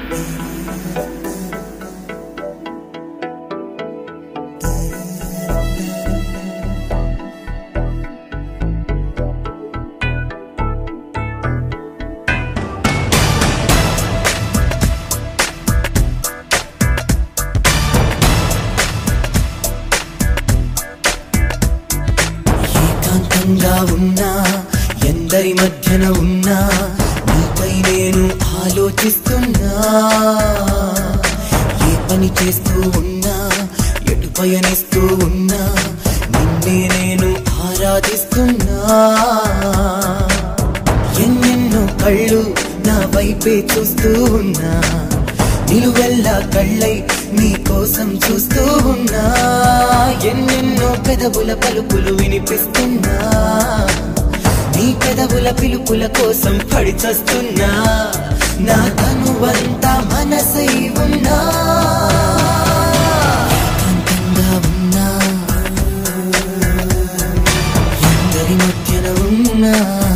ఏకాంతంగా ఉన్నా ఎందరి మధ్యన ఉన్నా నీపై నేను ఆలోచిస్తున్నా ఏ పని చేస్తూ ఉన్నా ఎటు పయనిస్తూ ఉన్నా నిన్నే నేను ఆరాధిస్తున్నా ఎన్నెన్నో కళ్ళు నా వైపే చూస్తూ ఉన్నా నిలువెల్లా కళ్ళై నీ కోసం చూస్తూ ఉన్నా ఎన్నెన్నో పెదవుల పలుకులు వినిపిస్తున్నా నీ పెదవుల పిలుపుల కోసం పడి చస్తున్నా నా తనువంతా మనసై ఉన్నా ఏకాంతంగా ఉన్నా ఎందరి మధ్యన ఉన్నా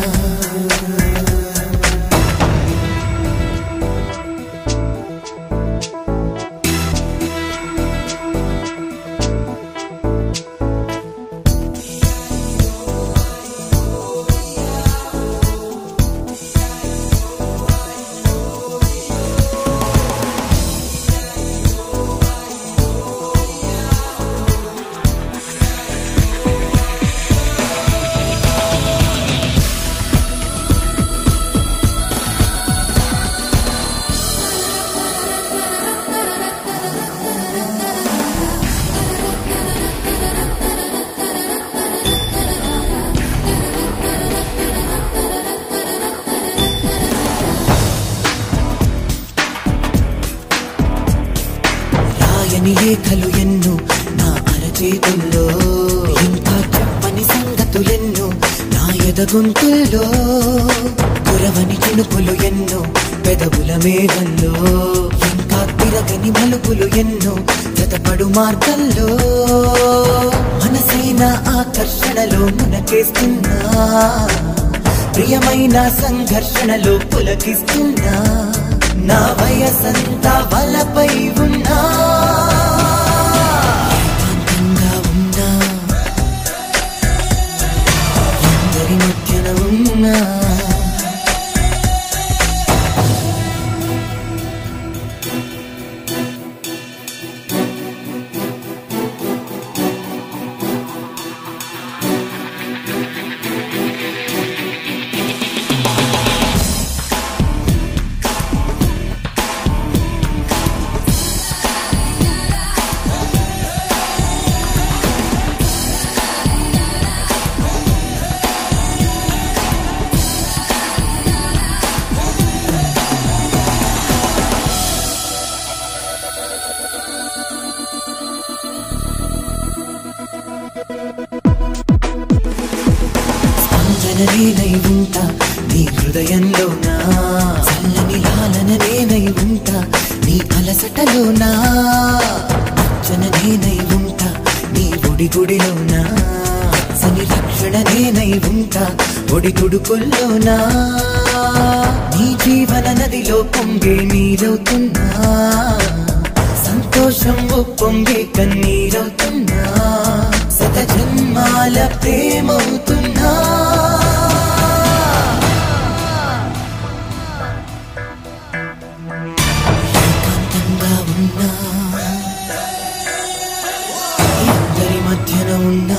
రాయని లేఖలు ఎన్నో నా అరచేతుల్లో ఇంకా చెప్పని సంగతులెన్నో నా ఎదగొంతుల్లో కురవని చినుకులు ఎన్నో పెదవుల మేఘంలో ఇంకా తిరగని మలుపులు ఎన్నో జతపడు మార్గంలో మనసైన ఆకర్షణలో మునకేస్తున్నా ప్రియమైన సంఘర్షణలో పులకిస్తున్నా నా వయసంతా వలపై ఉన్నా ఏకాంతంగా ఉన్నా ఎందరి మధ్యన ఉన్నా స్పందన నేనై ఉంటా నీ హృదయంలోనా చల్లని లాలన నేనై ఉంటా నీ అలసటలోనా అర్చన నేనై ఉంటా నీ ఒడి గుడిలోనా సని రక్షణ నేనై ఉంటా ఒడి తుడుకుల్లోనా నీ జీవన నదిలో పొంగే నీరవుతున్నా సంతోషం పొంగే కన్నీరవుతున్నా శత జన్మాల ప్రేమవుతున్నా ఏకాంతంగా ఉన్నా అందరి మధ్యన ఉన్నా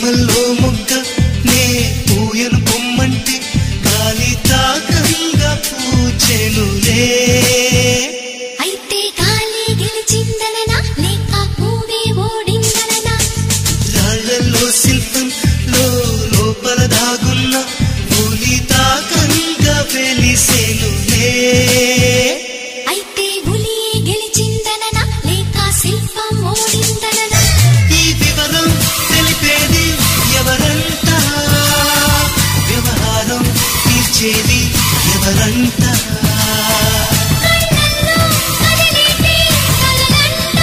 కొమ్మల్లో మొక్క నే పూయను పొమ్మంటే గాలి తాకంగా పూచెనులే అయితే గాలి గెలిచిందననా లేక పువ్వే ఓడిందననా రాళ్లలో శిల్పం లో లోపల దాగున్న పూలి తాకంగా వెలిసెనులే అయితే పులియే గెలిచిందననా లేక శిల్పం ఓడిందననా ఈ వివరం తెలిపేది ఎవరంతా వ్యవహారం తీర్చేది ఎవరంతా కళ్ళల్లో కదిలేటి కలలంట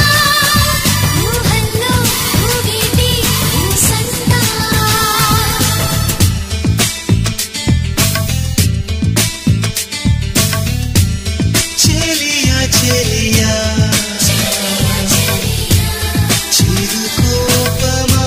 ఊహల్లో ఊగేటి ఊసంట చెలియా చెలియా చిరు కోపమా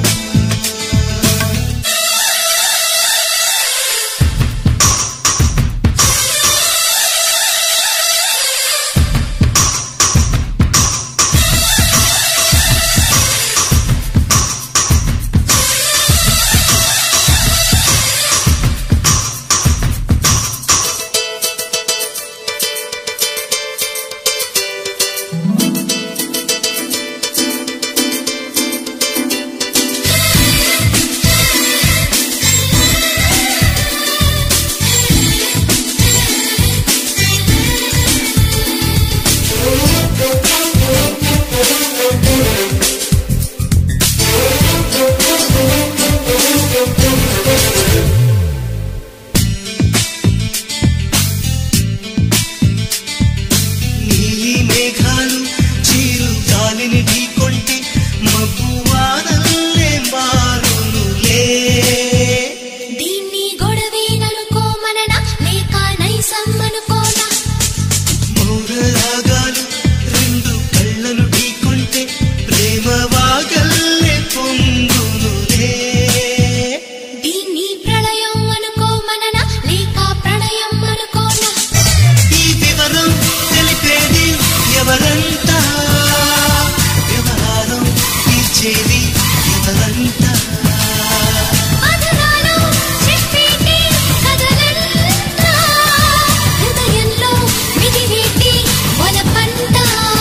నీలి మేఘాలు చీరు గాలిని ఢీకొంటే మబ్బువానల్లే మారునులే దీన్ని గొడవేననుకోమననా లేక నైసమ్మనుకోనా మౌనరాగాలు రెండు కళ్ళను ఢీకొంటే ప్రేమ వాగల్లే పొంగునులే దీన్ని ప్రళయం అనుకోమననా లేక ప్రణయం అనుకోనా ఈ వివరం తెలిపేది ఎవరంతా వ్యవహారం తీర్చేది ఎవరంతా మధురాలు చెప్పేటి కథలంట హృదయంలో మిగిలేటి వలపంట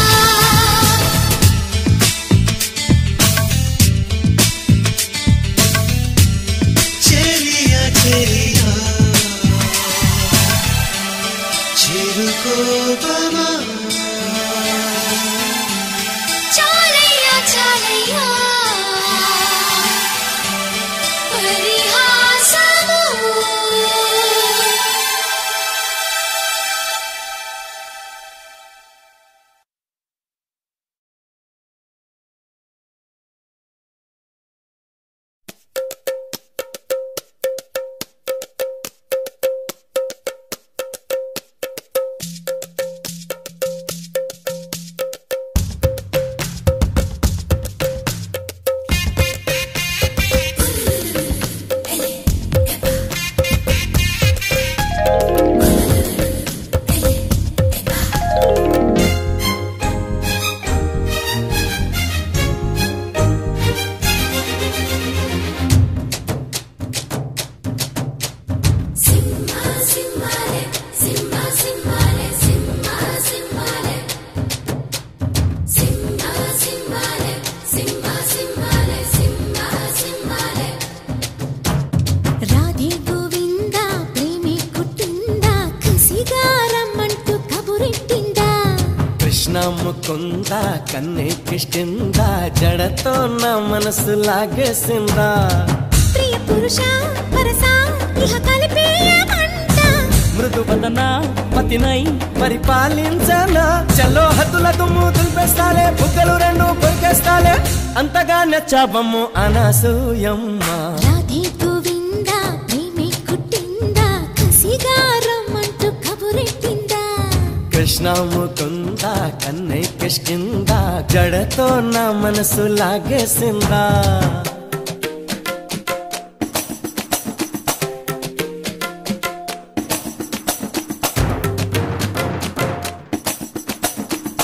చెలియా చెలియా చిరుకోపమా చాలయ్యా చాలయ్యా పరిహాసము రాధే గోవింద ప్రేమి కుట్టిందా కసిగా రమ్మంటూ కబురెట్టిందా కృష్ణ ముకుంద కన్నే కిష్టింద జడతో నా మనసు లాగేసిందా ప్రియ పురుష వరస ఇహ కలిపేయమంట మృదు వదన పతినై పరిపాలించనా చలో హద్దుల దుమ్ము దులిపేస్తాలే బుగ్గలు రెండు కొరికేస్తాలే అంతగా నచ్చాబమ్ము అనసూయమ్మ రాధే గోవింద ప్రేమి కుట్టిందా కసిగా రమ్మంటూ కబురెట్టిందా కృష్ణ ముకుంద కన్నే కిష్కింద జడతో నా మనసు లాగేసిందా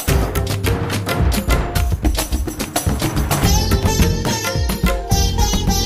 ఆ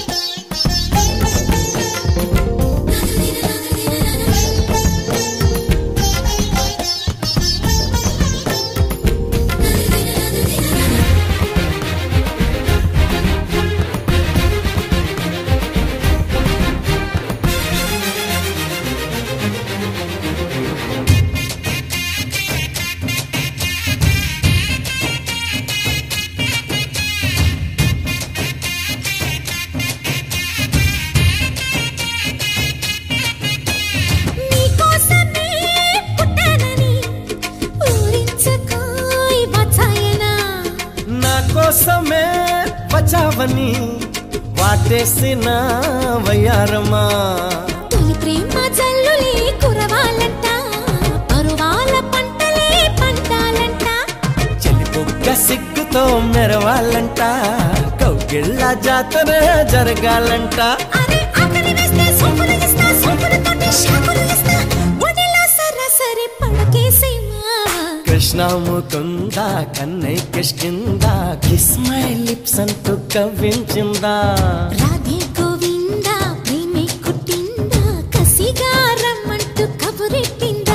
వచ్చావని వాటేసిన వయ్యారమా తొలి ప్రేమ జల్లులే కురవాలంట పరువాల పంటలే పంటాలంట చెలి బొగ్గ సిగ్గుతో మెరవాలంట కౌగిళ్ళ జాతర జరగాలంట అరే ఆకలి వేస్తే సోపులు ఇస్తా సోపులు తోటి షాపులు ఇస్తా ఒడిలో సరాసరి పడకేసేమా కృష్ణ ముకుంద కన్నై కిష్కింద కిస్ మై లిప్స్ అంటూ కవ్వించిందా రాధే గోవింద ప్రేమే కుట్టిందా కసిగా రమ్మంటూ కబురెట్టిందా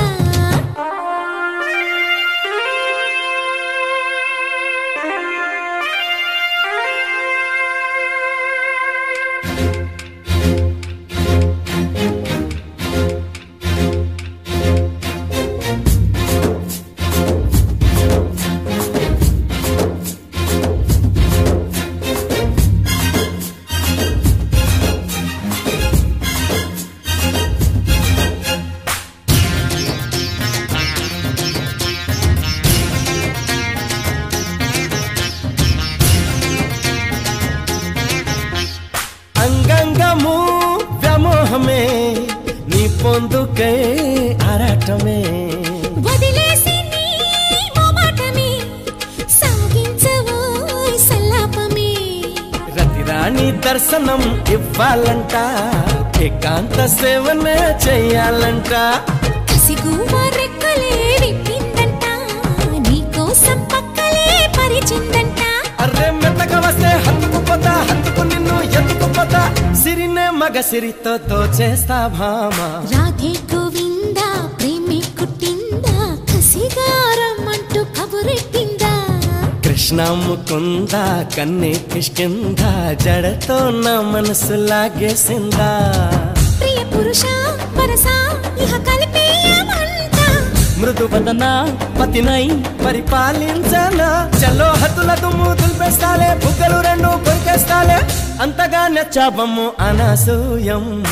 అంగంగము వ్యామోహమే నీ పొందుకే ఆరాటమే వదిలేసి నీ మొమాటమే సాగించవోయ్ సల్లాపమే రతిరాణి దర్శనం ఇవ్వాలంట ఏకాంత సేవనే చెయ్యాలంట కసిగువ రెక్కలే విప్పిందంట నీకోసం పక్కలే పరిచిందంట అర్రే మెత్తగా వస్తే హత్తుకుపోతా హత్తుకు నిన్ను ఎత్తుకుపోతా సిరినే మగ సిరితో తోచేస్తా భామా రాధే గోవింద ప్రేమే కుట్టిందా కసిగారమ్మంటూ కబురెట్టిందా కృష్ణ ముకుంద కన్నే కిష్కింద జడతో నా మనసు లాగేసిందా ప్రియ పురుష వరస ఇహ కలిపేయమంట మృదు వదన పతినై పరిపాలించనా చల్లో హద్దుల దుమ్ము దులిపేస్తాలే బుగ్గలు రెండు కొరికేస్తాలే అంతగా నచ్చాబమ్ము అనసూయమ్మ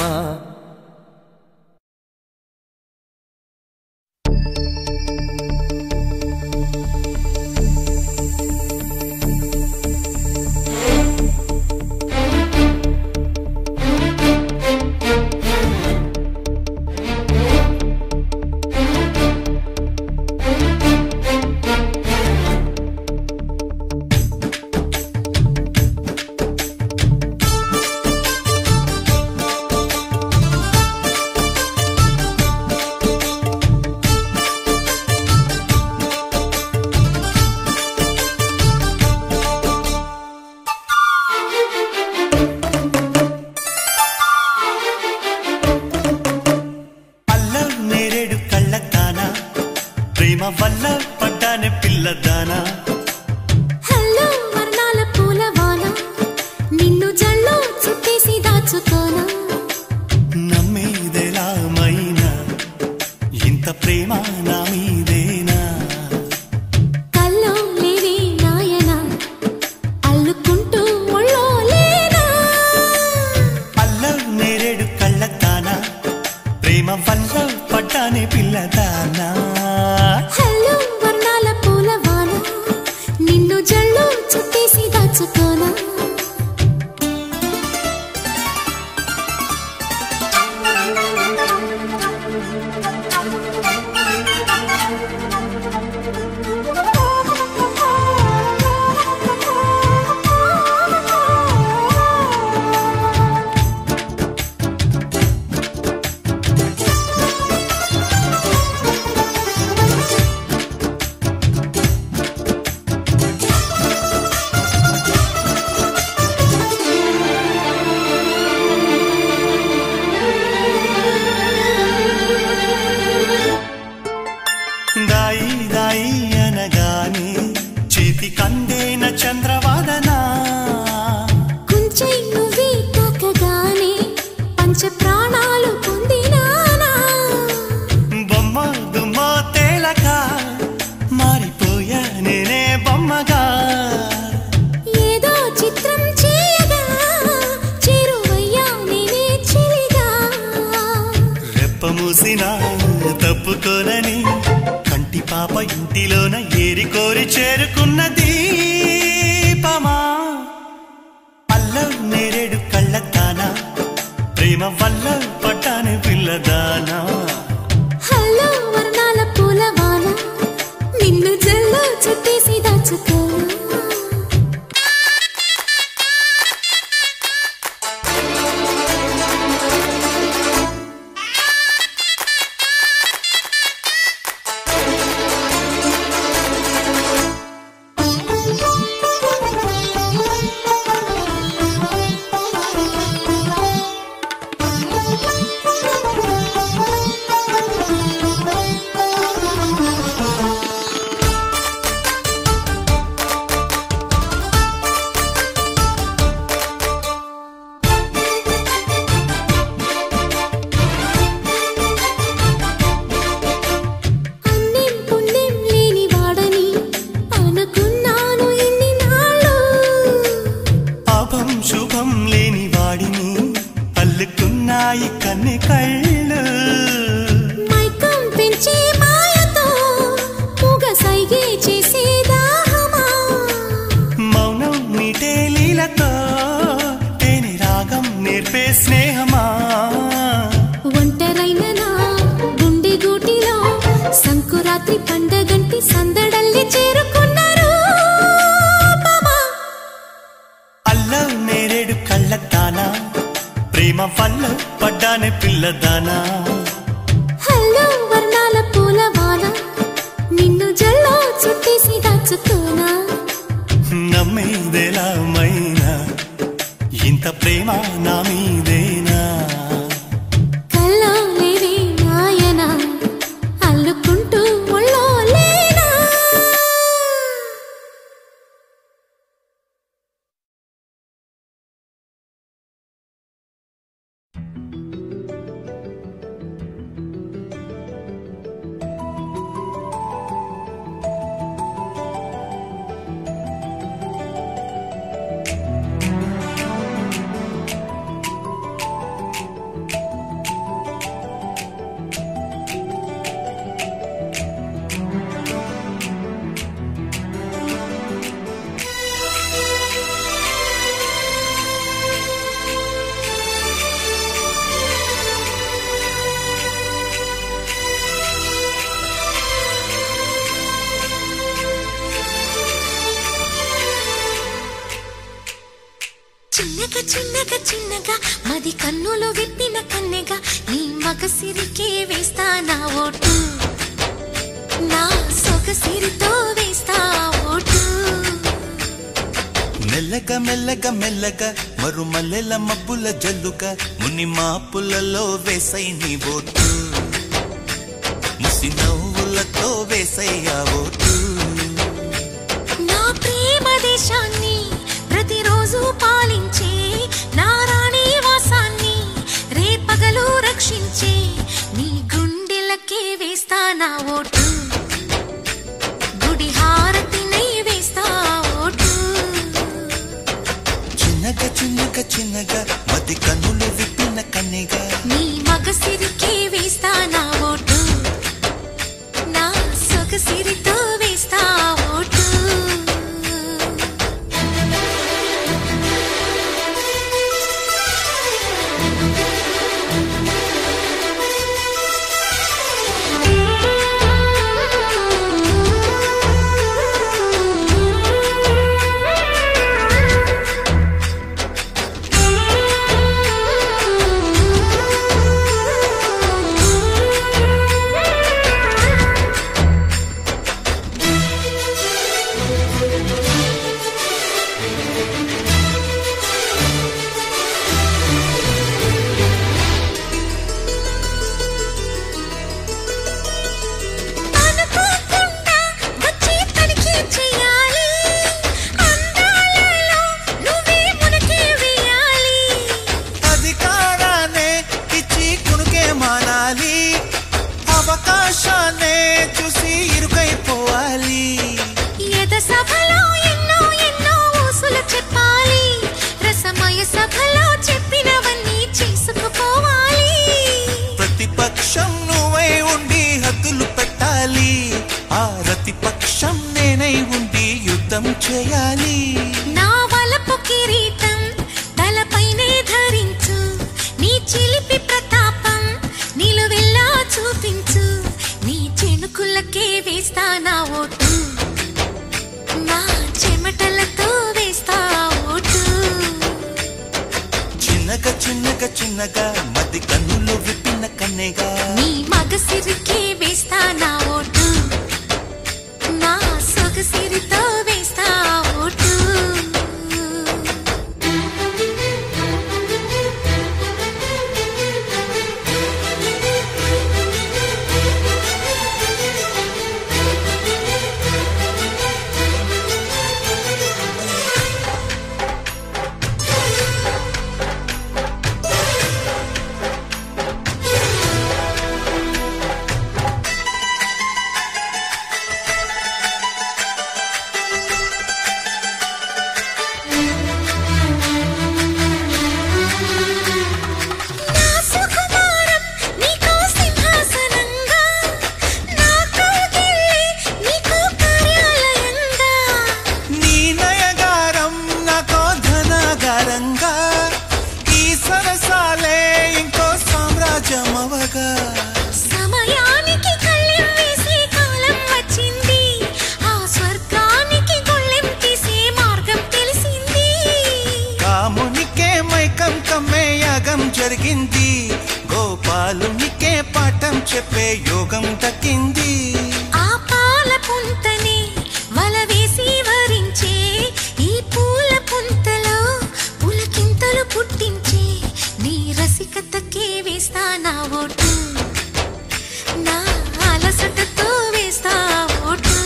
అల్ల నేరేడు కళ్ళతానా ప్రేమ వల్ల పడ్డానే పిల్లదానా హలో వర్ణాల పూలవాన నిన్ను జల్లో చుట్టేసి దాచుకోనా నమ్మేదెలా మైనా ఇంత ప్రేమ నా మీదేనా కల్లో లేవే నాయన అల్లుకుంటూ ఒళ్ళో లేనా అల్ల నేరేడు కళ్ళతానా ప్రేమ వల్ల పడ్డానే పిల్లదానా హలో వర్ణాల పూలవాన నిన్ను జల్లో చుట్టేసి దాచుకోనా దాయి దాయి అనగానే చేతి కందేన చంద్రవాదనా కుంచె నువ్వే తాకగానే పంచ ప్రాణాలు పొందినానా బొమ్మ దుమ్మ తేలక మారిపోయా నేనే బొమ్మగా ఏదో చిత్రం చేయగా చేరువయ్యా నేనే చెలిగా రెప్ప మూసిన తప్పుకోనని కంటి పాప ఇంటిలోన ఏరి కోరి చేరుకున్న దీపమా నిలిపే స్నేహమా ఒంటరైన నా గుండె గూటిలో సంకురాత్రి పండగంటి సందడల్లి చేరుకున్నారు మామా అల్ల నేరేడు కళ్ళతానా ప్రేమ వల్ల పడ్డానే పిల్లదానా హలో వర్ణాల పూలవాన నిన్ను జల్లో చుట్టేసి దాచుకోనా నమ్మేదెలా మైనా ఇంత ప్రేమ నా మీదేనా కల్లో లేదే నాయన అల్లుకుంటూ ఒళ్ళో లేనా చిన్నగా చిన్నగా చిన్నగా మది కన్నులు విప్పిన కన్నెగా నీ మగసిరికే వేస్తా నా ఓటు నా సొగసిరితో వేస్తా ఓటు మెల్లగా మెల్లగా మెల్లగా మరు మల్లెల మబ్బుల జల్లుగా ముని మాపులలో వేసై నీ బోటు ముసి నవ్వులతో వేసయ్యా ఓటు నా ప్రేమ దేశాన్ని ప్రతిరోజు పాలించే నా రాణి వాసాన్ని రేపగలు రక్షించే నీ గుండెలకే వేస్తా నా ఓటు గుడి హారతినై వేస్తా ఓటు చిన్నగా చిన్నగా చిన్నగా మది కన్నులు విప్పిన కన్నెగా నీ మగసిరికే వేస్తా నా ఓటు నా సొగసిరితో వేస్తా ఓటు అనుకోకుండా వచ్చి తనిఖీ చేయాలి అందాలలో నువ్వే మునిగి వేయాలి అధికారాన్నే ఇచ్చి కునుకే మానాలి అవకాశాన్నే చూసి ఇరుకైపోవాలి ఎద సభలో ఎన్నో ఎన్నో ఊసులు చెప్పాలి రసమయ సభలో చెప్పినవన్నీ చేసుకుపోవాలి ప్రతిపక్షం నువ్వై ఉండి హద్దులు పెట్టాలి ఆ ప్రతిపక్షం నేనై ఉండి యుద్ధం చేయాలి నా వలపు కిరీటం తలపైనే ధరించు నీ చిలిపి ప్రతాపం నిలువెల్లా చూపించు నీ చెనుకులకే వేస్తా నా ఓటు నా చెమటలతో వేస్తా ఓటు చిన్నగా చిన్నగా చిన్నగా మది కన్నులు విప్పిన కన్నెగా నీ మగసిరికే వేస్తా నా ఓటు నా సొగసిరితో వేస్తా ఓటు నా సుకుమారం నీకు సింహాసనంగా నా కౌగిలి నీకు కార్యాలయంగా నీ నయగారం నాకో ధనాగారంగా ఈ సరస జరిగింది గోపాలునికే పాఠం చెప్పే యోగం దక్కింది ఆ పాల పుంతని వల వేసి వరించే ఈ పూల పుంతలో పులకింతలు పుట్టించే నీ రసికతకే వేస్తా నా ఓటు నా అలసటతో వేస్తా ఓటు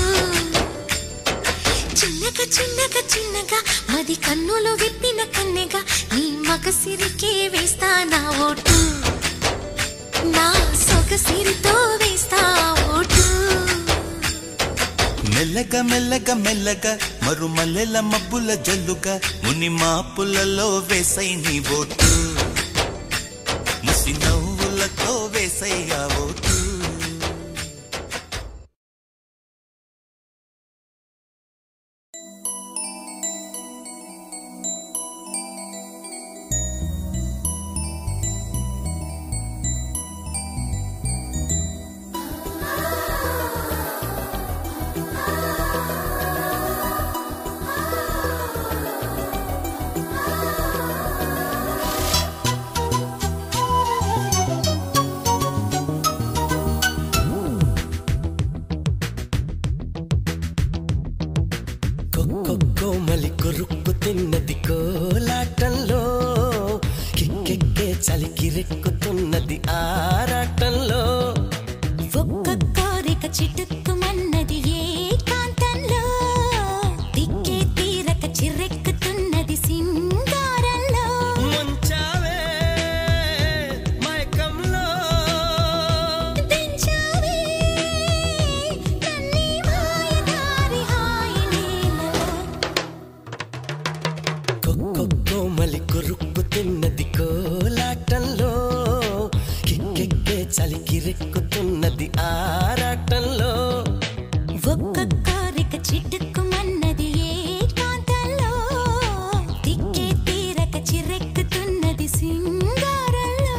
చిన్నగా చిన్నగా చిన్నగా మది కన్నులు విప్పిన కన్నెగా నీ మగసిరికే వేస్తా నా ఓటు నా సొగసిరితో వేస్తా ఓటు మెల్లగా మెల్లగా మెల్లగా మరుమల్లెల మబ్బుల జల్లుగా ముని మాపులలో వేసై నీ ఓటు ముసి నవ్వులతో వేసయ్యా ఓటు కోమలి కొరుక్కు తిన్నది కోలాటంలో కిక్కెక్కే చలికి రెక్కుతున్నది ఆరాటంలో ఒక్క కోరిక చిటుక్కుమన్నది ఏ కాంతంలో తిక్కే తీరక చిర్రెక్కుతున్నది సింగారంలో ముంచావే మైకంలో దించావే నన్నీ మాయదారి హాయి నీలలో కోమలి కొరుక్కు తిన్నది కోలాటంలో కిక్కెక్కే చలికి రెక్కుతున్నది ఆరాటంలో ఒక్క కోరిక చిటుక్కుమన్నది ఏ కాంతంలో తిక్కే తీరక చిర్రెక్కుతున్నది సింగారంలో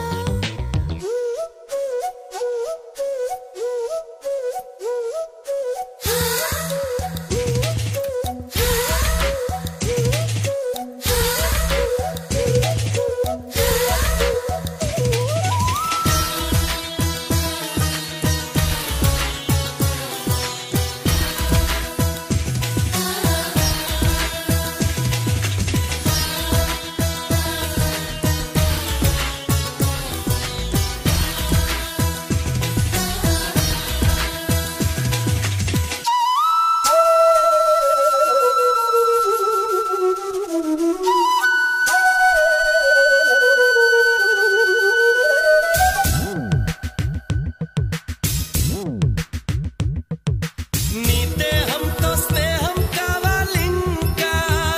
నీ దేహంతో స్నేహం కావాలింకా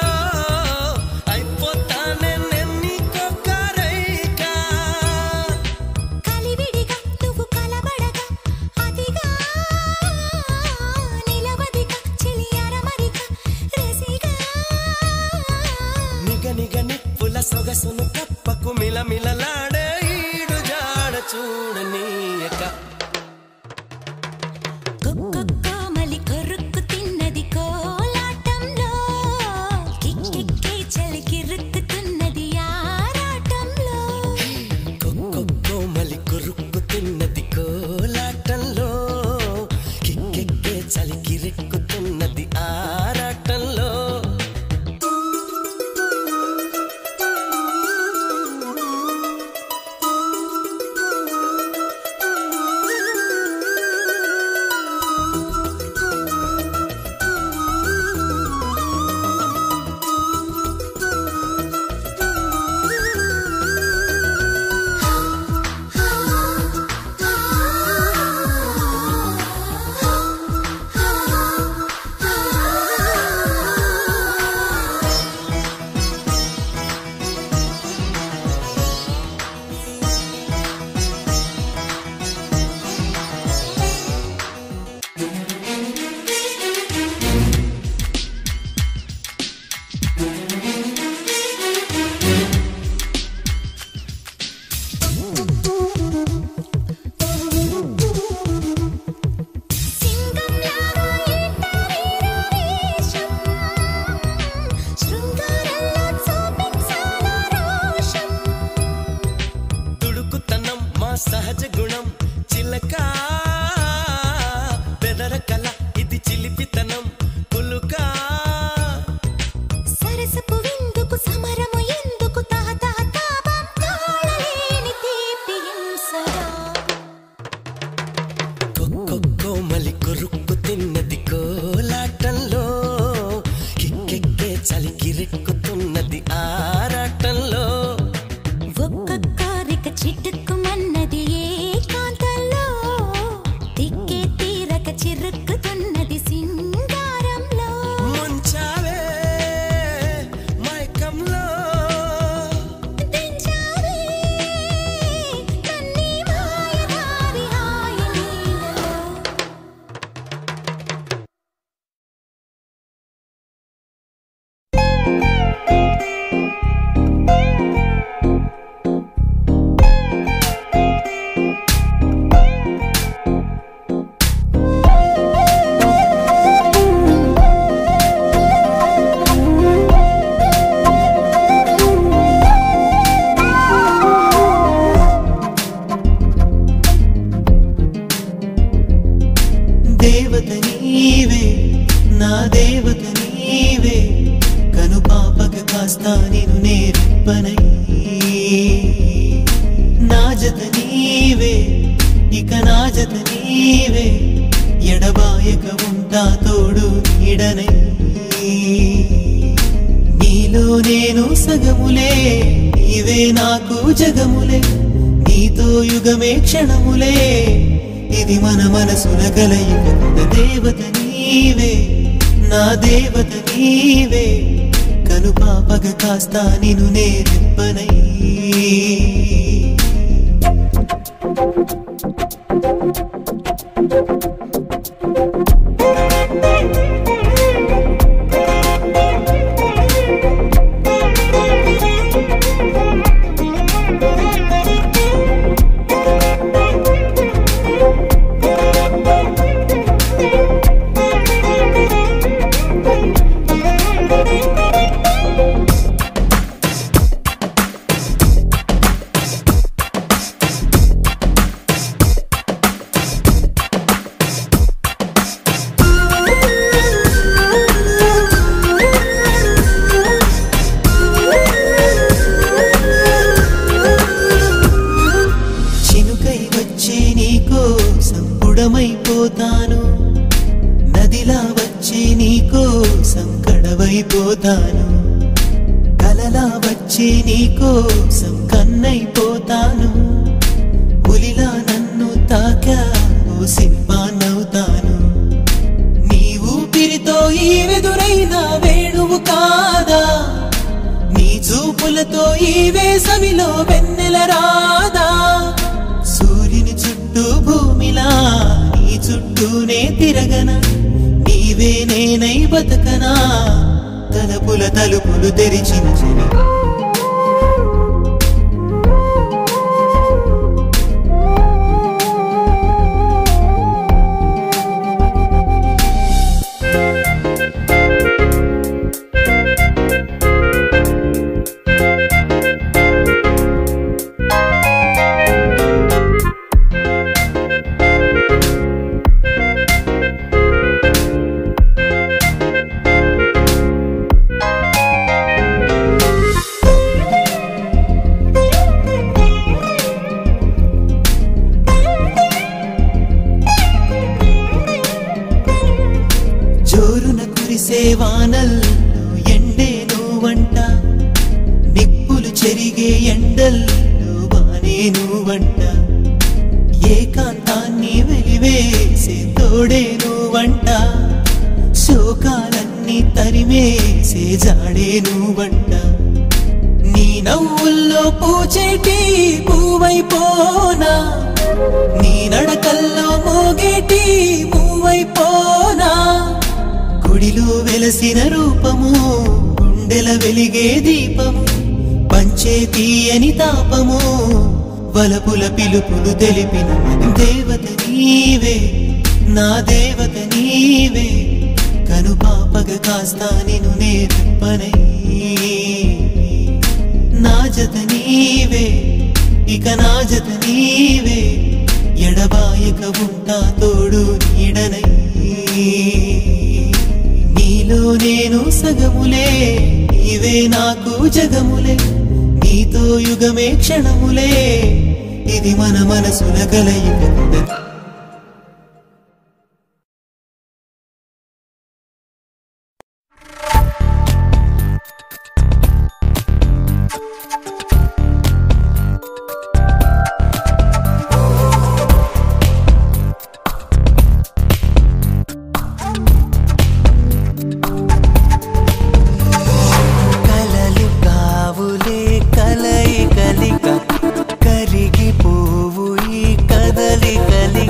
అయిపోతానే నేను నీకొక్కరైకా కలివిడిగా నువ్వు కలబడగా అదిగా నిలవదిగా చెలి అరమరిగా రసిగా నిగ నిగ నిప్పుల సొగసును కప్పకు మిలమిలలాడే ఈడు జాడ చూడనీయక కొక్కొక్కోమలి కొరుక్కు తిన్నది కోలాటంలో కిక్కిక్కి చలికి రుక్కుతున్నది ఆరాటంలో కోమలి కొరుక్కు తిన్నది కోలాటంలో కిక్కెక్కే చలికి రెక్కుతున్నది ఆరాటంలో ఆ రెప్పనై నా జత నీవే ఇక నా జత నీవే ఎడబాయక ఉంటా తోడు నీడనై నీలో నేను సగములే నీవే నాకు జగములే నీతో యుగమే క్షణములే ఇది మన మనసుల కలయిక దేవత నీవే నా దేవత నీవే కను పాపగ కాస్త నిను నేరెప్పనై చినుకై వచ్చే నీకో సంపుడమైపోతాను నదిలా వచ్చే నీకో సంకడవైపోతాను కలలా వచ్చే నీకో కన్నైపోతాను పులిలా నన్ను తాకా ఓ సింహాన్నవుతాను నీ ఊపిరితో ఈ వెదురైన వేణువు కాదా నీ చూపులతో ఈ వేసవిలో వెన్నెల రాదా సూర్యుని చుట్టూ భూమిలా నీ చుట్టూనే తిరగన నీవే నేనై బతకనా తలుపుల తలుపులు తెరిచిన చెవి జోరున కురిసే వానల్లో ఎండే నువ్వంట నిప్పులు చెరిగే ఎండల్లో వానే నువ్వంట ఏకాంతాన్ని వెలివేసే తోడే నువ్వంట శోకాలన్నీ తరిమేసే జాడే నువ్వంట నీ నవ్వుల్లో పూచేటి పువ్వైపోనా నీ నడకల్లో మోగేటి పువ్వైపోనా గుడిలో వెలసిన రూపము గుండెల వెలిగే దీపము పంచే తీయని తాపము వలపుల పిలుపులు తెలిపిన దేవత నీవే నా దేవత నీవే కను పాపగ కాస్త నిను నేర్పనై నా జత నీవే ఇక నా జత నీవే ఎడబాయక ఉంటా తోడు నీడనై నీలో నేను సగములే నీవే నాకు జగములే నీతో యుగమే క్షణములే ఇది మన మనసుల కలయిక కలలు కావులే కలయి కలిక కరిగి పోవు ఈ కదలి కలి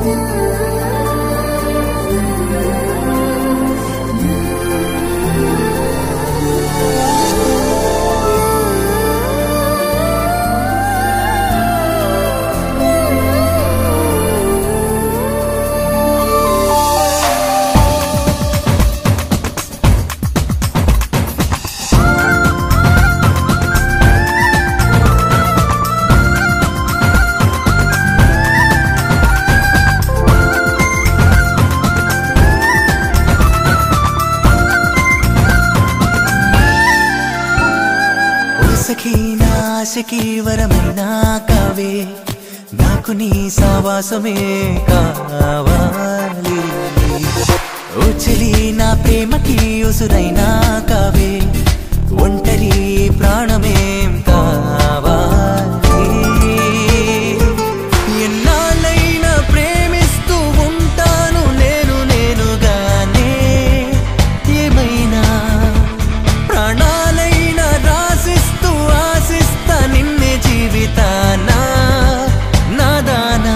ఓ సఖీ నా ఆశకి వరమైనా కావే నాకు నీ సావాసమే కావాలి ఓ చెలి నా ప్రేమకి ఉసురైనా కావే ఒంటరి ప్రాణమేం కావాలి ఎన్నాళ్ళైనా ప్రేమిస్తూ ఉంటాను నేను నేనుగానే ఏమైనా ప్రాణాలైనా రాసిస్తూ ఆశిస్తా నిన్నే జీవితానా నాదానా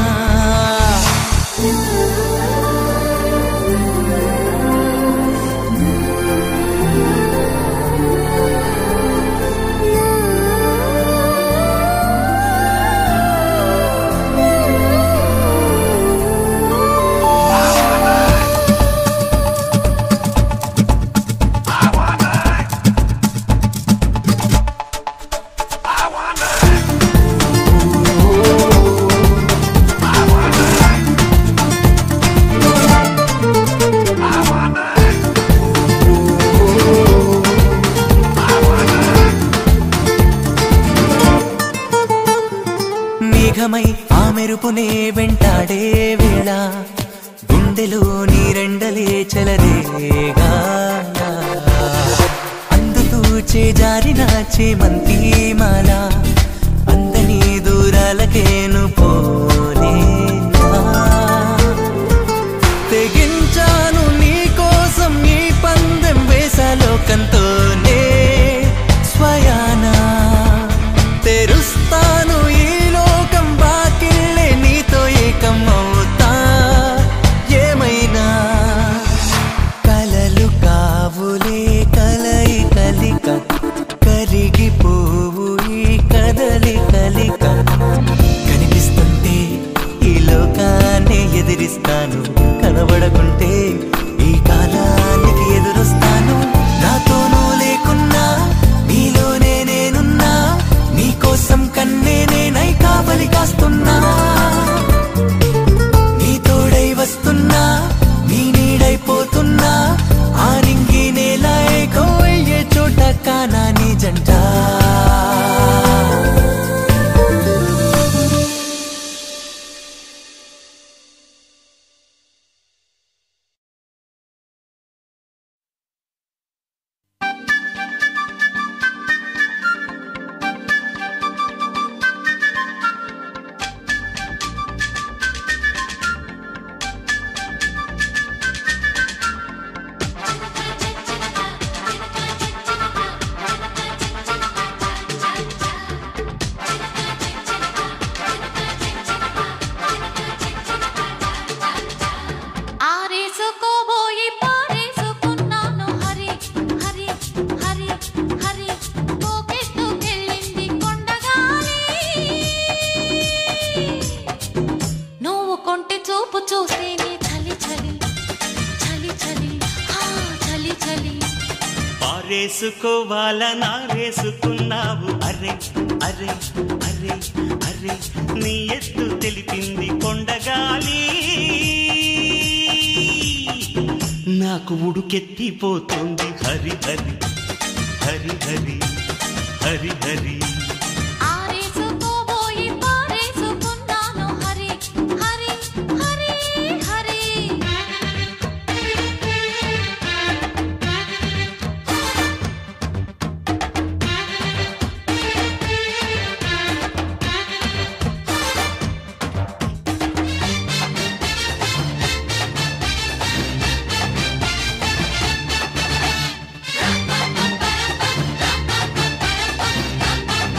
మేఘమై ఆ మెరుపునే వెంటాడే వేళ గుండెలో నీరెండలే చెలరేగా అందుతూ చేజారిన చేమంతి మాల అందని దూరాలకేను పోలేనా తెగించాను నీ కోసం ఈ పందెం వేసలోకంతోనే స్వయానా తెరుస్తాను ఈ లోకం బాకిళ్ళే నీతో ఏకం అవుతా ఏమైనా కలలు కావులే కలయి కలిక కరిగిపోవు ఈ కదలి కలిక కనిపిస్తుంటే ఈ లోకాన్ని ఎదిరిస్తాను కనబడకుంటే ఈ కాలానికి ఎదురొస్తాను నాతోనూ లేకున్నా నీలోనే నేనున్నా నీకోసం కన్నే నేనై కావలి కాస్తున్నా నీ తోడై వస్తున్నా నీ నీడైపోతున్నా ఆ రింగి నేల కోయ్యే చోట కానా నీ జంట ఆరేసుకోబోయి పారేసుకున్నాను హరి హరి హరి హరి పోకెత్తుకెళ్ళింది కొండగాలి నువ్వు కొంటి చూపు చూస్తేనే చలి చలి చలి చలి ఆ చలి చలి పారేసుకోవాల నారేసుకున్నావు అరే అరే అరే అరే నీ ఎత్తు తెలిపింది కొండగాలి నాకు ఉడుకెత్తిపోతుంది హరి హరి హరి హరి హరి హరి ఆరేసుకోబోయి పారేసుకున్నాను హరి హరి హరి హరి ఆ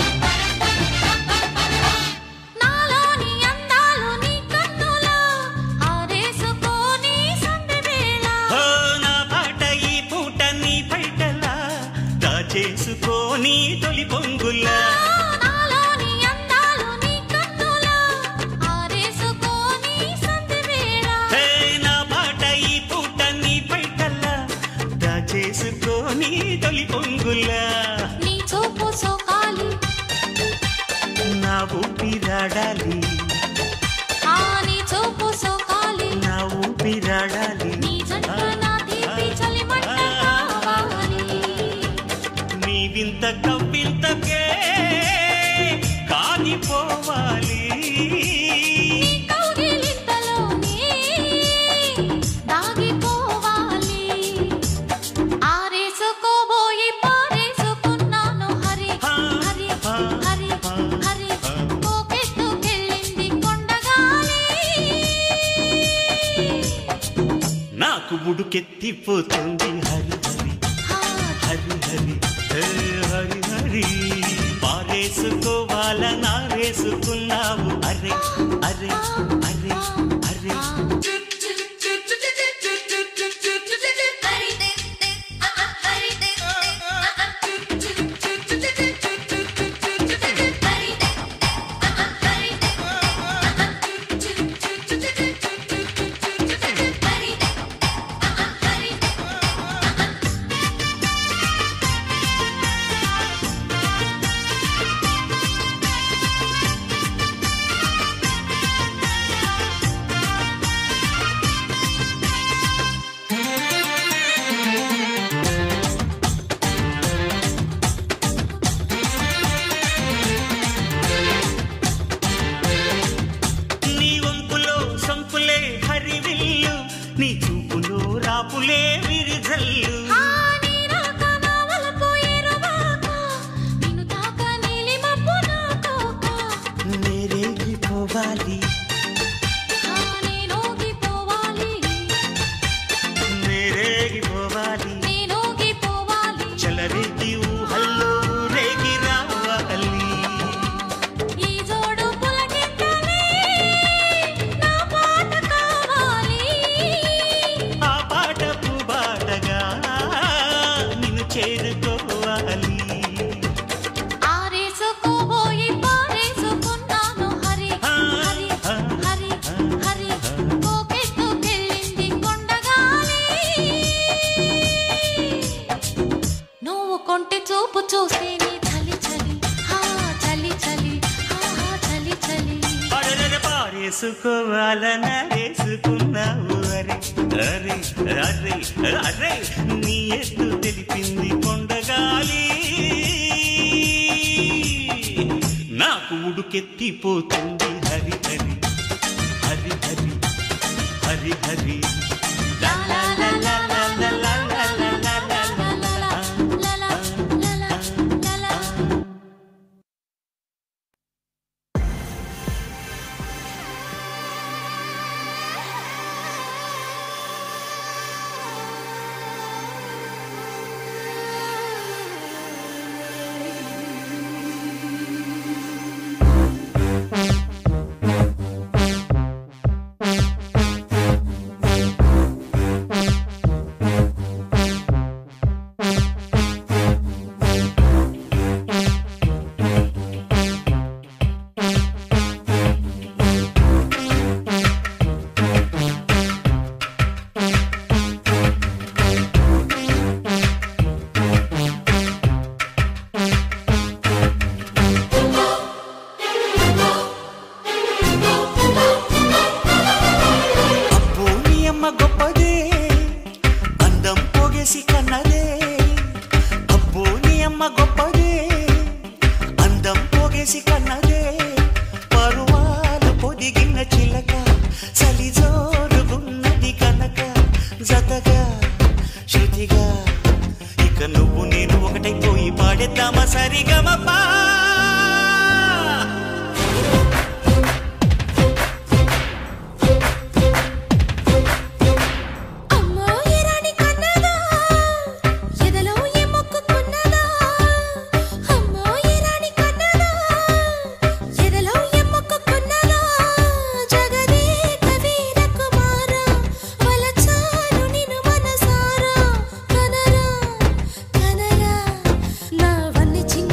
నీ తొలి పొంగుల్లా నాలోని అందాలు నీ కన్నులా ఆరేసుకోని సంధి వేళ హే, నా మాట ఈ పూట నీ పైటల్లా దాచేసుకోని తొలి పొంగుల్లా నీ చూపు సోకాలి నా ఊపిరాడాలి ఆ నీ చూపు సోకాలి నా ఊపిరాడాలి నీ జంట నా తీపి చలిమంట కావాలి నీ వింత కవ్వింతకే కానిపోవాలి నీ కౌగిలింతలోనే దాగిపోవాలి ఆరేసుకోబోయి పారేసుకున్నాను హరి హరి హరి హరి పోకెత్తుకెళ్ళింది కొండగాలి నాకు ఉడుకెత్తిపోతుంది హరి హరి హా, హరి హరి హే హరి హరి పారేసుకోవాల నారేసుకున్నావు అరే అరే అరే అరే నీ వంపులో సంపులే హరివిల్లు నీ చూపులో రాపులే విరిజల్లు ఆ నీ రాక నా వలపు ఎరువాక, నిన్ను తాక నీలిమబ్బు నా తోక. నేరేగిపోవాలి ఆ నేనోగిపోవాలి, నేరేగిపోవాలి నేనోగిపోవాలి. చలరేగి ఊహల్లో రేగి రావాలి ఈ జోడు పులకింతలే నా పాట కావాలి. ఆ పాటపు బాటగా నిన్ను చేరుకోవాలి ఆరేసుకోబోయి పారేసుకున్నాను హరి హరి హరి హరి పోకెత్తుకెళ్ళింది కొండగాలి నువ్వు కొంటి చూపు చూస్తే నీ చలి చలి హా చలి చలి హా హా చలి చలి అరెరెరె పారేసుకోవాలన వేసుకున్నావు అరే అరే అరే అరే నీ ఎత్తు తెలిపింది కొండగాలి నాకు ఉడుకెత్తిపోతుంది హరి హరి హరి హరి హరి హరి లా లా లా లా లా లా లా లా లా లా లా లా. లలా లలా లలా అబ్బో నీ అమ్మ గొప్పదే అందం పోగేసి కన్నదే అబ్బో నీ అమ్మ గొప్పదే అందం పోగేసి కన్నదే పరువాల పొదిగిన చిలక చలి జోరుగున్నది కనుక జతగా శృతిగా ఇక నువ్వు నేను ఒకటైపోయి పాడేద్దామా సరిగమపా అమ్మో ఎరాని కన్నదా ఎదలో ఏ మొక్కుకున్నదా అమ్మో ఎరాని కన్నదా ఎదలో ఏ మొక్కుకున్నదా జగదేక వీర కుమార వలచాను నిన్ను మనసారా కనరా కనరా నా వన్ని చిన్న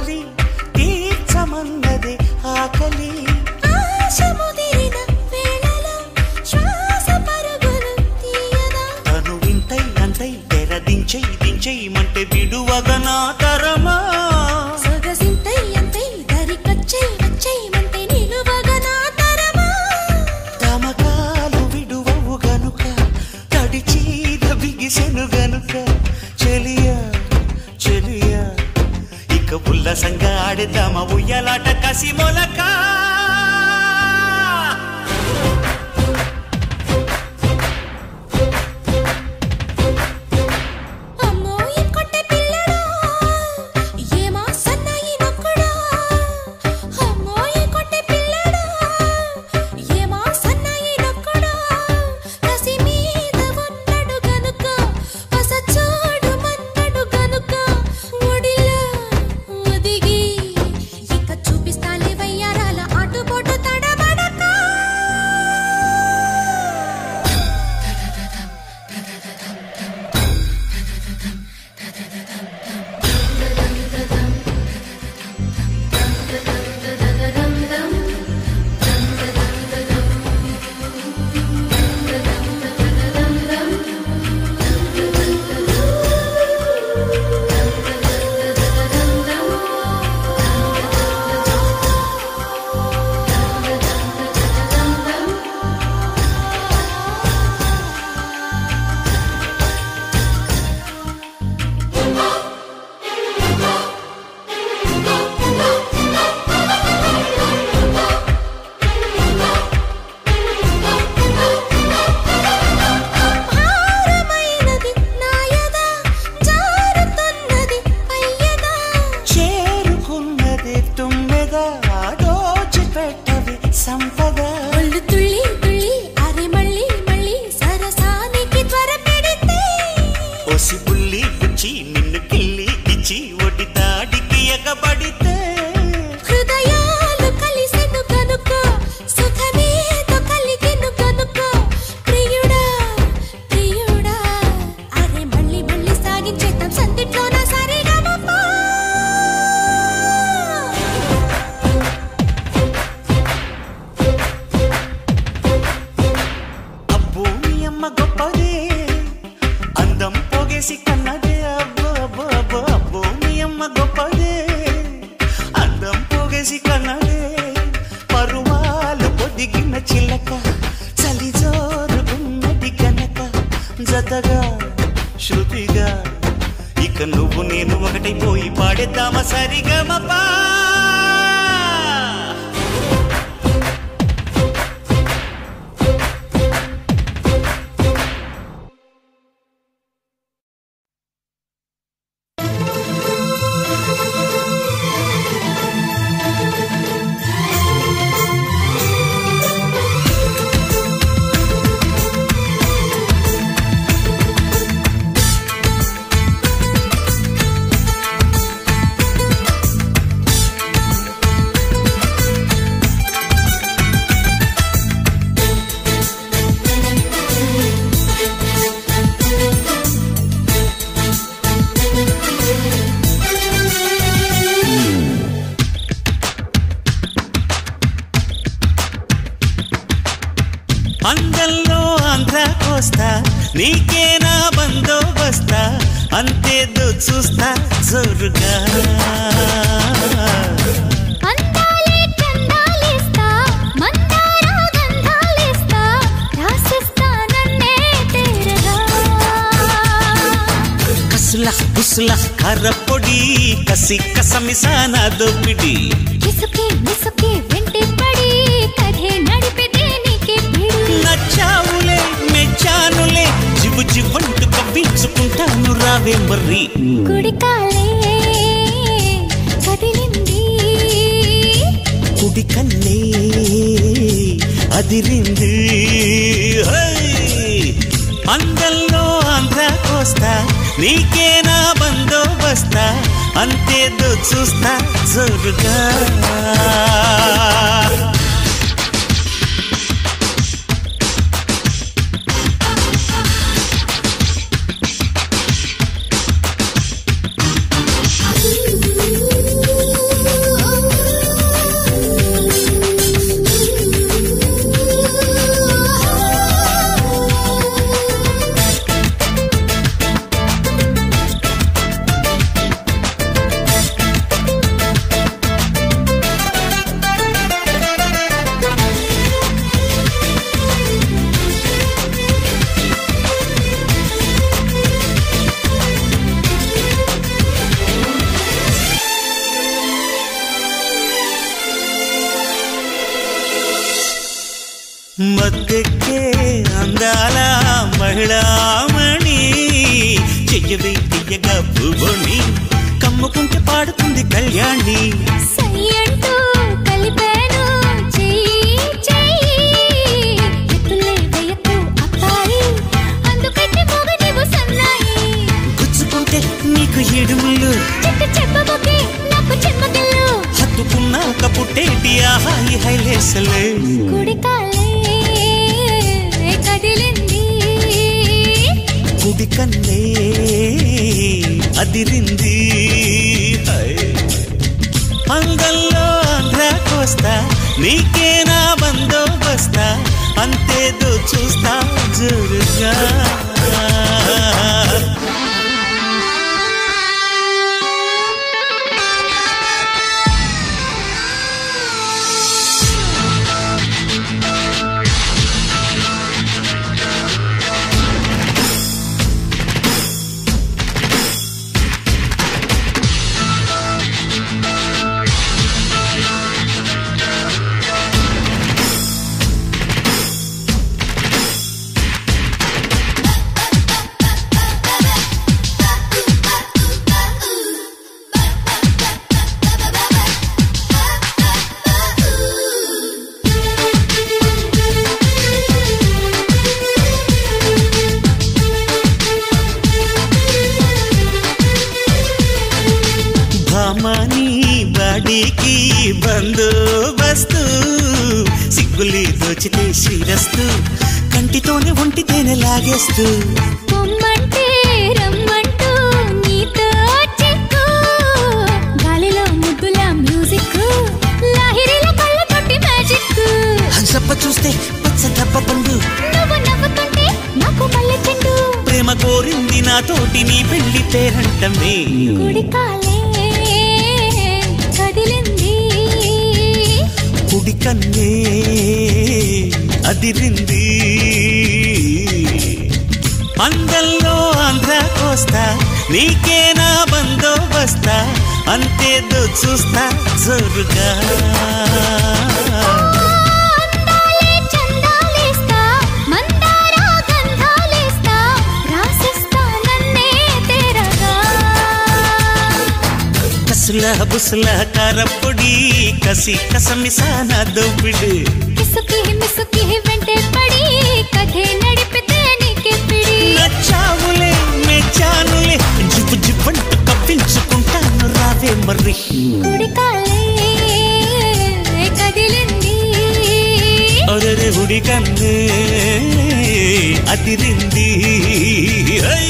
ఆకలి తీర్చమన్నదే ఆకలి ఆశ ముదిరిన వేళలో శ్వాస పరుగులు తీయదా తను వింతై అంతై తెరదించై దించైమంటే విడువగ నా తరమా సొగసింతై అంతై దరికొచ్చై వచ్చైమంటే నిలువగా నా తరమా తమకాలు విడువవు గనుక తడిచీద బిగిసెను గనుక చెలియా చెలియా ఇక ఉల్లసంగా ఆడేద్దామ ఉయ్యలాట కసి మొలక అమ్మో ఈ కొట్టే పిల్లడా ఏమా సన్నాయి నొక్కుడా అమ్మో ఈ కొట్టే పిల్లడా ఏమా సన్నాయి నొక్కుడా కసి మీద ఉన్నడు గనుక పస చూడు మన్నడు గనుక ఒడిలా ఒదిగి ఇక చూపిస్తాలే వయ్యారాల ఆటుపోటు తడబడక భారమైనది నాయదా జారుతున్నది అయ్యదా చేరుకున్నదే తుమ్మెదా దోచి పెట్టవి సంపద ఒళ్ళు తుళ్ళి తుళ్ళి అరే మళ్ళీ మళ్ళీ సరసానికి త్వర పెడితే ఒసి బుల్లి బుచ్చి నిన్ను కిల్లి ఇచ్చి ఒడి దాడికి ఎగబడితే హృదయాలు కలిసెను కనుక సుఖమేదో కలిగెను కనుక ప్రియుడా ప్రియుడా అరే మళ్ళీ మళ్ళీ సాగించేద్దాం సందిట్లోన సరిగమపా అబ్బో మీ అమ్మ గొప్పదే అందం పోగేసి కన్నదే అబ్బో అబ్బో అబ్బో అబ్బో మీ అమ్మ గొప్పదే అందం పోగేసి కన్నదే పరువాలు పొదిగిన చిలక చలి జోరుగున్నది గనక జతగా శృతిగా ఇక నువ్వు నేను ఒకటైపోయి పాడేద్దామా సరిగమపా అందంలో ఆంధ్ర కోస్తా నీకేనా బందోబస్తా అంతేదో చూస్తా జోరుగా అందాలే చందాలేస్తా మందార గంధాలేస్తా రాసిస్తా నన్నే తేరగా కసుల బుసుల కర్రపొడి కసి కసమిసాన దోపిడి కిసుకే మిసుకే వెంటే పడి కథే నడిపితే నీకే పిడి నచ్చావులే మెచ్చానులే జివు జివ్వంటు కవ్వించుకుంటాను రావే మర్రి కుడికాలే కదిలింది కుడి కన్నే అదిరింది హై! అందంలో ఆంధ్ర కోస్తా నీకేనా బందోబస్తా అంతేదో చూస్తా జోరుగా ఆ మద్దెక్కే అందాల మహిళామణి చెయ్యవే తీయగా పువ్వుని కమ్ముకుంటే పాడుతుంది కళ్యాణి సై అంటూ కలిపాను చెయ్యి చెయ్యి ఎత్తులే వేయకు అప్పాయి అందుకట్టి మొగ నీవు సన్నాయి గుచ్చుకుంటే నీకు ఏడుముళ్ళు చెట్టు చెప్పబోకే నాకు చెమ్మగిల్లు హత్తుకున్నాక పుట్టేటి ఆ హాయి హైలేసలే కుడి కాలే కదిలింది కుడి కన్నే అదిరింది హై. అంగల్లో ఆంధ్ర కోస్తా నీకేనా బందోబస్తా అంతేదో చూస్తా జరుగా భామాని బాడీకి బందోబస్తు సిగ్గులి దోచితే శ్రీరస్తు కంటితోనే ఒంటితేనే లాగేస్తూ పొమ్మంటే రమ్మంటూ నీతో చిక్కు గాలిలో ముద్దుల మ్యూజిక్ లాహిరిలో కళ్ళతోటి మ్యాజిక్ హంసప్ప చూస్తే పచ్చ దెబ్బ పండు నువ్వు నవ్వుతుంటే నాకు మల్లె చెండు ప్రేమ కోరింది నాతోటి నీ పెళ్లి పేరంటమే కుడి కాలే కదిలింది కుడి కన్నే అదిరింది అందంలో ఆంధ్ర కోస్తా నీకేనా బందోబస్తా అంతేదో చూస్తా జోరుగా అందాలే చందాలేస్తా మందార గంధాలేస్తా రాసిస్తా నన్నే తెరగా కసుల బుసుల కారపొడి కసి కసమిసాన దొబ్బిడు కిసుకి మిసుకి వెంటే పడి కథే నడిపితే నీకే పిడి నచ్చావులే మెచ్చానులే జిప్పు జిప్పంటూ కప్పించుకుంటాను రావే మరి కుడి కాలే కదిలింది అదరే ఉడి కన్నే అదిరింది ఐ!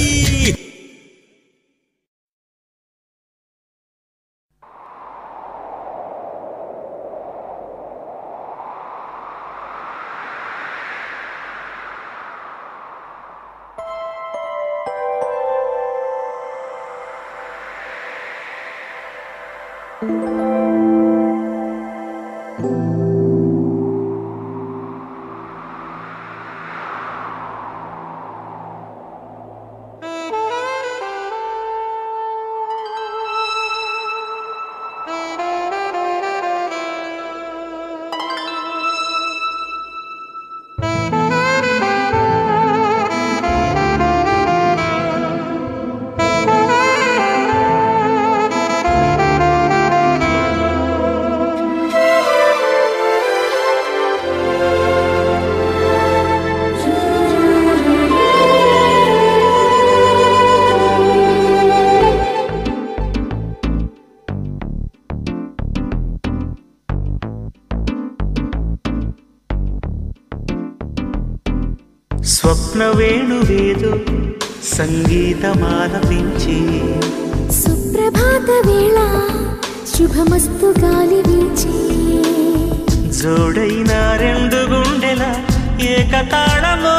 స్వప్న వేణువేదో సంగీతమాలపించి సుప్రభాత వేళ శుభమస్తు గాలి వీచే జోడైన రెండు గుండెల ఏకతాళమో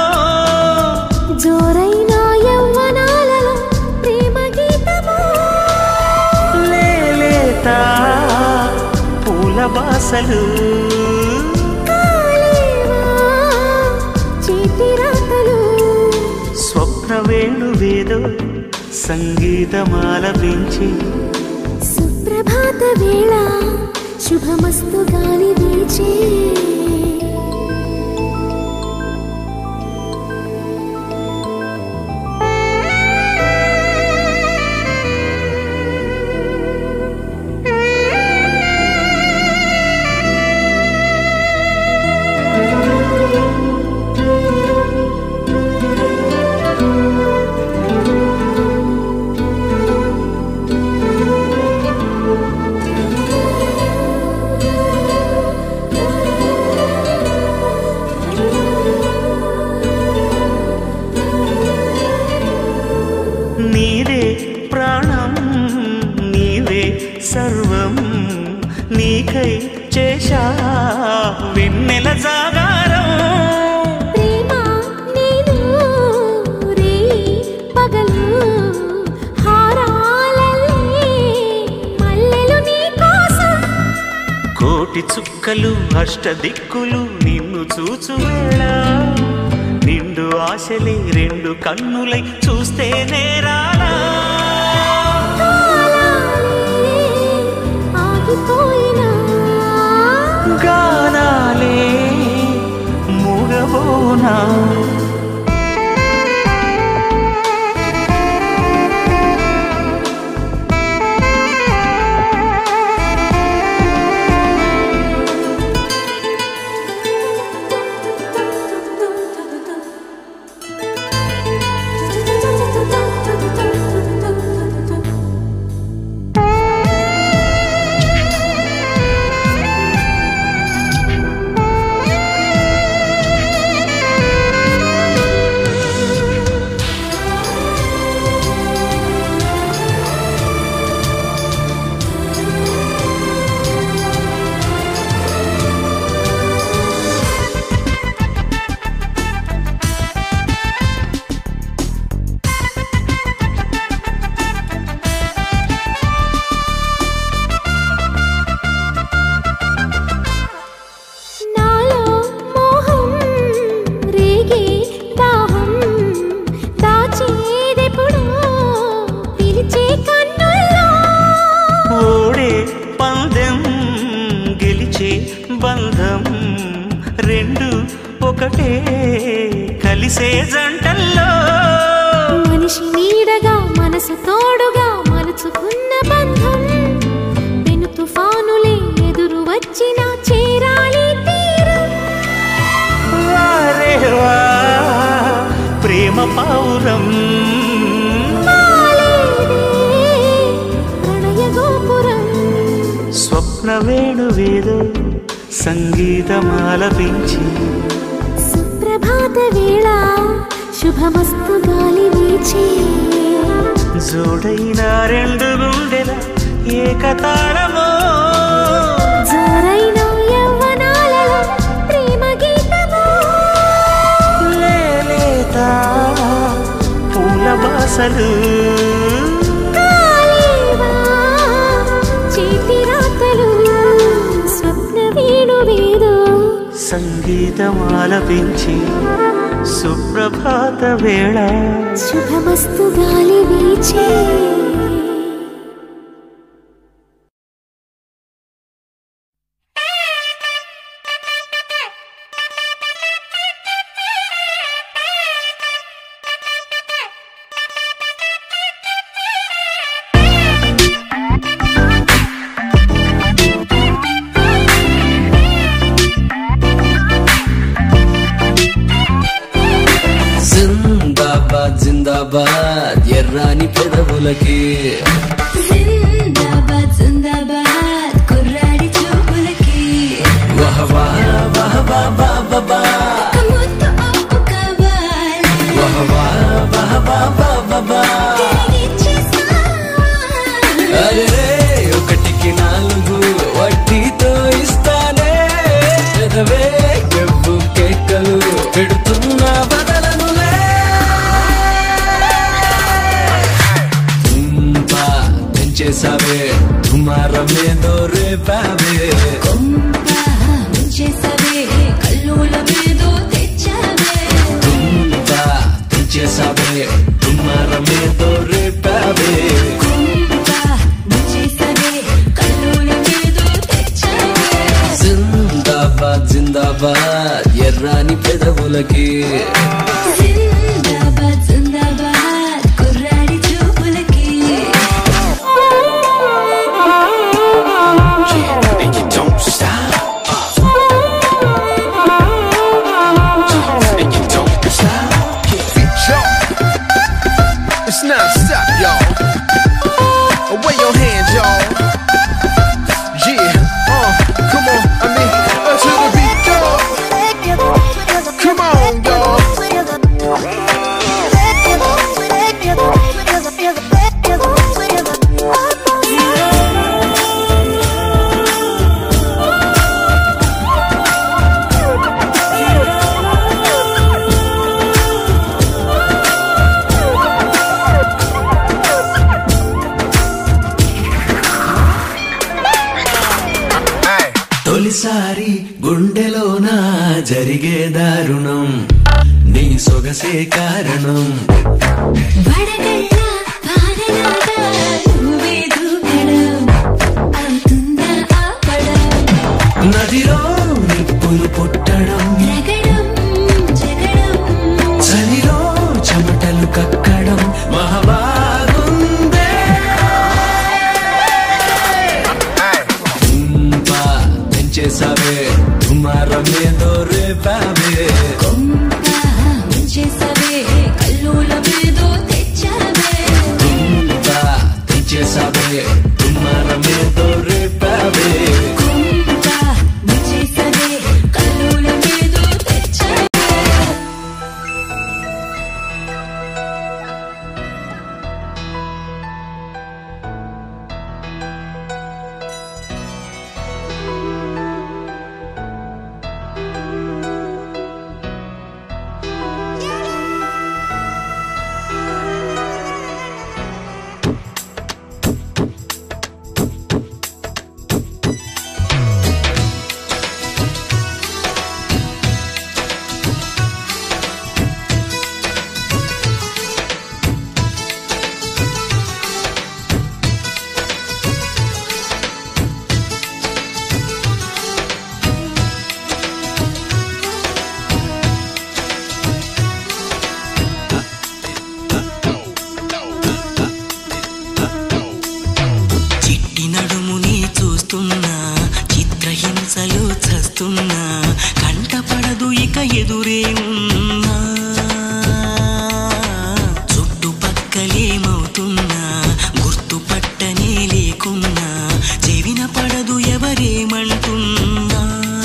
జోరైన యవ్వనాలలో ప్రేమ గీతమో లేలేత పూల బాసలు కాలేవా చేతి రాతలు స్వప్న వేణువేదో సంగీతమాలపించి సుప్రభాత వేళ శుభమస్తు గాలి వీచే సర్వం నీకై చేశా వెన్నెల జాగారం ప్రేమ నేను రే పగలు హారాలల్లే మల్లెలు నీ కోసం కోటి చుక్కలు అష్టదిక్కులు నిన్ను చూచు వేళ నిండు ఆశలే రెండు కన్నులై చూస్తే నేరాలా కాలాలే ఆగిపోయినా గానాలే మూగబోనా నాలో మోహం రేగే దాహం దాచేదెప్పుడో పిలిచే కన్నుల్లో ఓడే పందెం గెలిచే బంధం రెండు ఒకటే కలిసే జంటల్లో మనిషి నీడగా మనసు తోడుగా మలుచుకున్న బంధం పెను తుఫానులే ఎదురు వచ్చిన చేరాలి తీరం వారే వా, ప్రేమ పావురం కాలేదే ప్రణయ గోపురం స్వప్న వేణువేదో సంగీతమాలపించి సుప్రభాత వేళ శుభమస్తు గాలి వీచే జోడైన రెండు గుండెల ఏకతాళమో జోరైన యవ్వనాలలో ప్రేమ గీతమో లేలేత పూల బాసలు కాలేవా చేతి రాతలు స్వప్న వేణువేదో సంగీతమాలపించి సుప్రభాత వేళ శుభమస్తు గాలి వీచే జిందాబాద్ జిందాబాద్ ఎర్రాని పెదవులకి జిందాబాద్ జిందాబాద్ కుర్రాడి చూపులకి వహ వహ వహ వహ వహ వహ వహ. ఒక ముద్దు అప్పు కావాలి వహ వహ వహ వహ వహ వహ. తిరిగిచ్చేస్తావా? అరే రే, ఒకటికి నాలుగు వడ్డీతో ఇస్తానే పెదవే ఎవ్వు కేకలు పెడుతున్నా బదలనులే తుంపా తెంచేసావే తుమారమేదో రేపావే కొంప ముంచేసావే, కల్లోల మీదో తెచ్చావే. తుంపా తెంచేసావే తుమారమేదో రేపావే కొంప ముంచేసావే, కల్లోల మీదో తెచ్చావే. జిందాబాద్ జిందాబాద్ ఎర్రాని పెదవులకి జిందాబాద్ జిందాబాద్ కుర్రాడి చూపులకి and you don't stop. And you don't stop. Jump. It's non-stop, y'all. Away your hands, y'all. Yeah, uh, come on, I mean, until the beat, y'all. Come on, y'all. తొలిసారి గుండెలోన జరిగే దారుణం నీ సొగసే కారణం వడగళ్ళ వానలాగా నువ్వే దూకడం అవుతుందా ఆపడం నదిలో నిప్పులు పుట్టడం రగడం జగడం చలిలో చెమటలు కక్కడం మహాబాగుందే తుంపా పెంచేసావే తుమారం ఏదో రేపావే కొంప ముంచేసావే కల్లోలమేదో తెచ్చావే తుంపా పెంచేసావే తుమారం ఏదో రేపావే కొంప ముంచేసావే కల్లోలమేదో తెచ్చావే చిట్టి నడుముని చూస్తున్నా చిత్రహింసలు చస్తున్నా కంటపడదు ఇక ఎదురే ఉన్నా చుట్టుపక్కలేమవుతున్నా గుర్తుపట్టనే లేకున్నా చెవిన పడదు ఎవరేమంటున్నా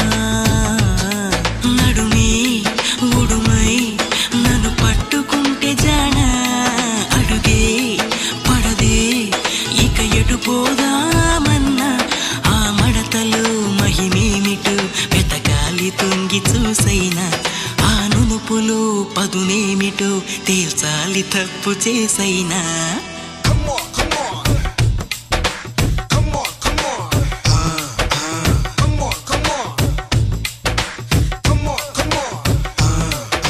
నడుమే ఉడుమై నన్ను పట్టుకుంటే జానా అడుగే పడదే ఇక ఎటు పోదామన్నా ఆ మడతలు మహిమేమిటు వెతకాలి తుంగి చూసైనా ఆ నునుపులు పదునేమిటో తేల్చాలి తప్పు చేసైనా Come on, come on. Come on, come on. Come on, come on. Come on, come on.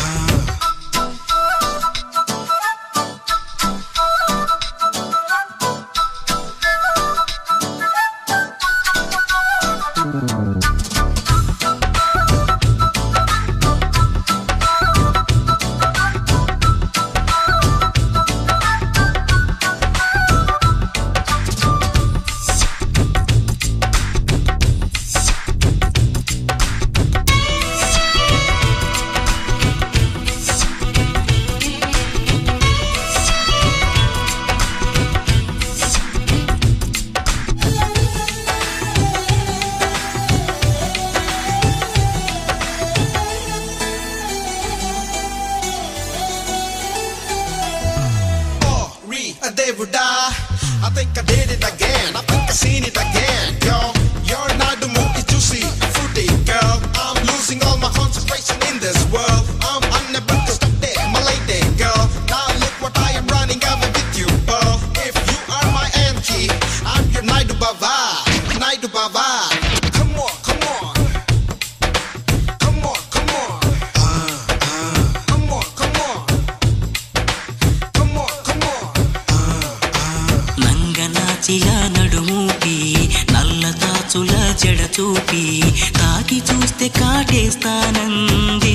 Oh, re a day would die. I think I did it again. I think I seen it again. Yo, you're not the movie to see. Fruity girl, I'm losing all my concentration in this world. I'm unable to stop there, my lady girl. Now look what I am running away with you, girl. If you are my auntie, I'm your Naidu Baba. Naidu Baba. Come on, come on. Come on, come on. Come on, come on. Come on, come on. నంగనాచిల నడుమూపి నల్ల తాచుల జడ చూపి తాకి చూస్తే కాటేస్తానంది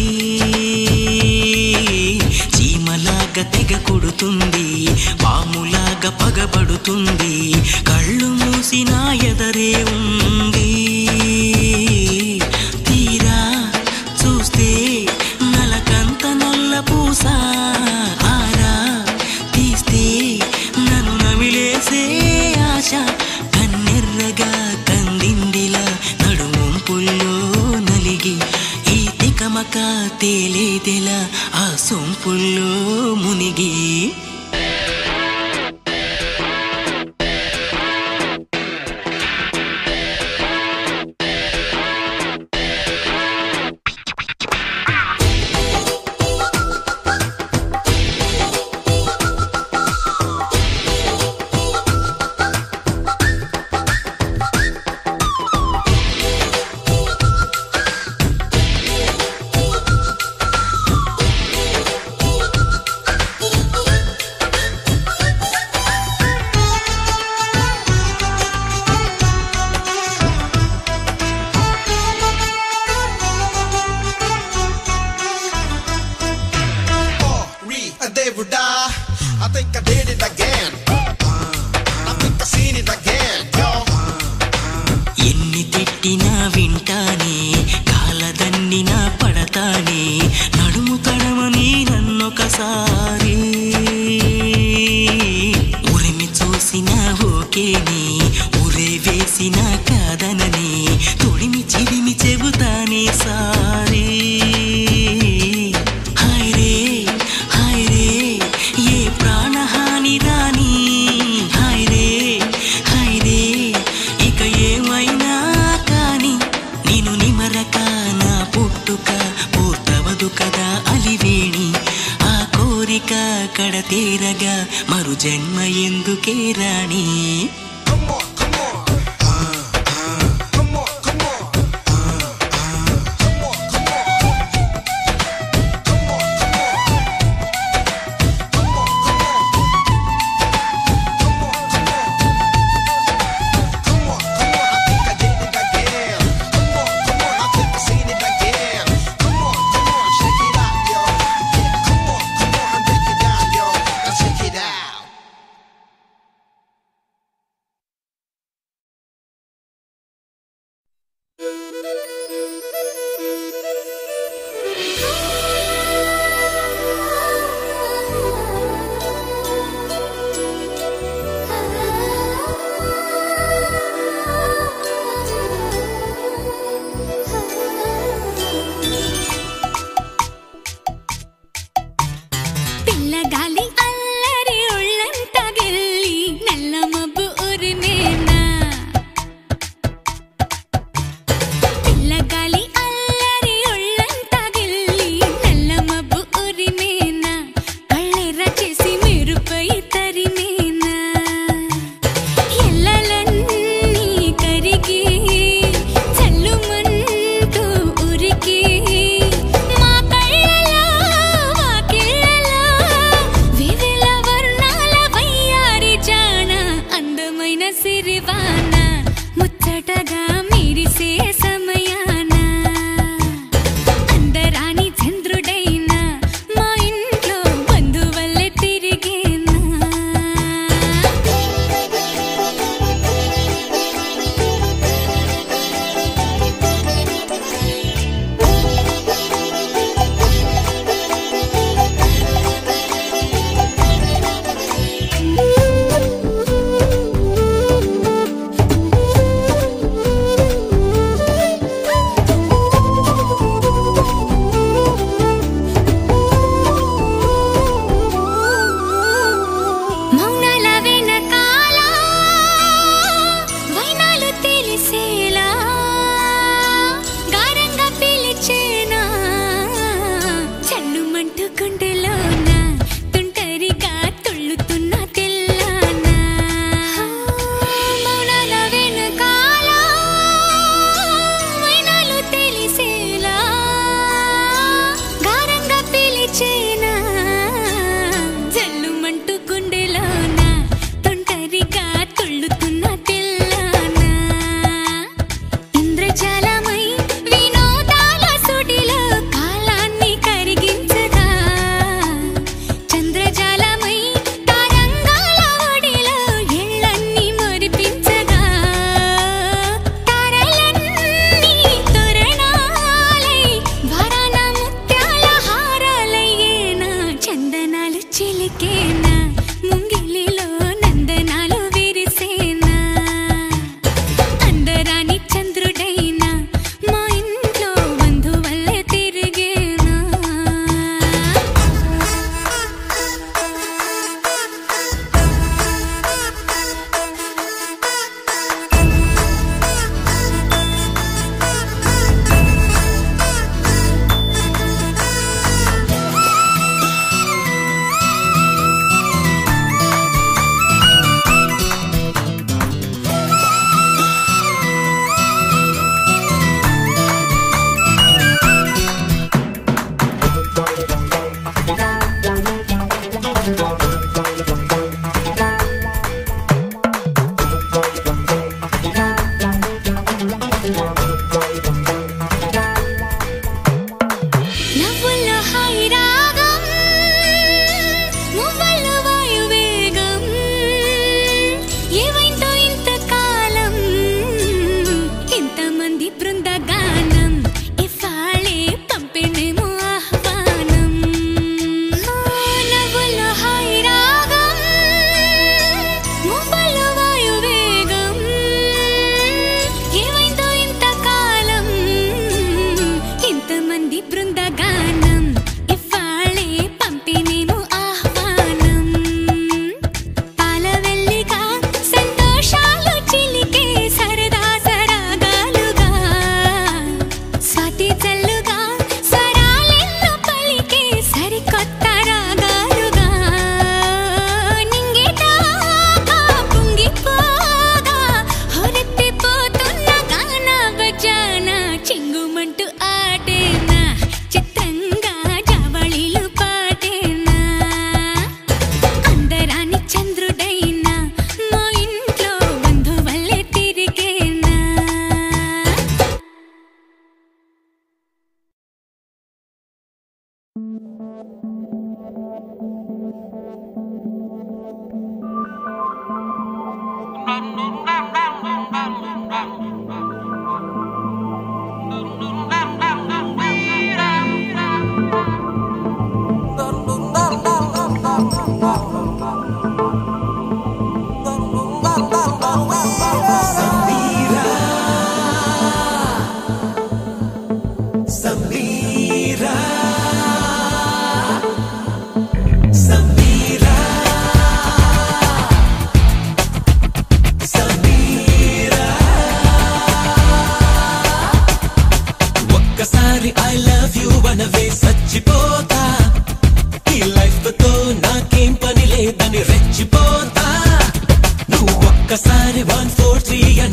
చీమలాగా తెగ కొడుతుంది పాములాగా పగబడుతుంది కళ్ళు మూసిన ఎదరే ఉంది తీరా చూస్తే నలకంత నల్ల పూస ఆరా తీస్తే నన్ను నమిలేసే ఆశ కన్నెర్రగా కందిందిలా నడుముంపుల్లో నలిగి ఈ తికమక తేలేదెలా ఆ సొంపుల్లో మునిగి Come కొట్టినా వింటానే కాలదన్నినా పడతానే నడుము తడమని నన్నొకసారి ఉరిమి చూసిన ఓకేని ఉరే వేసిన కాదనని తొడిమి చిరిమి చెబుతానే సారీ హాయ్ రే హాయ్ రే ఏ ప్రాణహాని రాని హాయ్ రే హాయ్ రే ఇక ఏమైనా కాని నేను నిమరక నా పుట్టుక పూర్తవదు కదా అలివేణి ఆ కోరిక కడతేరగా మరు జన్మ ఎందుకే రాణి Come on, come on. Come on, come on. Come on, come on. Come on, come on. Come on, come on. Come on, come on. Come on, come on. I think I did it again. Come on, come on. I think I seen it again. Come on, come on. Check it out, yo. Yeah, come on, come on. And break it down, yo. Now check it out.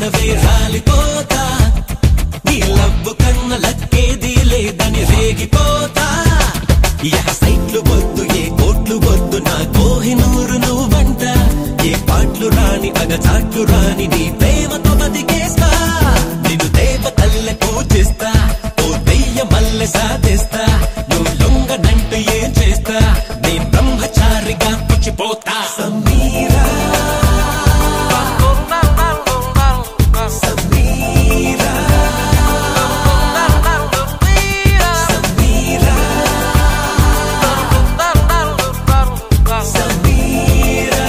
వినవే రాలిపోతా నీ love కన్న లక్కేది లేదని రేగిపోతా యహ సైట్లు వద్దు ఏ కోట్లు వద్దు నా కోహినూరు నువ్వంట ఏ పాటలు రాని అగచాట్లు రాని నీ ప్రేమతో బతికేస్తా నిన్ను దేవ తల్లె పూజిస్తా ఓ దెయ్య మల్లె సాధిస్తా నువ్వు లొంగనంటూ ఏం చేస్తా నేను బ్రహ్మచారిగా పుచ్చిపోతా సమీరా సమీరా సమీరా సమీరా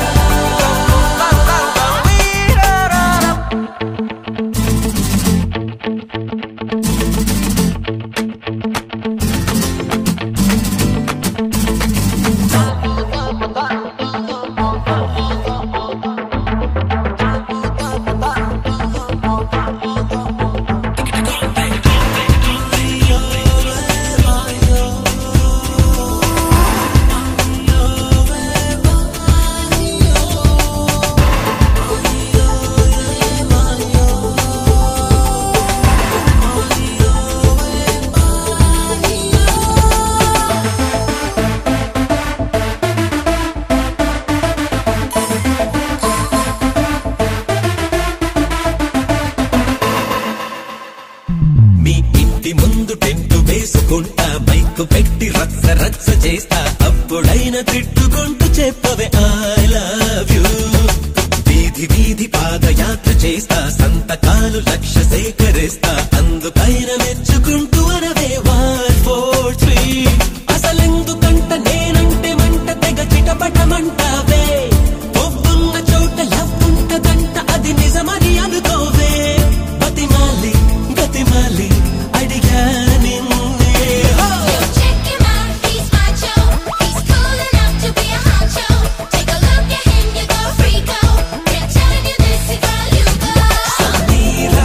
మీ ఇంటి ముందు టెంట్ వేసుకుంటా మైక్ పెట్టి రచ్చ రచ్చ చేస్తా అప్పుడైనా తిట్టుకుంటూ చెప్పవే ఐ లవ్ యూ వీధి వీధి పాదయాత్ర చేస్తా సంతకాలు లక్ష సేకరిస్తా అందుకైన మెచ్చుకుంటూ అనవే వన్ ఫోర్ త్రీ అసలెందుకంట నేనంటే మంట తెగ చిటపటమంటావే ఒప్పున్న చోట లవ్ ఉంటదంట అది నిజమని అనుకోవే బతిమాలి గతిమాలి అడిగా నిన్నే హో! Check him out, he's macho. He's cool enough to be a honcho. Take a look at him, you go freako. They're telling you this, you girl, you go. Sameera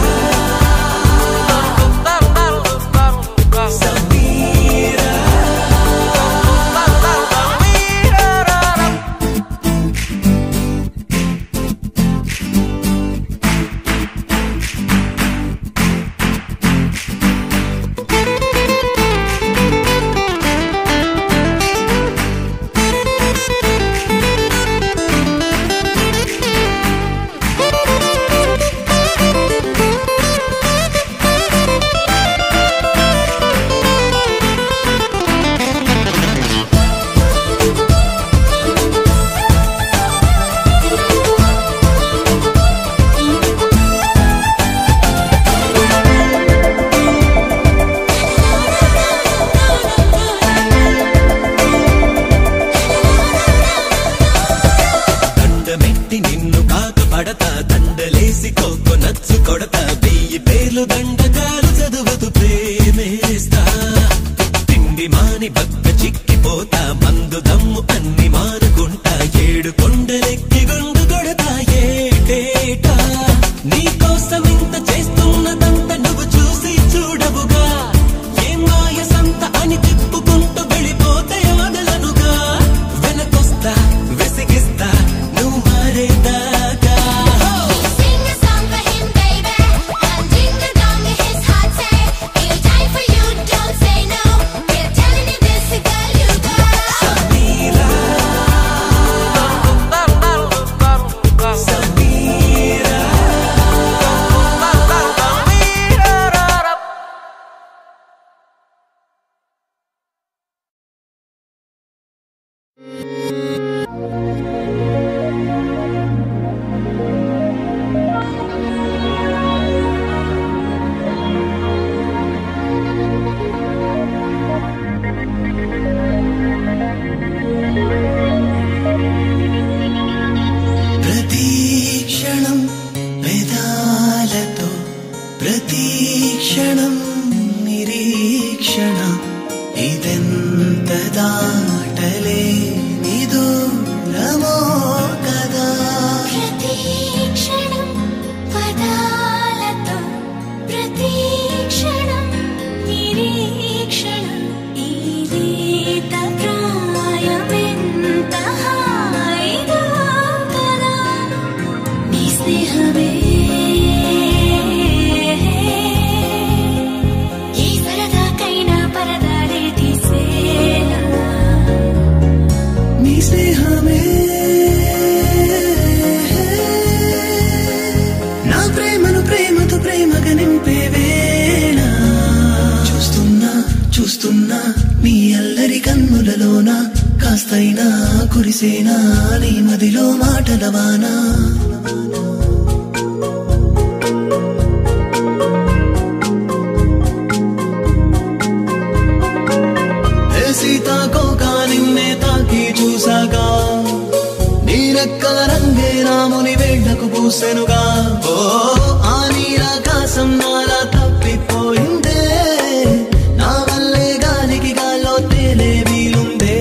Sameera దండమెట్టి నిన్ను కాక పడతా దండలేసి కోకో నచ్చు కొడతా వెయ్యి పేర్లు దండకాలు చదువుతూ ప్రేమేస్తా తిండి మాని బక్క చిక్కిపోతా మందు దమ్ము అన్ని మానుకుంటా ఏడు కొండలెక్కి గుండు కొడతా ఏటేటా నీ కోసం ఇంత చేస్తున్నదంత నువ్వు చూసి చూడవుగా ఏం మాయ సంత అని తిప్పుకుంటూ వెళ్ళిపోతే వదలనుగా వెనకొస్తా వెసిగిస్తా నువ్వు మారేదాకా Sing a song for him, baby. And ding the dong in his heart say, he'll die for you, don't say no. We're telling you this, you girl, you go. Sameera Sameera ప్రతీక్షణం వేదాలతో ప్రతీక్షణం నిరీక్షణ ఇదెంత దాటలేని దూరమో కదా ప్రతీక్షణం పదాలతో ప్రతీక్షణం నిరీక్షణం ఈ గీత ప్రాయమెంత హాయిగా కదా నీ స్నేహమే ప్రేమతో ప్రేమగా నింపే వేళ చూస్తున్నా చూస్తున్నా నీ అల్లరి కన్నులలోన కాస్తైనా కురిసేనా నీ మదిలో మాటలవానా ఏ సీతాకోక నిన్నే తాకి చూసాగా నీ రెక్కల రంగే రాముని వేళ్లకు పూసెనుగా ఓ ఆ నీరాకాశం నాలా తప్పిపోయిందే నా వల్లే గాలికి గాల్లో తేలే వీలుందే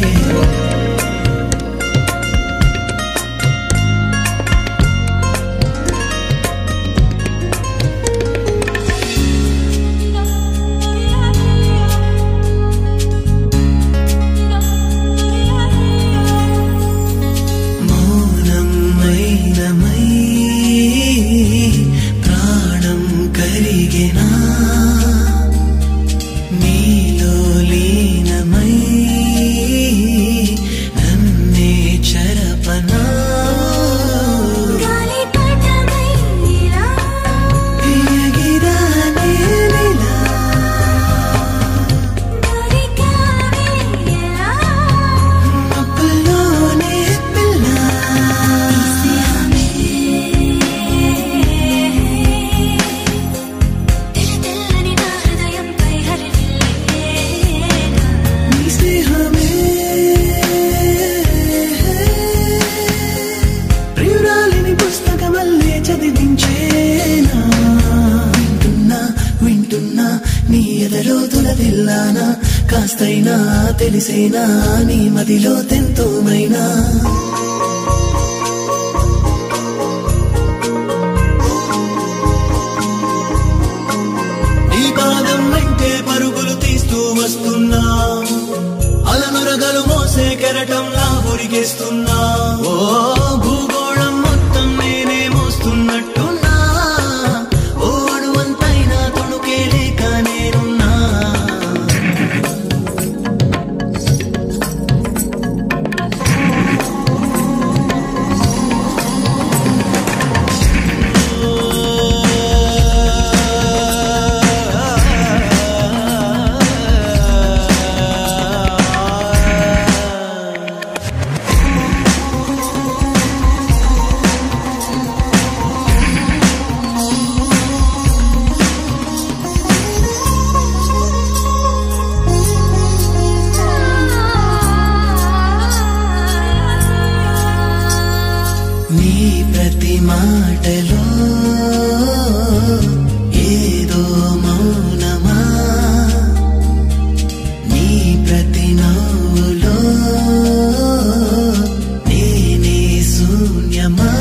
మౌనం మైనమై ప్రాణం కరిగినా నీలో లీనమై నన్నే చరపనా ఎగిరా నేనిలా మబ్బుల్లోనే పిల్ల నీ స్నేహమే ప్రియురాలిని పుస్తకమల్లే చదివించేనా వింటున్నా వింటున్నా నీ ఎదలో తులదిల్లానా కాస్తైనా తెలిసేనా నీ మదిలో తెంతోమైనా నీ పాదం వెంటే పరుగులు తీస్తూ వస్తున్నా అలనురగలు మోసే కెరటంలా ఉరిగేస్తున్నా ఓ భూగోళం మొత్తం నేనే మోస్తున్నట్టున్నా ఓ అణువంతైనా తొణుకే లేక నేనున్నా నీ ప్రతి మాటలో ఏదో మౌనమా నీ ప్రతి నవ్వులో నేనే శూన్యమా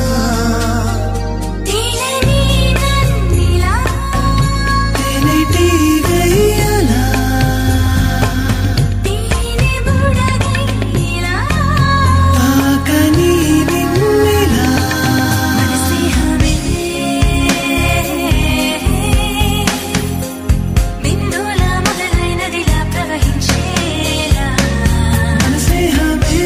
తేనెటి గయ్యలా తాకని నిన్నెలా మనసేహమే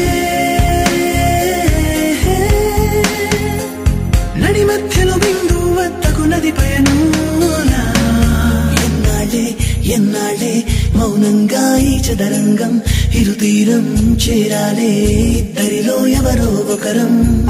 నడి మధ్యలో బిందు వద్దకు నది పయనూలా ఎన్నాళ్ళే ఎన్నాళ్ళే మౌనంగా ఈ చదరంగం ఇరుతీరం చేరాలే ఇద్దరిలో ఎవరో ఒకరం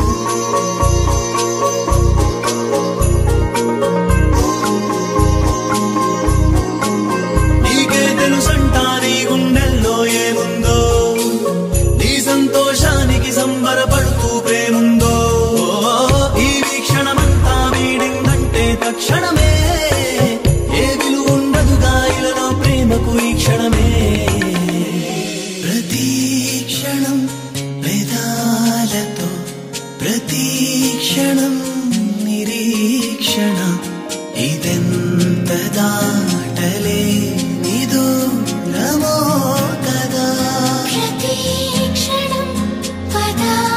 నీకే తెలుసంటా నీ గుండెల్లో ఏముందో నీ సంతోషానికి సంబరపడుతూ ప్రేముందో ఈ వీక్షణమంతా వీడిందంటే తక్షణమే ఏ విలువ ఉండదుగా ఇలలో ప్రేమకు ఈ క్షణమే ప్రతి క్షణం వేదాలతో ప్రతి క్షణం నిరీక్షణ ఇదెంత దాటలే నిదూరమో కదా ప్రతీక్షణం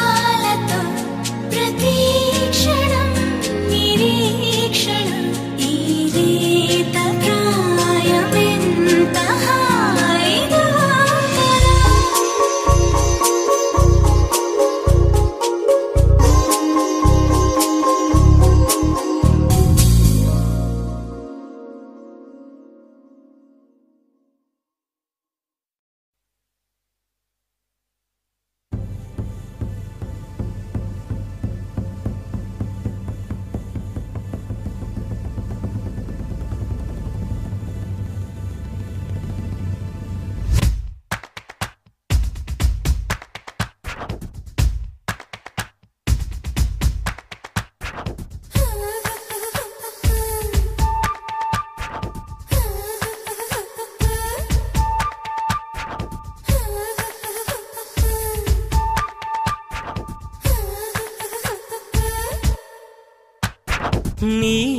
పదాలతో ప్రతీక్షణం నిరీక్షణం ఈ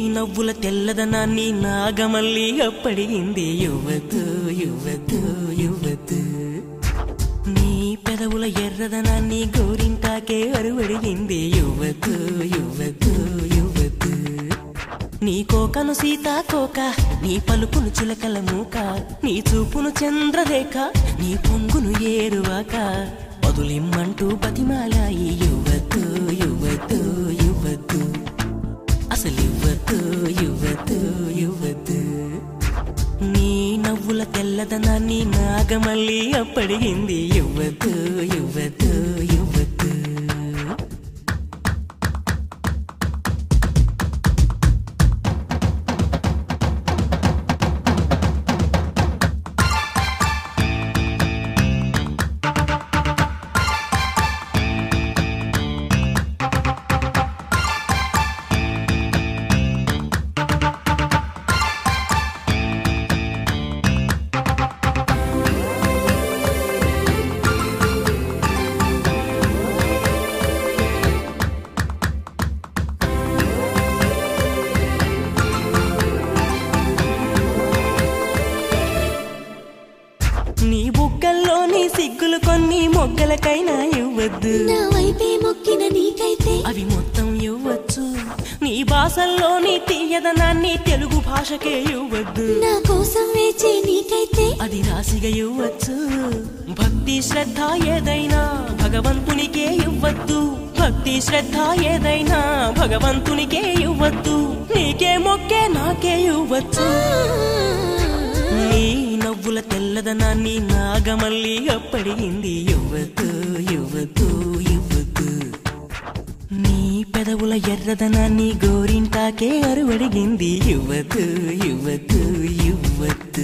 నవ్వుల తెల్లదనాన్ని నాగమల్లి అప్పడిగింది యువతు యువతు యువతు నీ పెదవుల ఎర్రదనాన్ని గోరింటాకే అరువడిగింది యువతు యువతు యువతు నీ కోకను సీతాకోక నీ పలుకును చిలకల మూక నీ చూపును చంద్రరేఖ నీ పొంగును ఏరువాక వదులిమ్మంటూ బతిమాలాయి యువతు యువతు యువతు అసలు యువతు యువతు యువతు నీ నవ్వుల తెల్లదనాన్ని నాగమల్లి అప్పడిగింది యువతు యువతు యువతు నీ బుగ్గల్లోని సిగ్గులు కొన్ని మొగ్గలకైనా ఇవ్వద్దు నా వైపే మొక్కిన నీకైతే అవి మొత్తం ఇవ్వచ్చు నీ భాషల్లోని తీయదనాన్ని తెలుగు భాషకే ఇవ్వద్దు నా కోసం వేచే నీకైతే అది రాసిగా ఇవ్వచ్చు భక్తి శ్రద్ధ ఏదైనా భగవంతునికే ఇవ్వద్దు భక్తి శ్రద్ధ ఏదైనా భగవంతునికే ఇవ్వద్దు నీకే మొక్కే నాకే ఇవ్వచ్చు నీ నవ్వుల తెల్లదనాన్ని నాగమల్లి అప్పడిగింది యువతు యువతు యువతు నీ పెదవుల ఎర్రదనాన్ని గోరింటాకే అరువడిగింది యువతు యువతు యువతు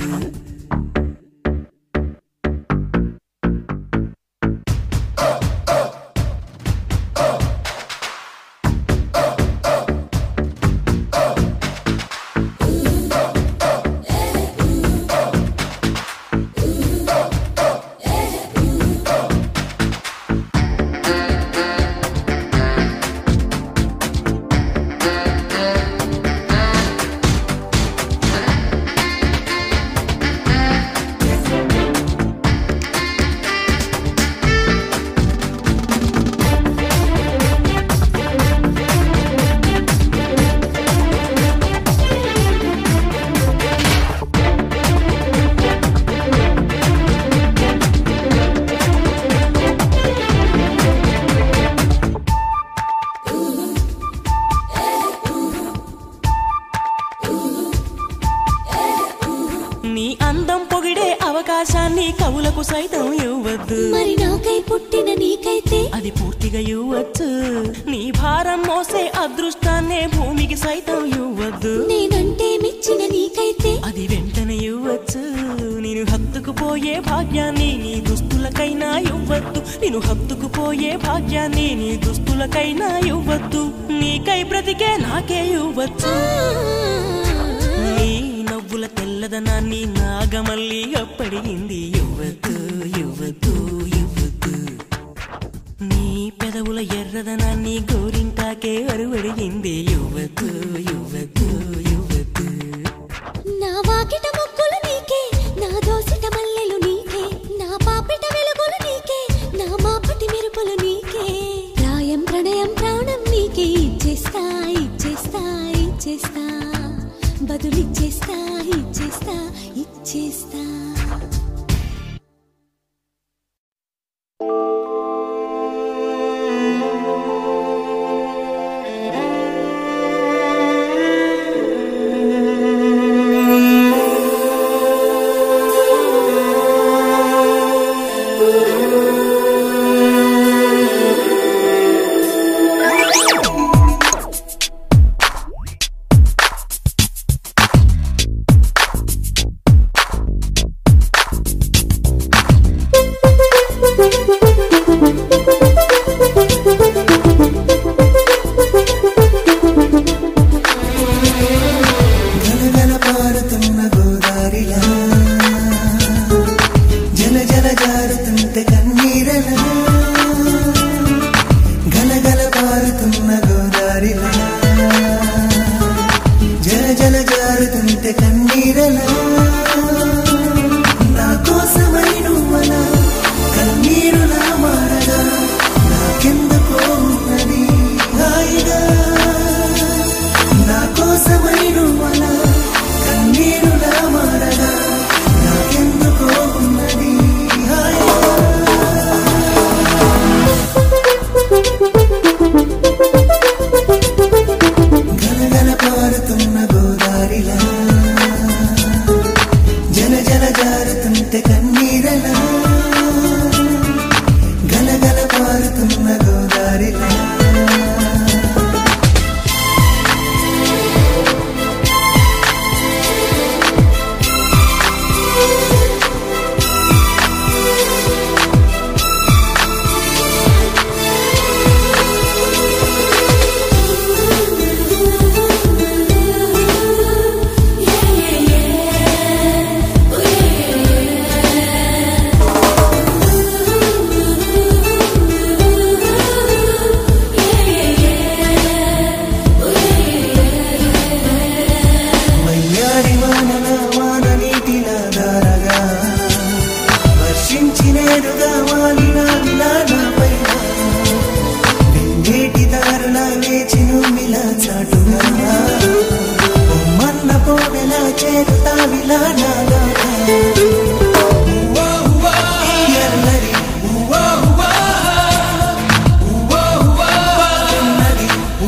నీ అందం పొగిడే అవకాశాన్ని కవులకు సైతం ఇవ్వద్దు మరి నాకై పుట్టిన నీకైతే అది పూర్తిగా ఇవ్వచ్చు నీ భారం మోసే అదృష్టాన్నే భూమికి సైతం ఇవ్వద్దు నేనంటే మెచ్చిన నీకైతే అది వెంటనే ఇవ్వచ్చు నేను హత్తుకుపోయే భాగ్యాన్ని నీ దుస్తులకైనా ఇవ్వద్దు నేను హత్తుకుపోయే భాగ్యాన్ని నీ దుస్తులకైనా ఇవ్వద్దు నీకై బ్రతికే నాకే ఇవ్వచ్చు నీ నవ్వుల తెల్లదనాన్ని నాగమల్లి అప్పడిగింది యువతు యువతు యువతు నీ పెదవుల ఎర్రదనాన్ని గోరింటాకే అరువడిగింది యువతు యువతు యువతు నా వాకిట మొక్కులు నీకే నా దోసిట మల్లెలు నీకే నా పాపిట వెలుగులు నీకే నా మాపటి మెరుపులు నీకే ప్రాయం ప్రణయం ప్రాణం నీకే ఇచ్చేస్తా ఇచ్చేస్తా ఇచ్చేస్తా బదులిచ్చేస్తా ఇచ్చేస్తా ఇచ్చేస్తా జల జారుతుంటే కన్నీరలా నా కోసమై నువ్వలా కన్నీరులా మారగా నాకెందుకో ఉన్నది హాయిగా నా కోసమై నువ్వలా కన్నీరులా మారగా నాకెందుకో ఉన్నది హాయిగా గలగల పారుతున్న గోదారిలా జల జల జారుతుంటే కన్నీరలా గలగల పారుతున్న గోదారిలా వయ్యారి వానల వాన నీటిలా దారగా వర్షించినేరుగా వాలిన విలానపైన వెంగేటి దారుల లేచి నువ్విలా చాటుగా మన్న పోవెలా చేరుతా విలానాగా ఎల్లరి ఉన్నది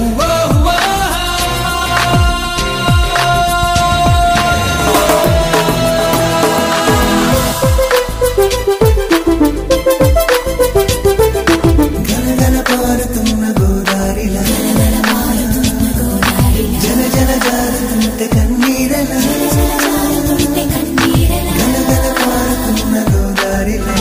గలగల పారుతున్న గోదారిలా జల జల జారుతుంటే కన్నీరలా గలగల పారుతున్న గోదారిలా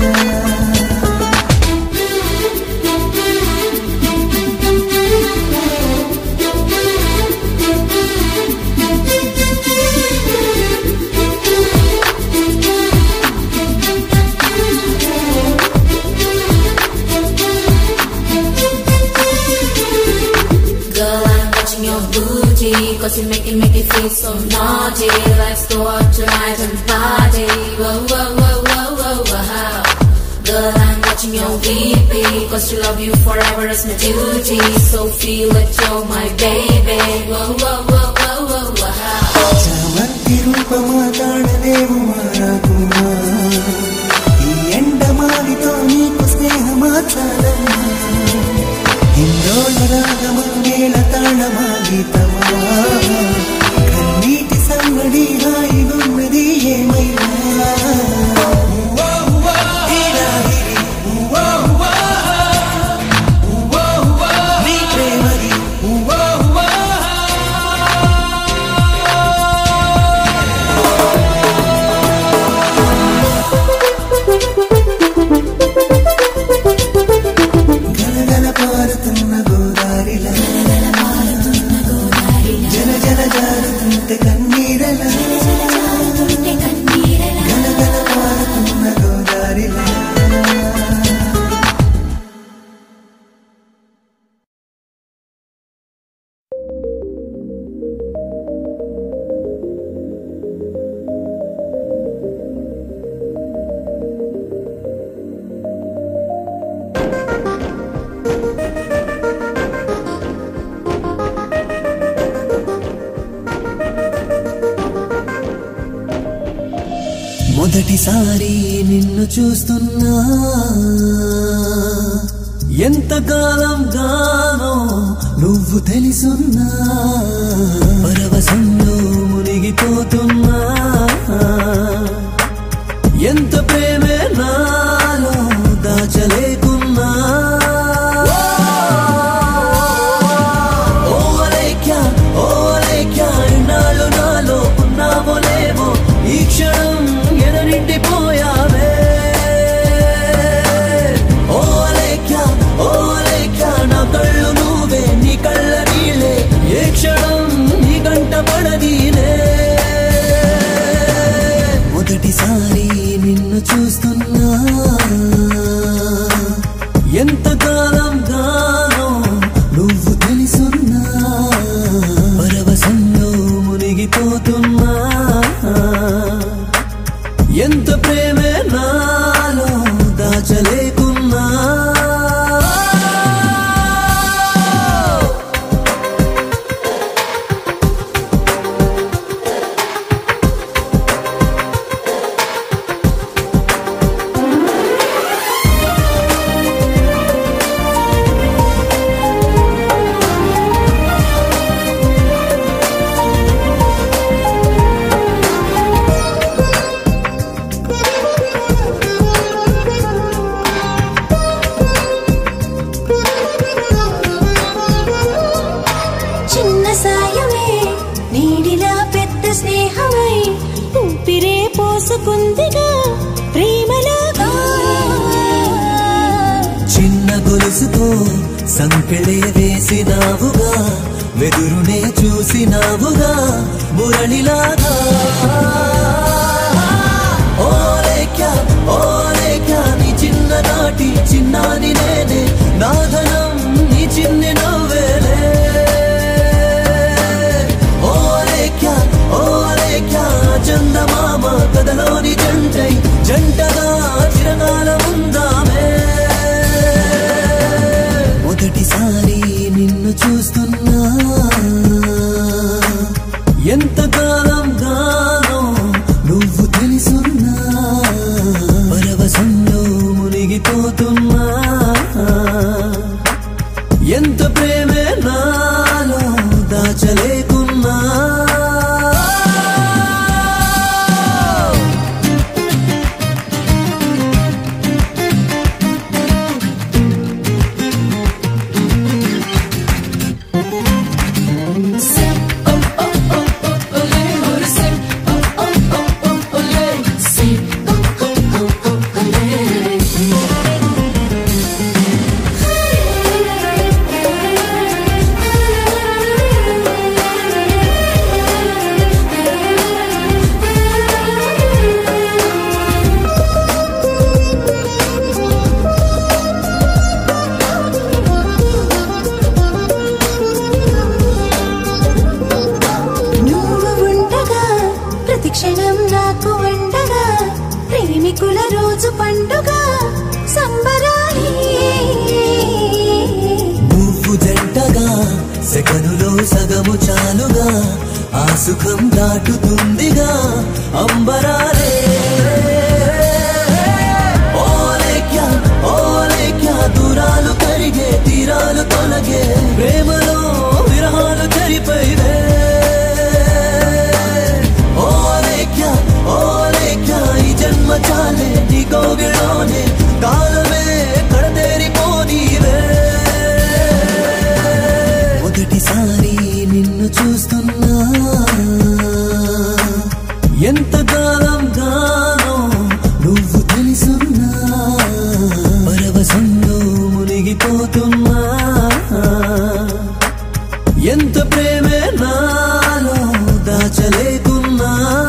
Girl, I'm watching your booty Cause you make it, make it feel so naughty Let's go out tonight and party Whoa, whoa, whoa, whoa, whoa, wow Girl, I'm watching your VP Cause to love you forever is my duty So feel it, you're my baby Whoa, whoa, whoa, whoa, whoa, wow చామంతి రూపమా తాళలేవు మారాకుమా ఈ ఎండమావితో నీకు స్నేహమా చాలమ్మా హిందోళ రాగమా మేళ తాళమా గీతమా కన్నీటి సంగడి హాయిగున్నది ఏమైనా హీరాహిరి, నీ ప్రేమది గలగల పారుతున్న గోదారిలా జల జల జారుతుంటే కన్నీరలా గలగల పారుతున్న గోదారిలా మొదటిసారి నిన్ను చూస్తున్నా ఎంతకాలం గానో నువ్వు తెలుసున్నా పరవశంలో మునిగిపోతున్నా ఎంత ప్రేమే నాలో దాచలేకున్నా ఓ అలేఖ్య ఓ అలేఖ్య ఇన్నాళ్ళు నాలో ఉన్నావో లేవో ఈ క్షణం ఎననిండిపోయావే ఓ అలేఖ్య ఓ అలేఖ్య నా కళ్ళు నువ్వే నీ కళ్ళ నీళ్ళే ఏ క్షణం నీ గంట దోచుకుందిగా ప్రేమలాగా చిన్న గొలుసుతో సంకెళే వేసినావుగా వెదురునే చూసినావుగా మురళిలాగా ఓలేఖ్య ఓలేఖ్య నీ చిన్ననాటి చిన్నాని నేనే నాదనం నీ చిన్ని నవ్వేలే ఓలేఖ్య ఓలేఖ్య చందమామ కథలోని జంటై జంటగా చిరకాలం ఉందామే మొదటిసారి నిన్ను చూస్తున్నా ఎంతకాలం గానో నువ్వు తెలుసున్నా పరవశంలో మునిగిపోతున్నా ఎంత ప్రేమే నాలో దాచలేకున్నా నువ్వు ఉండగా ప్రతి క్షణం నాకు ఉండగా ప్రేమికుల రోజు పండుగ సంబరాలి నువ్వు జంటగా సెకనులో సగము చాలుగా ఆ సుఖం దాటుతుందిగా అంబరాలే ఓలేఖ్య ఓలేఖ్య దూరాలు కరిగే తీరాలు తొలగే ప్రేమలో విరహాలు తెరిపోయివే ఓలేఖ్య ఓలేఖ్య ఈ జన్మ చాలే నీ కోగిలోనే కాలమే కడతేరిపోనీవే మొదటిసారి నిన్ను చూస్తున్నా ఎంతకాలం గానో నువ్వు తెలుసున్నా పరవశంలో మునిగిపోతున్నా ఎంత ప్రేమే నాలో దాచలేకున్నా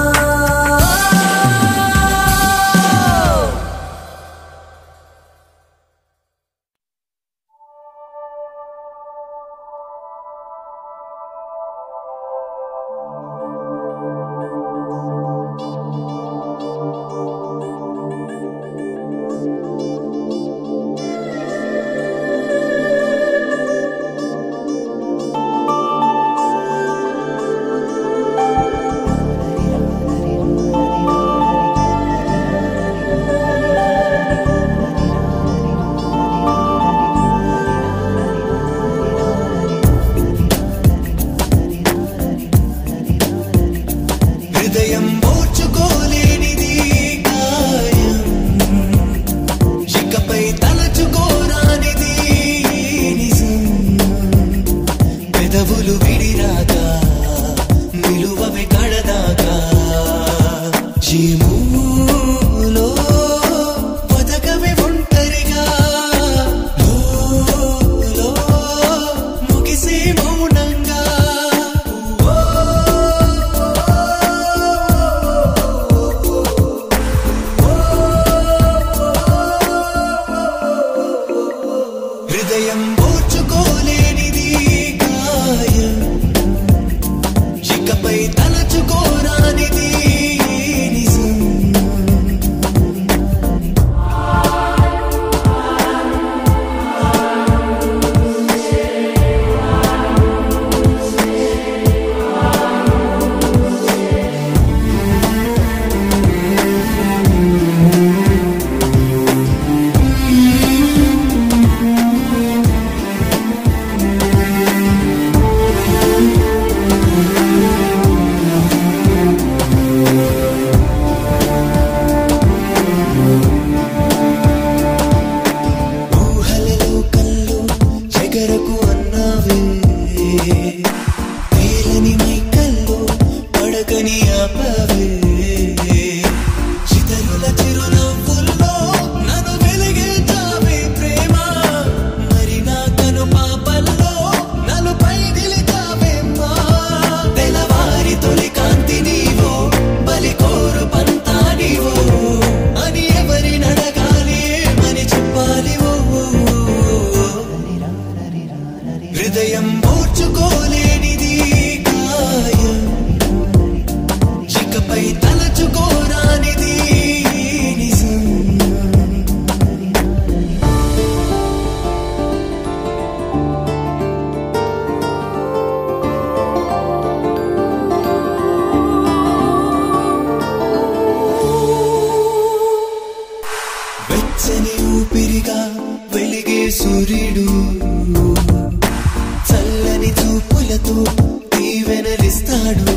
హృదయం ఓర్చుకోలేనిది గాయం ఇకపై తలచుకోరానిది నిజం పెదవులు విడిరాగా నిలువవి కడదాగా జీములో బతకవి ఒంటరిగా లోలో ముగిసే మౌనంగా హృదయం ఓర్చుకోలేనిది గాయం ఇకపై తలచుకోరానిది నిజం చేస్తాడు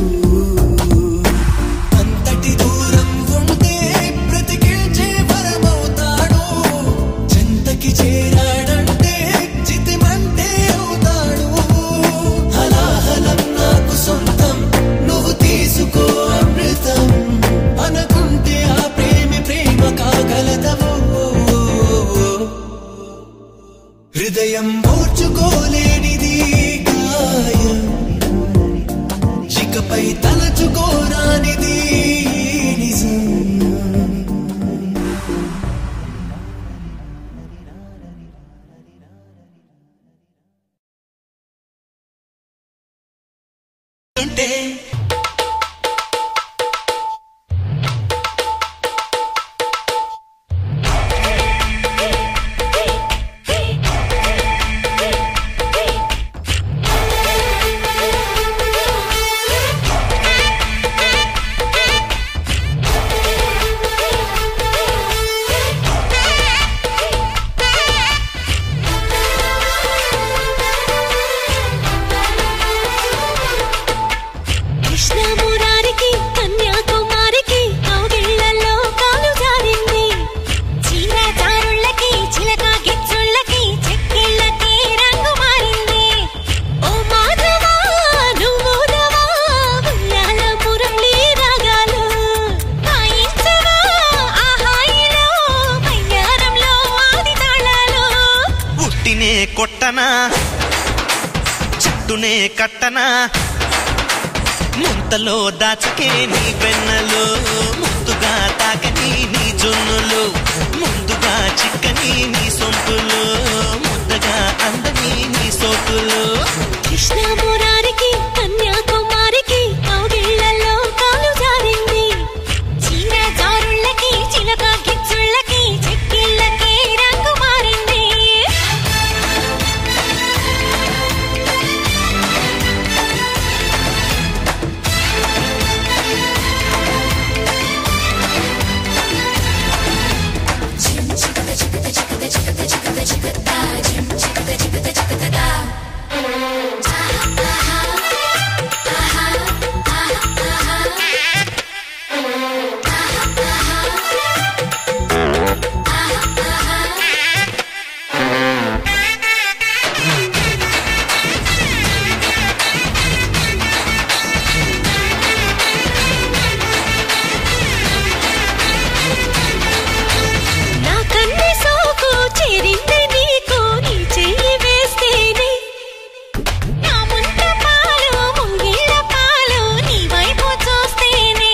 అంతటి దూరం ఉంటే బ్రతికించే వరమవుతాడు చెంతకి చేరాడంటే చితిమంటే అవుతాడు హలాహలం నాకు సొంతం నువ్వు తీసుకో అమృతం అనుకుంటే ఆ ప్రేమి ప్రేమ కాగలదవో హృదయం ఓర్చుకోలేనిది గాయం ఇకపై తలచుకోరానిది నిజం ఉంటే కృష్ణ మురారికి కన్యాకుమారికి కౌగిళ్లలో కాలు జారింది చీర చారుళ్ళకి చిలక గిచ్చుళ్ళకి చెక్కిళ్ళకి రంగు మారింది ఓ మాధవా నువ్వుదవా ఉయ్యాల మురళి రాగాలు హాయించవా ఆ హాయిలో వయ్యారంలో ఆది తాళాలు పుట్టినే కొట్టనా చుట్టునే కట్టనా ముంతలో దాచకే నీ వెన్నలు ముద్దుగా తాకని నీ జొన్నులు ముందుగా చిక్కని నీ సొంతులు ముద్దగా అందని నీ సోకులు కృష్ణ మురారికి కన్యాకుమారికి కౌగిళ్లలో కాలు జారింది చీర జారుళ్ళకి చిలక గిచ్చుళ్ళకి చెక్కిళ్ళకి రంగు మారింది నా కన్నె సోకు చేరింది నీకు నీ చెయ్యి వేస్తేనే నా ముంత పాలు ముంగిళ్ళ పాలు నీ వైపు చూస్తేనే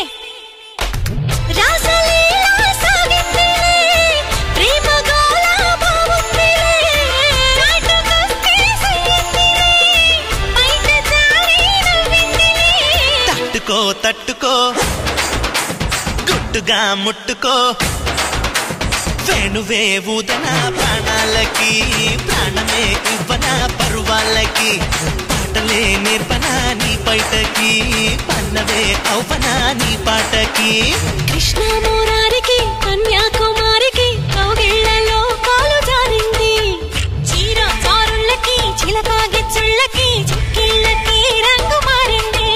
రాసలీల సాగిందిలే ప్రేమ గోళ బాగుందిలే నాటుకొస్తే సయ్యిందిలే బయట జారి నవ్విందిలే తట్టుకో తట్టుకో గుట్టుగా ముట్టుకో వేణువే ఊదన ప్రాణాలకి ప్రాణమే ఇవ్వన పరువాళ్ళకి పాటలే నేర్పన నీ పైటకి పన్నవే అవ్వన నీ పాటకి కృష్ణ మురారికి కన్యాకుమారికి కౌగిళ్లలో కాలు జారింది చీర చారుళ్ళకి చిలక గిచ్చుళ్ళకి చిక్కిళ్ళకి రంగు మారింది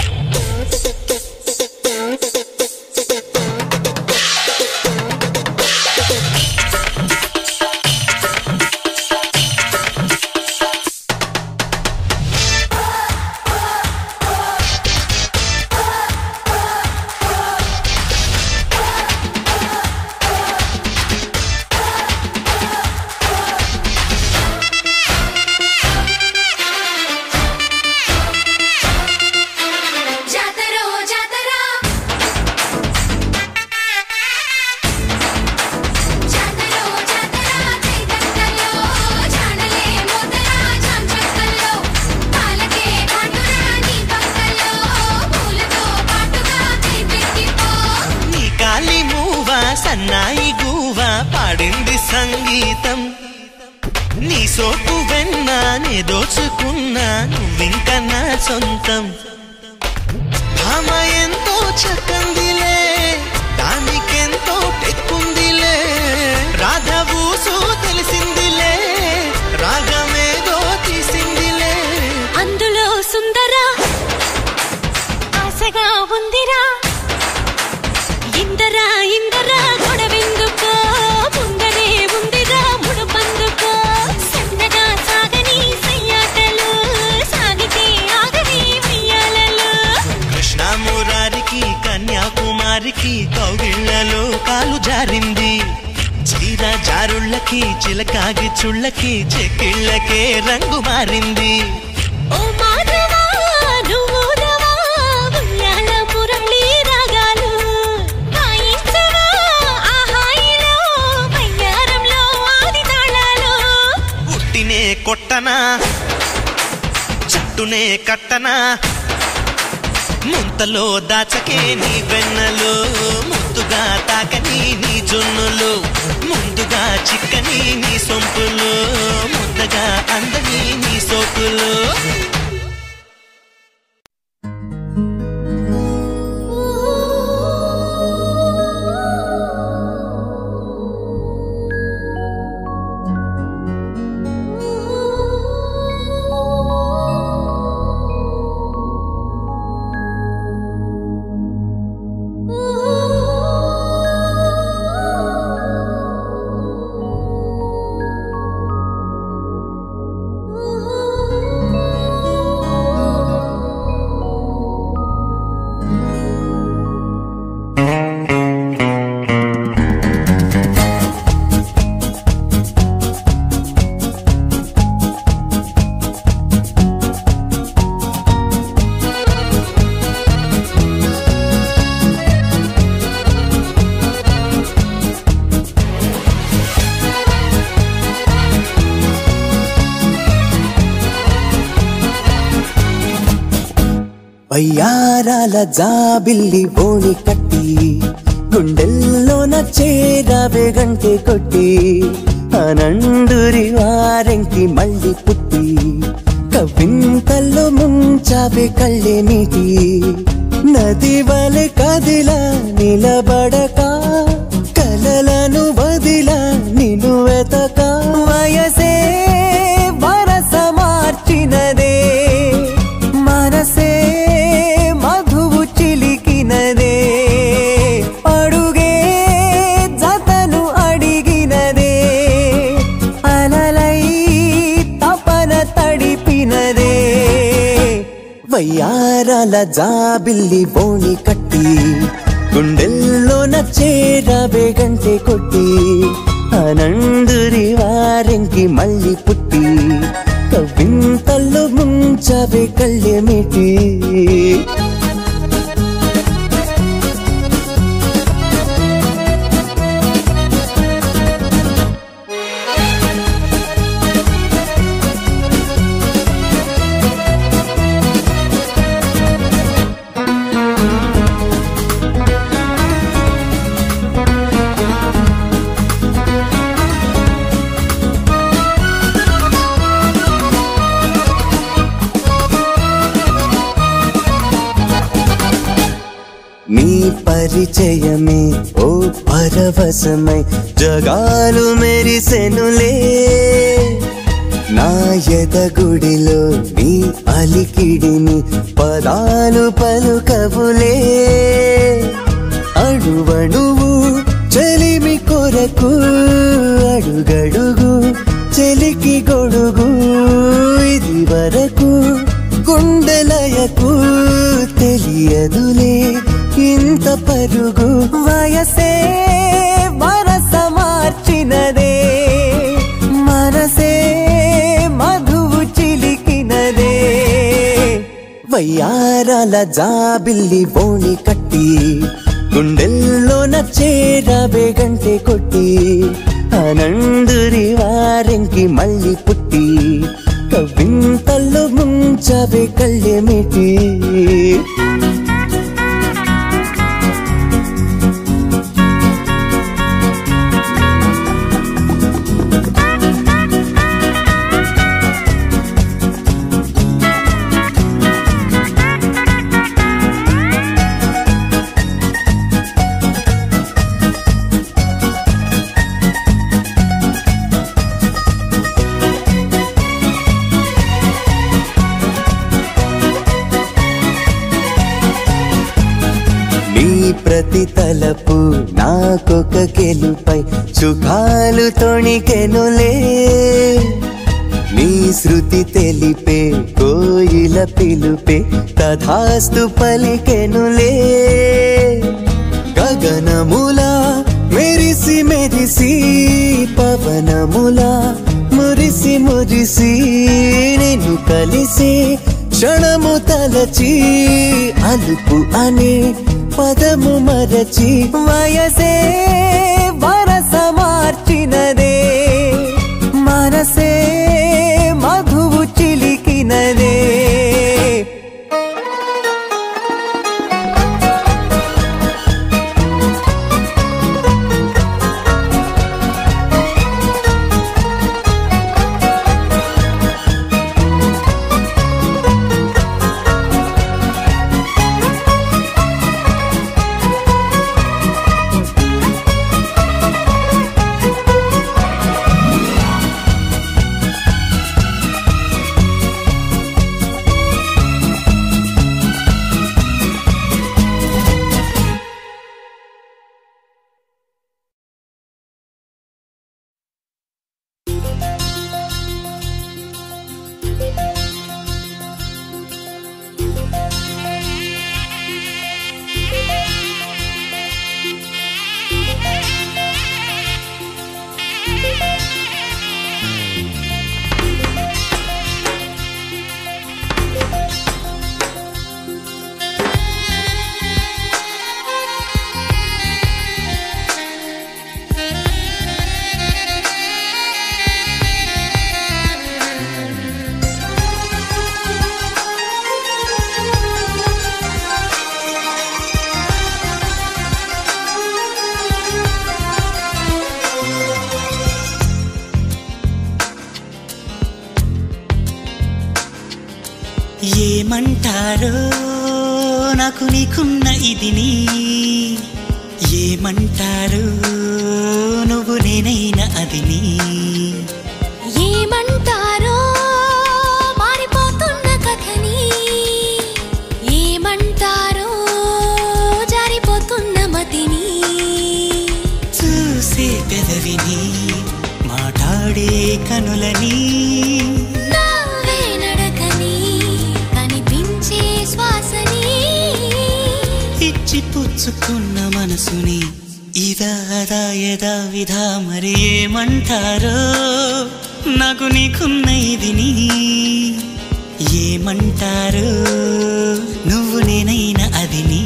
జాతరో జాతరా జాతరో జాతరా చైతన్యలో జానలే మోతరా జాంచక్కల్లో పాలకే పాటురా నీ పక్కల్లో పూలతో పాటుగా తీపెక్కిపో నీ కాలి మూవ సన్నాయి గూవ పాడింది సంగీతం నీ సోపు వెన్న నే దోచుకున్నా నువ్వింక నా సొంతం భామ ఎంతో చక్కందిలే దానికెంతో టెక్కుందిలే రాధవూసు తెలిసిందిలే రాగమేదో తీసిందిలే అందులో సుందర ఉందిరా ఇందరా ఇందరా గొడవెందుకో ముందరే ఉందిరా ముడుపందుకో సన్నగా సాగని సయ్యాటలు సాగితే ఆగని ఉయ్యాలలు కృష్ణ మురారికి కన్యాకుమారికి కౌగిళ్లలో కాలు జారింది చీర జారుళ్ళకి చిలకాగి చుళ్ళకి చెక్కిళ్ళకే రంగు మారింది ఓ మాధవా నువ్వుదవా ఉయ్యాల మురళి రాగాలు హాయించవా ఆ హాయిలో వయ్యారంలో ఆది తాళాలు పుట్టినే కొట్టనా చుట్టునే కట్టనా ముంతలో దాచకే నీ వెన్నలు ముద్దుగా తాకని నీ జున్నులు ముందుగా చిక్కని నీ సొంపులు ముద్దగా అందని నీ సోకులు వయ్యారాల జాబిల్లి బోణి కట్టి గుండెల్లోన చేరావే గంటె కొట్టి అనండురి వారెంకి మళ్ళీ పుట్టి కవింతల్లో ముంచావే కళ్ళే నీటి నది వలె కదిలా నిలబడక కలలను వదిలా నిన్ను వెతక వయసే వరస మార్చినదే మనసే మధువు చిలికినదే అడుగే జతను అడిగినదే అలలై తపన తడిపినదే వయ్యారాల జాబిల్లి బోణి కట్టి గుండెల్లోన చేరావే గంటె కొట్టి అనందురి వారెంకి మళ్ళీ పుట్టి కవింతల్లో ముంచవే కళ్ళెమిటి నీ పరిచయమే ఓ పరవశమై జగాలు మెరిసెనులే నా ఎదగుడిలో నీ అలికిడిని పదాలు పలుకవులే అడువడువు చెలిమి కొరకు అడుగడుగు చెలికి గొడుగు ఇది వరకు గుండెలయకు తెలియదులే ఇంత పరుగు వయసే వరస మార్చినదే మనసే మధువు చిలికినదే వయ్యారాల జాబిల్లి బోణి కట్టి గుండెల్లోన చేరావే గంటె కొట్టి అనందురి వారెంకి మళ్ళీ పుట్టి కవింతల్లో ముంచవే కళ్ళెమిటి ప్రతి తలపు నాకొక గెలుపై సుఖాలు తొణికెనులే నీ శృతి తెలిపే కోయిల పిలుపే తథాస్తు పలికెనులే గగనములా మెరిసి మెరిసి పవనములా మురిసి మురిసి నేను కలిసి క్షణము తలచి అలుపు అనే పదము మరచి వయసే వరస మార్చినదే మనసే మధువు చిలికినదే ఏమంటారో నాకు నీకున్న ఇదిని ఏమంటారు నువ్వు నేనైన అదిని ఏమంటారో మారిపోతున్న కథని ఏమంటారో జారిపోతున్న మతిని చూసే పెదవిని మాట్లాడే కనులని నవ్వే నడకని కనిపించే శ్వాసని ఇచ్చి పుచ్చుకున్న మనసుని ఇదా అదా యదా విధా మరి ఏమంటారో నాకు నీకున్న ఇదిని ఏమంటారు నువ్వు నేనైన అదిని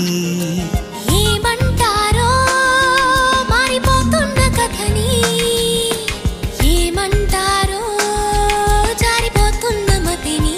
ఏమంటారో మారిపోతున్న కథని ఏమంటారో జారిపోతున్న మతిని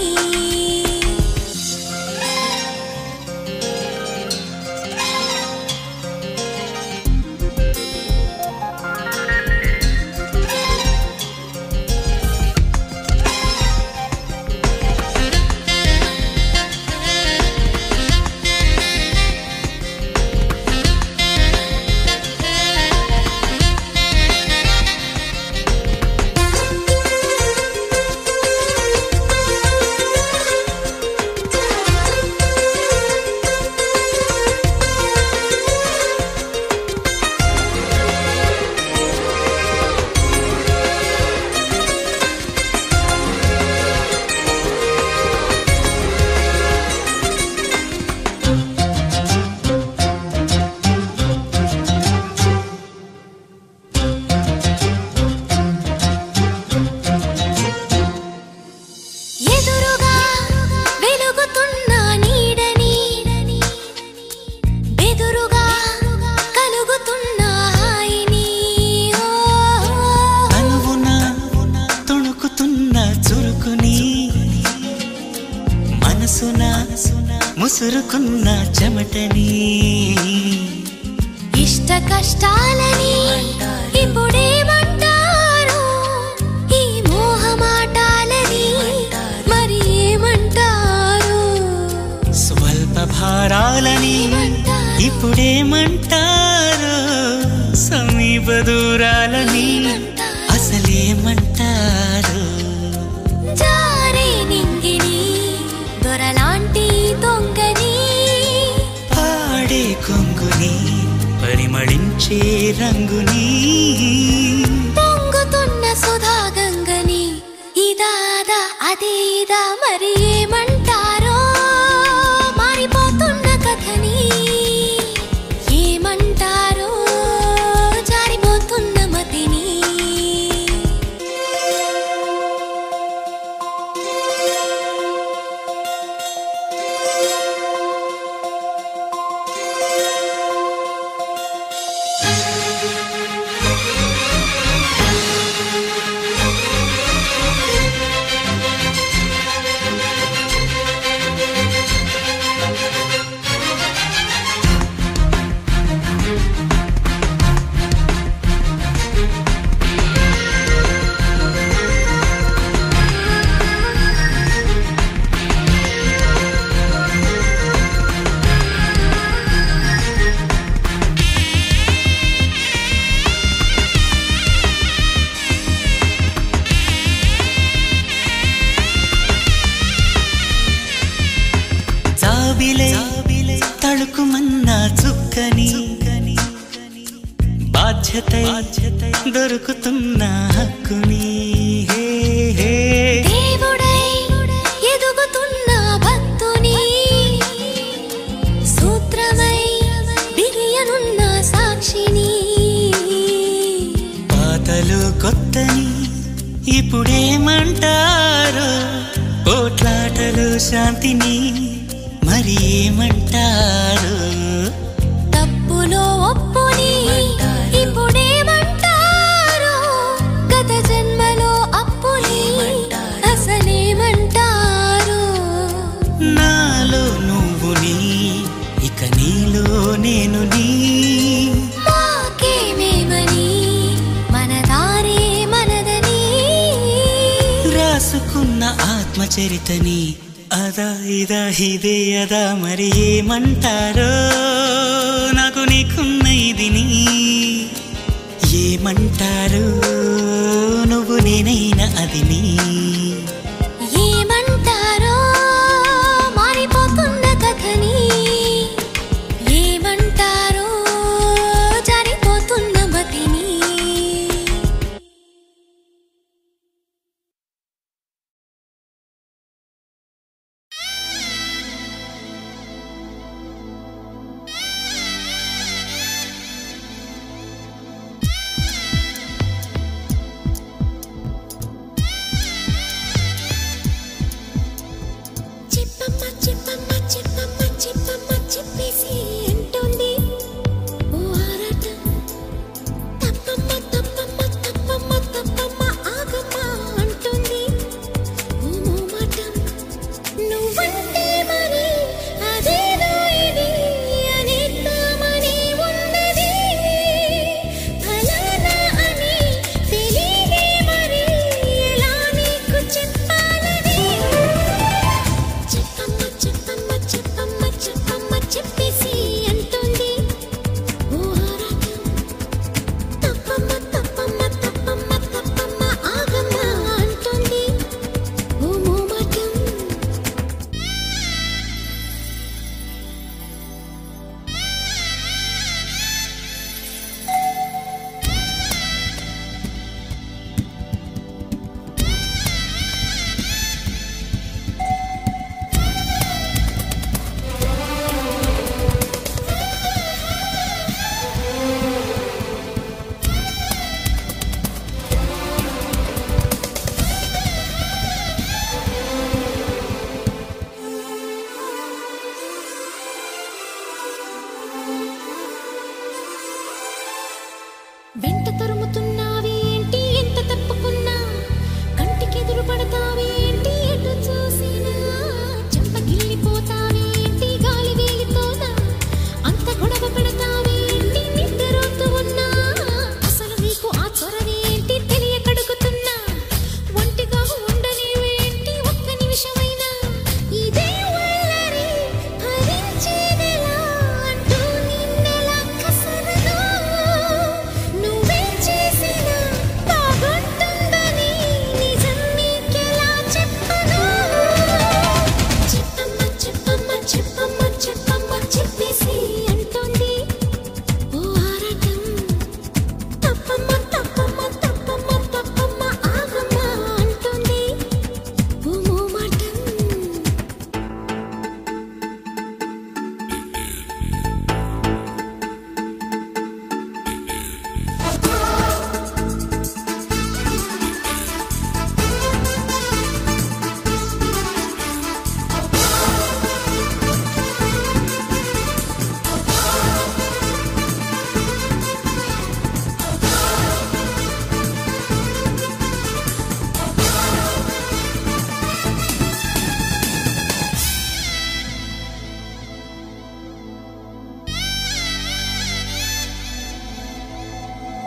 ఎదురుగా వెలుగుతున్న నీడని బెదురుగా కలుగుతున్న హాయిని ఓ, అనువున తొణుకుతున్న చురుకుని మనసున ముసురుకున్న చెమటని ఇష్ట కష్టాలని ఇప్పుడేమంటారు ఈ మోహమాటాలని మరి ఏమంటారు స్వల్ప భారాలని ఇప్పుడేమంటారు సమీప దూరాలని అసలేమంటారు జారే నింగిని దొరలాంటి దొంగని పాడే కొంగు పంచే రంగుని పొంగుతున్న సుధా గంగని ఇదాదా అదే ఇదా మరి ఏమంటారో మారిపోతున్న కథని ఏమంటారో జారిపోతున్న మతిని జాబిలే తళుకుమన్న చుక్కని బాధ్యత దొరుకుతున్న హక్కుని హే హే దేవుడై ఎదుగుతున్న భక్తుని సూత్రమై బిరియనున్న సాక్షిని పాతలు కొత్తని ఇప్పుడేమంటారు పోట్లాటలు శాంతిని మరి ఏమంటారు తప్పులో ఒప్పుని ఇప్పుడేమంటారు గత జన్మలో అప్పుని అసలేమంటారు నాలో నువ్వు నీ ఇక నీలో నేను నీ మాకేమేమని మన దారే మనదని రాసుకున్న ఆత్మచరితని అదా ఇదా ఇదే అదా మరి ఏమంటారో నాకు నీకున్న ఇదిని ఏమంటారు నువ్వు నేనైనా అదిని ఏమంటారో మారిపోతున్న కథని ఏమంటారో జారిపోతున్న మతిని చెప్పమ్మ చెప్పమ్మ చెప్పమ్మ చెప్పమ్మ చెప్పేసి అంటోంది ఓ ఆరాటం తప్పమ్మ తప్పమ్మ తప్పమ్మ తప్పమ్మ ఆగమ్మ అంటుంది ఓ మోమాటం నువ్వంటే మరి అదేదో ఇది అనేద్దామని ఉన్నది ఫలానా అని తెలియదే మరి ఎలా నీకు చెప్పాలని చెప్పమ్మ చెప్పమ్మ చెప్పమ్మ చెప్పమ్మ చెప్పేసి అంటుంది ఓ ఆరాటం తప్పమ్మ తప్పమ్మ తప్పమ్మ తప్పమ్మ ఆగమ్మ అంటుంది ఓ మోమాటం వెంట తరుముతున్నావేంటి ఎంత తప్పుకున్నా కంటికెదురు పడతావేంటి ఎటు చూసినా చెంపగిల్లిపోతావేంటి గాలి వేలితోనా అంత గొడవ పెడతావేంటి నిద్రపోతూ ఉన్నా అసలు నీకు ఆ చొరవేంటి తెలియకడుగుతున్నా ఒంటిగా ఉండనివేంటి ఒక్క నిమిషమైనా ఇదే వల్లరి భరించేదెలా అంటూ నిన్నెలా కసరను నువ్వే చే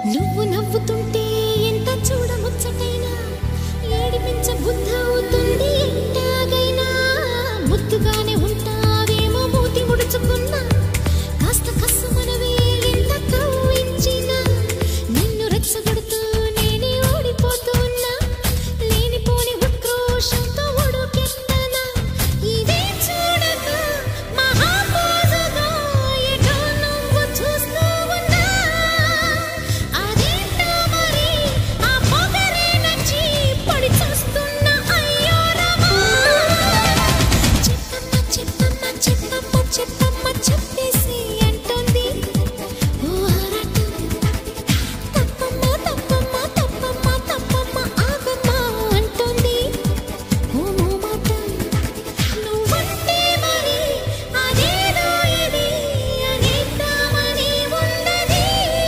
నువ్వు నవ్వుతుంటే ఎంత చూడముచ్చటైనా ఏడిపించ బుద్ధ అవుతుంది ఎట్టాగైనా ముద్దుగానే ఉంటావేమో మూతి ముడుచుకున్నా కాస్త కస్సు మనవే ఎంత కవ్వించినా నిన్ను రెచ్చగొడుతూ నేనే ఓడిపోతున్నా లేనిపోని ఉక్రోషంతో ఉడుకెత్తనా ఇదే చూడక మహాపోజుగా ఎటో నువ్వు చూస్తూ ఉన్నా అదేంటో మరి ఆ పొగరే నచ్చి పడి చూస్తున్నా అయ్యో రమా చెప్పమ్మ చెప్పమ్మ చెప్పమ్మ చెప్పమ్మ చెప్పేసి అంటుంది ఓ ఆరాటం తప్పమ్మ తప్పమ్మ తప్పమ్మ తప్పమ్మ ఆగమ్మ అంటుంది ఓ మోమాటం నువ్వంటే మరి అదేదో ఇది అనేద్దామని ఉన్నది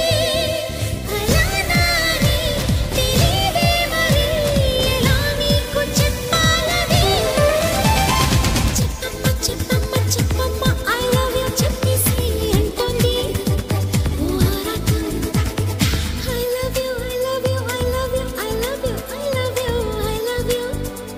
అలానా అని తెలియదే మరి ఎలా నీకు చెప్పాలని చెప్పమ్మ చెప్పమ్మ చెప్పమ్మ ఐ లవ్ యూ చెప్పేసి అంటుంది ఓ ఆరాటం I love you, I love you, I love you, I love you, I love you, I love you.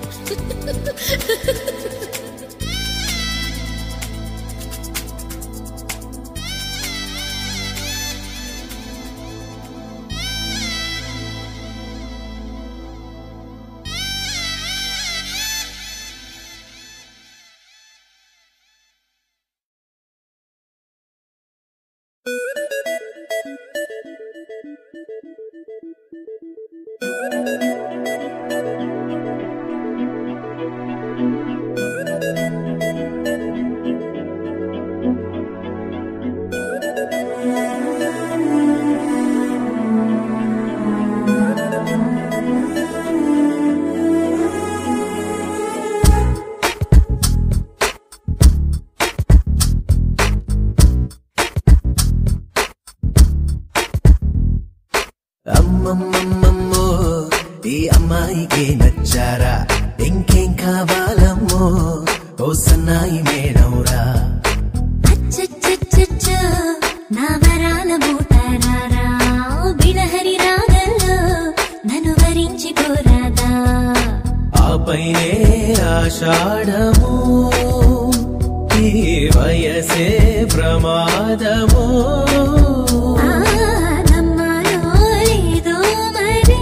అమ్మమ్మమ్మమ్మో ఈ అమ్మాయికి నచ్చారా ఇంకేం కావాలమ్మో ఓ సన్నాయి మేడవురా అచ్చచ్చచ్చచ్చో, నా వరాల మూటారారా బిలహరి రాగంలో నన్ను వరించి కోరాదా ఆపైనే ఆషాఢము ఈ వయసే ప్రమాదము ఆ, నమ్మాలో లేదో మరి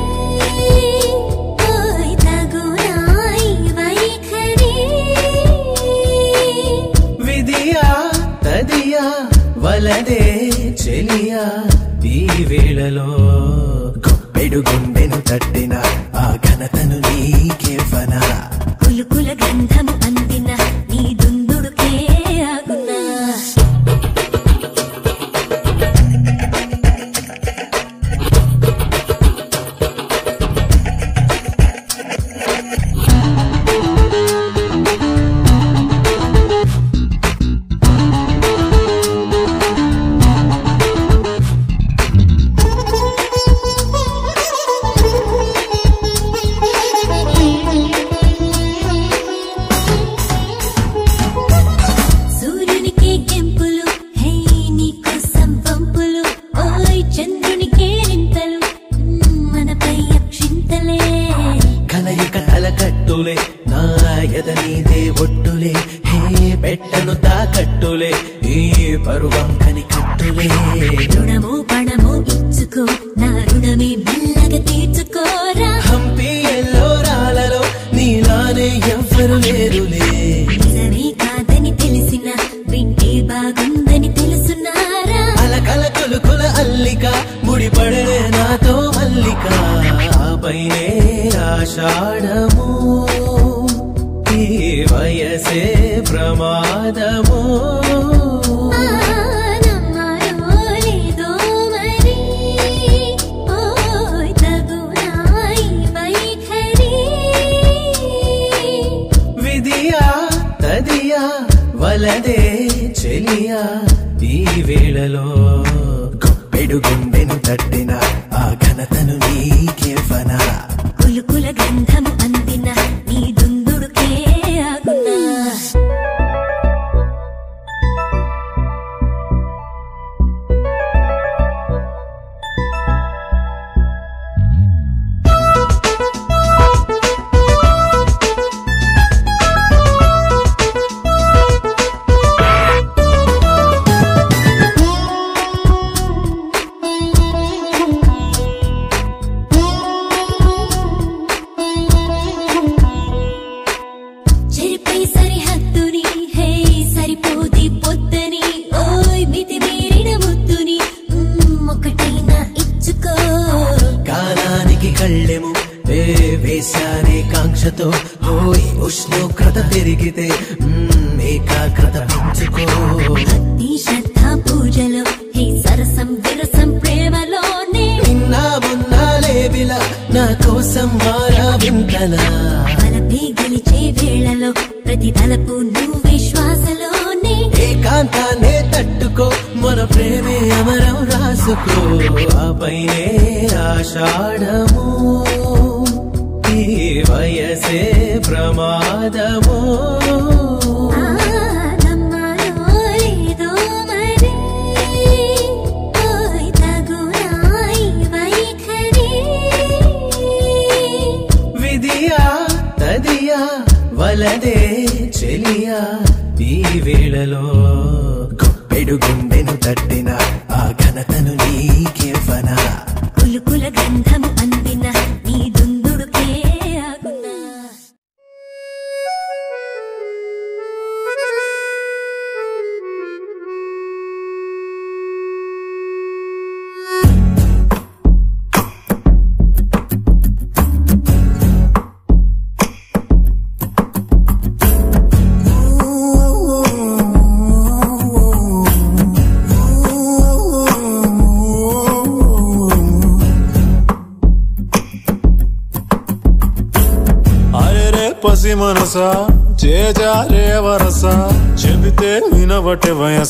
ఓయ్ తగునా ఈ వైఖరి విధియా తదియా వలదే చెలియా ఈ వేళలో గొప్పెడు గుండెను తట్టిన ఆ ఘనతను నీకేవనా కులుకుల గంధము అందిన నీ దుందుడుకే ఆగునా సూర్యునికే కెంపులు హే నీకోసం పంపులు ఓయ్ చంద్రునికే రింతలు మ్మ్, మనపై అక్షింతలే కలయిక తలకట్టులే నా ఎద నీదే ఒట్టులే హే పెట్టను తాకట్టులే ఈ పరువం కనికట్టులే రుణము పణము ఇచ్చుకో నా రుణమే మెల్లగా తీర్చుకోరా హంపి ఎల్లోరాలలో నీలానే ఎవ్వరు లేరులే నిజమే కాదని తెలిసిన వింటే బాగుందని తెలుసున్నారా అలకల కులుకుల అల్లిక ముడిపడలే నాతో మల్లిక ఆపైనే ఆషాఢము ఈ వయసే ప్రమాదము ఆ, నమ్మాలో లేదో మరి ఓయ్ తగునా ఈ వైఖరి విధియా తదియా వలదే చెలియా ఈ వేళలో గొప్పెడు గుండెను తట్టిన ఆ ఘనతను నీకేవనా కులుకుల గంధము అందిన నీ దుందుడుకే ఆగునా కళ్ళెము ఏ వేశానే కాంక్షతో ఓయ్ ఉష్ణోగ్రత పెరిగితే మ్మ్, ఏకాగ్రత పెంచుకో నీ శ్రద్ధ పూజలో ఈ సరసం విరసం ప్రేమలోనే నిన్నా మొన్నా లేవిలా నా కోసం మారా వింతలా వలపే గెలిచే వేళలో ప్రతి తలపు నువ్వు విశ్వాసలోనే ఏకాంతాన్నే తట్టుకో మన ప్రేమే అమరం రాసుకో ఆపైనే ఆషాఢము ఈ వయసే ప్రమాదము ఆ నమ్మాలో లేదో మరి ఓయ్ తగునాయి వైఖరి విధియా తదియా వలదే చెలియా ఈ వేళలో గొప్పెడు గుండెను తట్టిన ఆ ఘనతను నీకివ్వనా కులుకుల గంధము అందిన నీ దుందుడుకే ఆగునా అరే రే పసి మనస చేజారే వరస చెబితే వినవటే వయస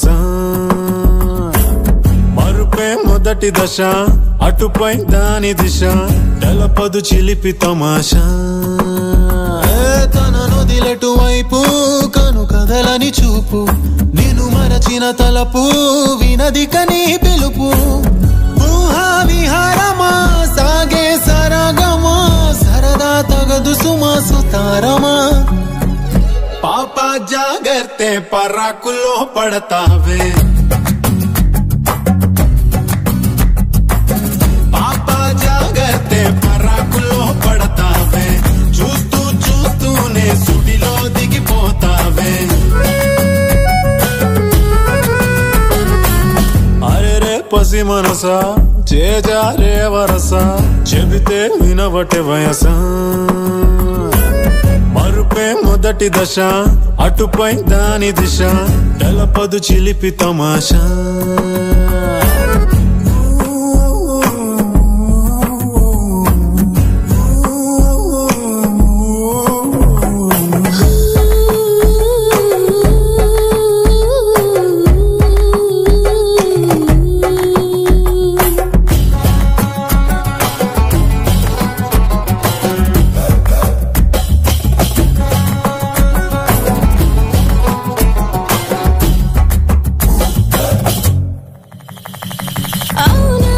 మరుపే మొదటి దశ అటుపై దాని దిశ తెలపదు చిలిపి తమాషా ఏ తన నొదిలెటు వైపు కను కదలని చూపు నేను మరచిన తలపు వినది కని పిలుపు ఊహా విహారమా సాగే సరగమా సరదా తగదు సుమా సుతారమా పాప జాగర్తే పరాకులో పడతావే పాప జాగర్తే పరాకులో పడతావే చూస్తూ చూస్తూనే సుడిలో దిగిపోతావే అరే రే పసి మనస చేజారే వరస చెబితే వినవటే వయస మరుపే మొదటి దశ అటుపై దాని దిశ తెలపదు చిలిపి తమాషా అవునా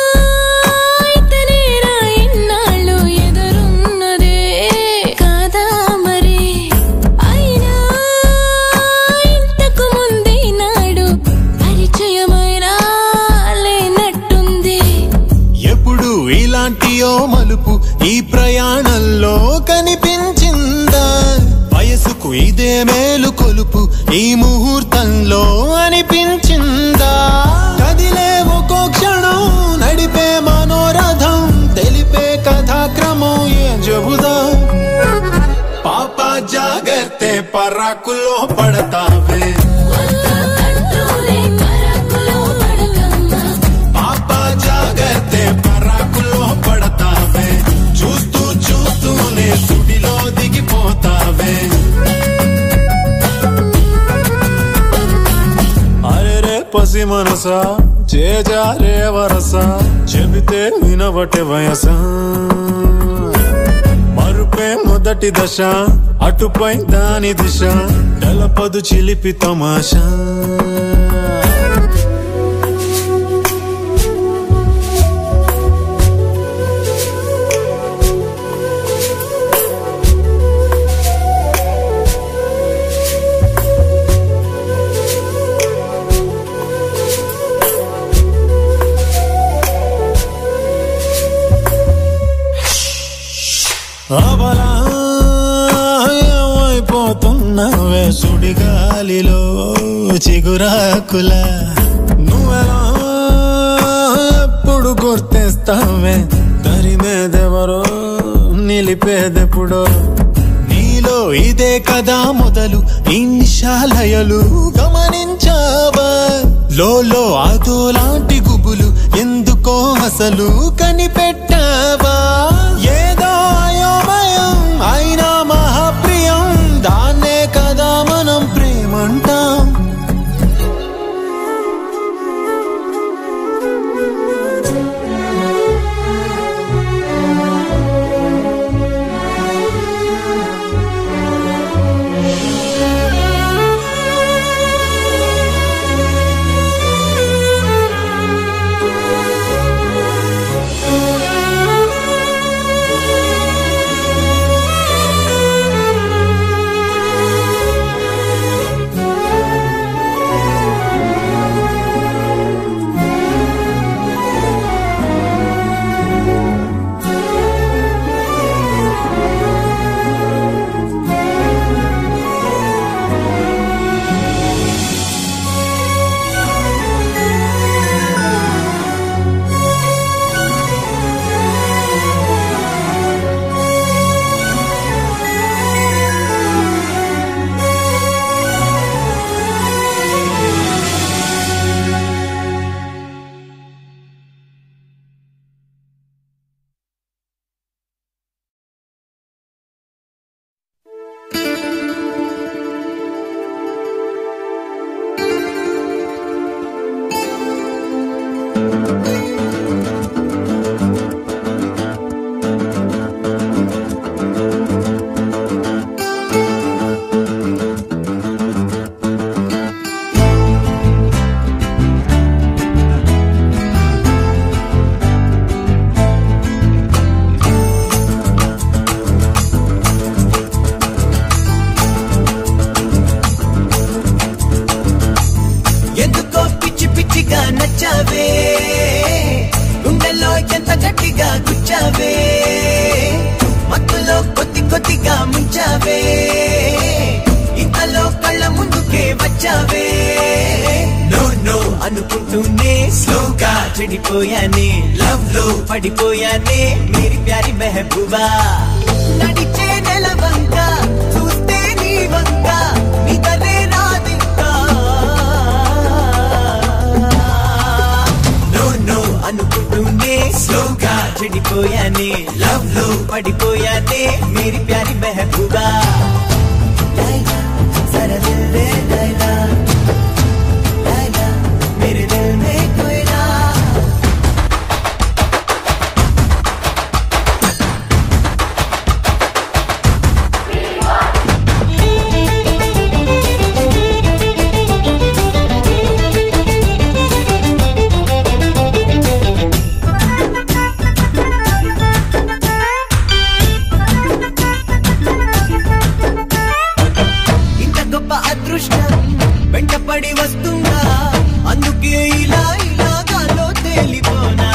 ఇతనేరా ఇన్నాళ్ళు ఎదురున్నదే కాదా మరి అయినా ఇంతకు ముందే నాడు పరిచయమైన లేనట్టుంది ఎప్పుడు ఇలాంటియో మలుపు ఈ ప్రయాణంలో కనిపించిందా వయసుకు ఇదే మేలు కొలుపు ఈ ముహూర్తంలో అనిపించిందా కదిలే ఒక్కో క్షణం నడిపే మనోరథం తెలిపే కథాక్రమం ఏ జబుదా పాప జాగర్తే పరాకులో పడతావే కంట్రోలే పరాకులో పడకమ్మా పాప జాగర్తే పరాకులో పడతావే చూస్తూ చూస్తూనే సుడిలో దిగిపోతావే అరే రే పసి మనస చేజారే వరస చెబితే వినవటే వయస మరుపే మొదటి దశ అటుపై దాని దిశ తెలపదు చిలిపి తమాషా అబలా ఏమైపోతున్నవే సుడిగాలిలో చిగురాకుల నువ్వెలా ఎప్పుడు గుర్తిస్తావే తరిమేదెవరో నిలిపేదెప్పుడో నీలో ఇదే కదా మొదలు ఈ నిశాలయలు గమనించావా లోలో అదో లాంటి గుబులు ఎందుకో అసలు కనిపెట్టావా ఏదో అయోమయం అయినా మహాప్రియం దాన్నే కదా మనం ప్రేమంటాం ఎందుకో పిచ్చి పిచ్చిగా నచ్చావే గుండెల్లో ఎంత గట్టిగా గుచ్చావే మత్తులో కొద్ది కొద్దిగా ముంచావే ఇంతలో కళ్ళ ముందుకే వచ్చావే నో నో అనుకుంటూనే స్లోగా చెడిపోయానే లవ్ లో పడిపోయానే మేరీ ప్యారి మెహబూబా నడిచే నెల వంక చూస్తే నీ వంక నిదరే రాదింకా నో నో అనుకుంటూనే స్లోగా చెడిపోయానే లవ్ లో పడిపోయానే మేరీ ప్యారి మెహబూబా లైలా, జరా దిల్ దే లైలా. లైలా, మేరే దిల్ మే కోయిలా. ఇంత గొప్ప అదృష్టం వెంటపడి వస్తుందా అందుకే ఇలా ఇలా గాల్లో తేలిపోనా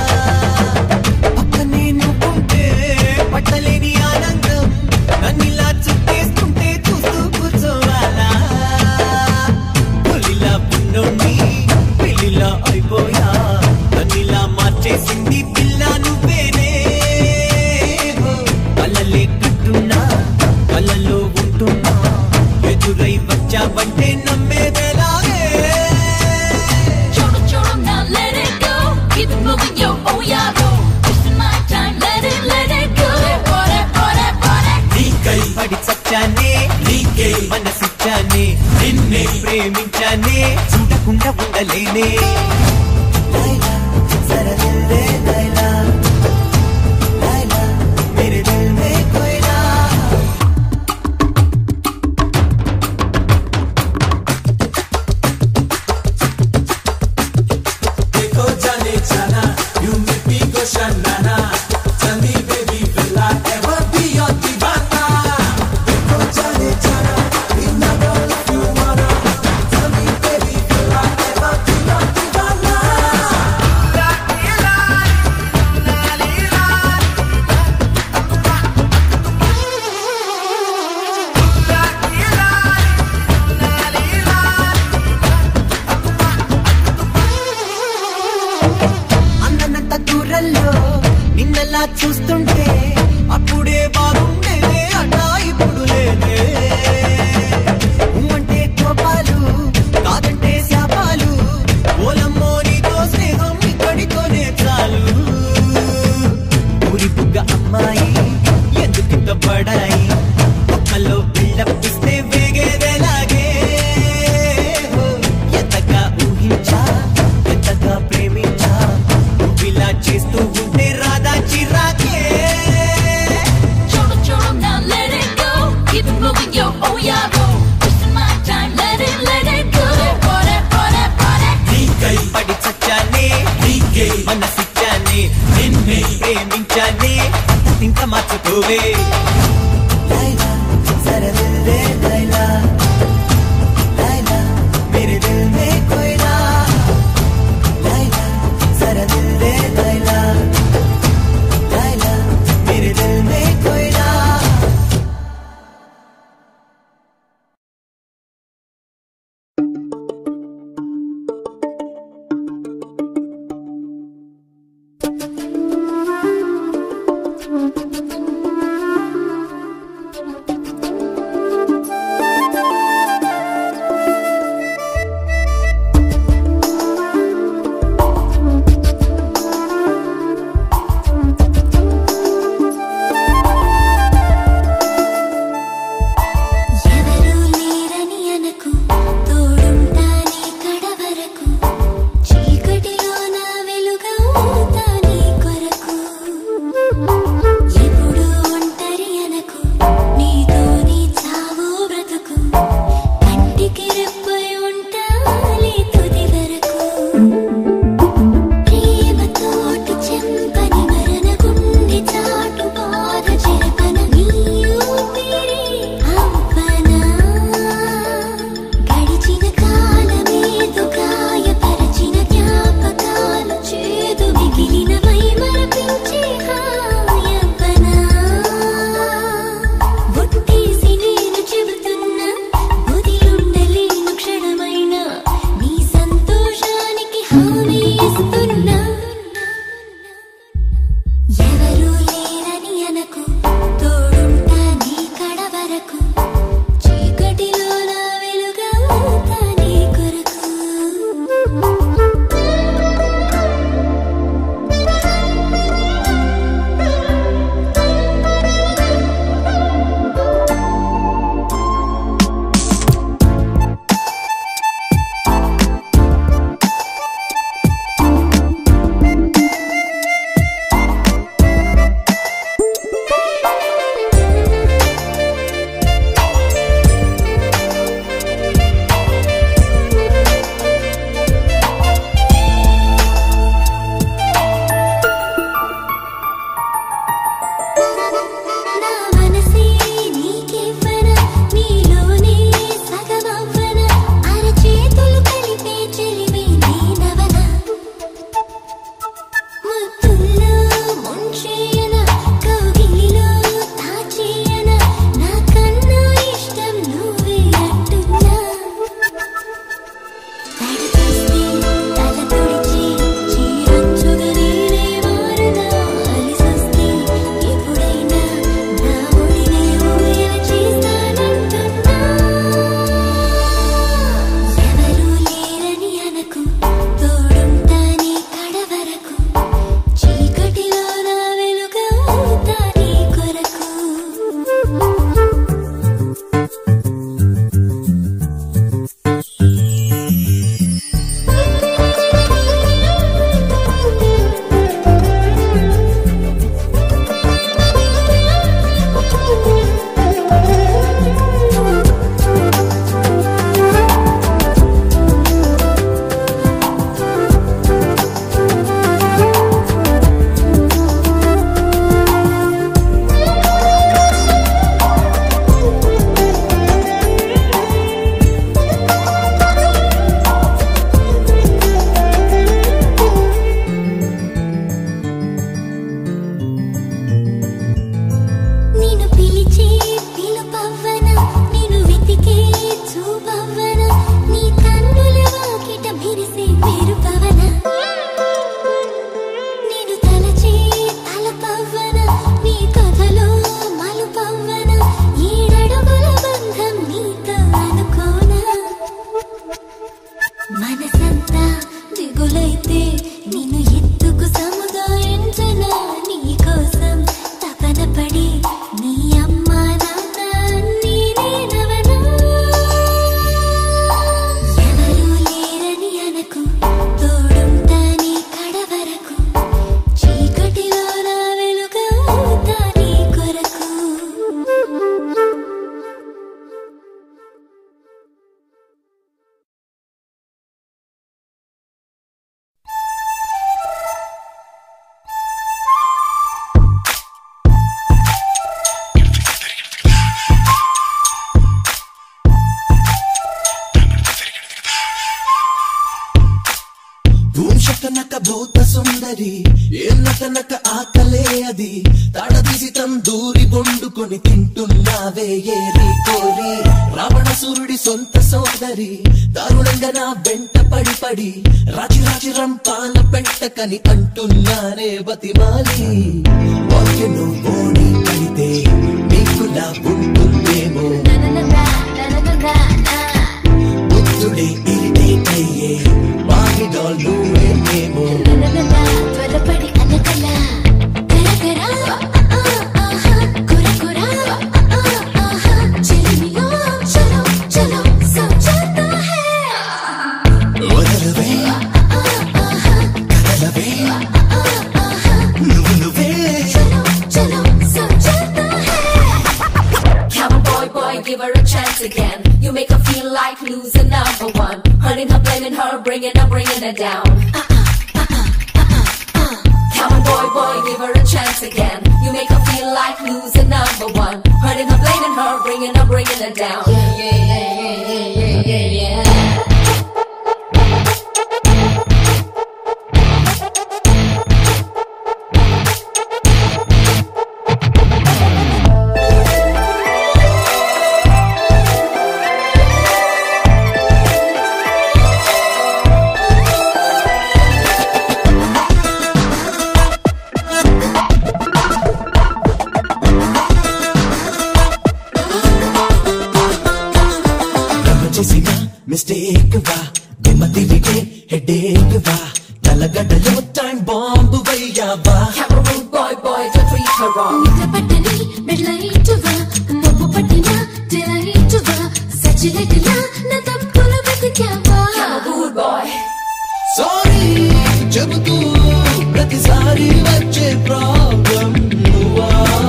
పక్కనే నువ్వుంటే పట్టలేని ఆనందం నన్నిలా చుట్టేస్తుంటే చూస్తూ కూర్చోవాలా పులిలా పున్నోణ్ణి పిల్లిలా అయిపోయా నన్నిలా మార్చేసింది పిల్ల నువ్వేనే ఓ, కలలే కట్టున్నా కలలో ఉంటున్నా ఎదురై వచ్చావంటే నమ్మేదేలాగే Choro, choro, now let it go. Keep it moving, yo, oh yeah, go. Wasting my time, let it, let it go. Pour it, pour it, pour it. నీకై పడి చచ్చానే నీకే మనసిచ్చానే నిన్నే ప్రేమించానే చూడకుండా ఉండలేనే లైలా, జరా దిల్ దే లైలా. లైలా, మేరే దిల్ మే కోయిలా. देखो जाने जाना you make me go shanana tell me baby will I ever be your divana देखो जाने जाना you never if you wanna tell me baby will I ever be your divana అందనంత దూరంలో నిన్నలా చూస్తుంటే అప్పుడే బాగుండేదే అన్నా ఇప్పుడు లేదే అంటే కోపాలు కాదంటే శాపాలు ఓలమ్మో నీతో స్నేహం ఇక్కడితోనే చాలు ఊరి బుగ్గ అమ్మాయి ఎందుకింత పడాయి ఒక్కలో పిల్లపిస్తే వేగేదేలాగే హో, ఎంతగా ఊహించా ఎంతగా ప్రేమించా నువ్విలా చేస్తూ ఉంటే రాదా చిరాకే Choro, choro, now let it go. Keep it moving, yo, oh yeah, go. Wasting my time, let it, let it go. Party, party, party. నీకై పడి చచ్చానే నీకే మనసిచ్చానే నిన్నే ప్రేమించానే ఇంకా మర్చిపోవే లైలా జరా దిల్ దే లైలా లైలా మేరే దిల్ మే కోయిలా లైలా జరా దిల్ దే లైలా లైలా మేరే దిల్ మే కోయిలా Thank you. భూషకనక భూత సుందరి ఏన్నకనక ఆకలే అది తాడదీసి తందూరి బొండుకొని తింటున్నావే ఏరి కోరి రావణసురుడి సొంత సోదరి దారుణంగా నా వెంట పడి పడి రాజి రాజి రంపాల పెంటకని అంటున్నానే బతిమాలి వాక్యను ఓడి కడితే నీకులా ఉంటుందేమో బుద్ధుడే ఇరిటేట్ అయ్యే వాగిడాల్ నువ్వేమో త్వరపడి అనకల కరకర ఆహా కుర కుర ఆహా చెలిమియో చలో చలో सब जाता है వదలవే కదలవే నువ్వు నువ్వే चलो चलो सब जाता है Come on, boy, boy, give her a chance again. You make her feel like losing number one. Hurting her, blaming her, bringing her, bringing her down. Come on, boy, boy, give her a chance again. You make her feel like losing number one. Hurting her, blaming her, bringing her, bringing her down. Yeah, yeah, yeah, yeah, yeah, yeah, yeah. Rama చేసిన mistake వా విమతివికే headache వా తలగడలో time bomb వయ్యావా Come on, rude boy, boy, don't treat her wrong. పట్టని మెడలైటువా మబ్బు పట్టిన తెలైటువా సచిలకలా నా తప్పులు వెతికావా Come on, rude boy. Sorry చెబుతూ ప్రతిసారి వచ్చే ప్రాబ్లం నువ్వా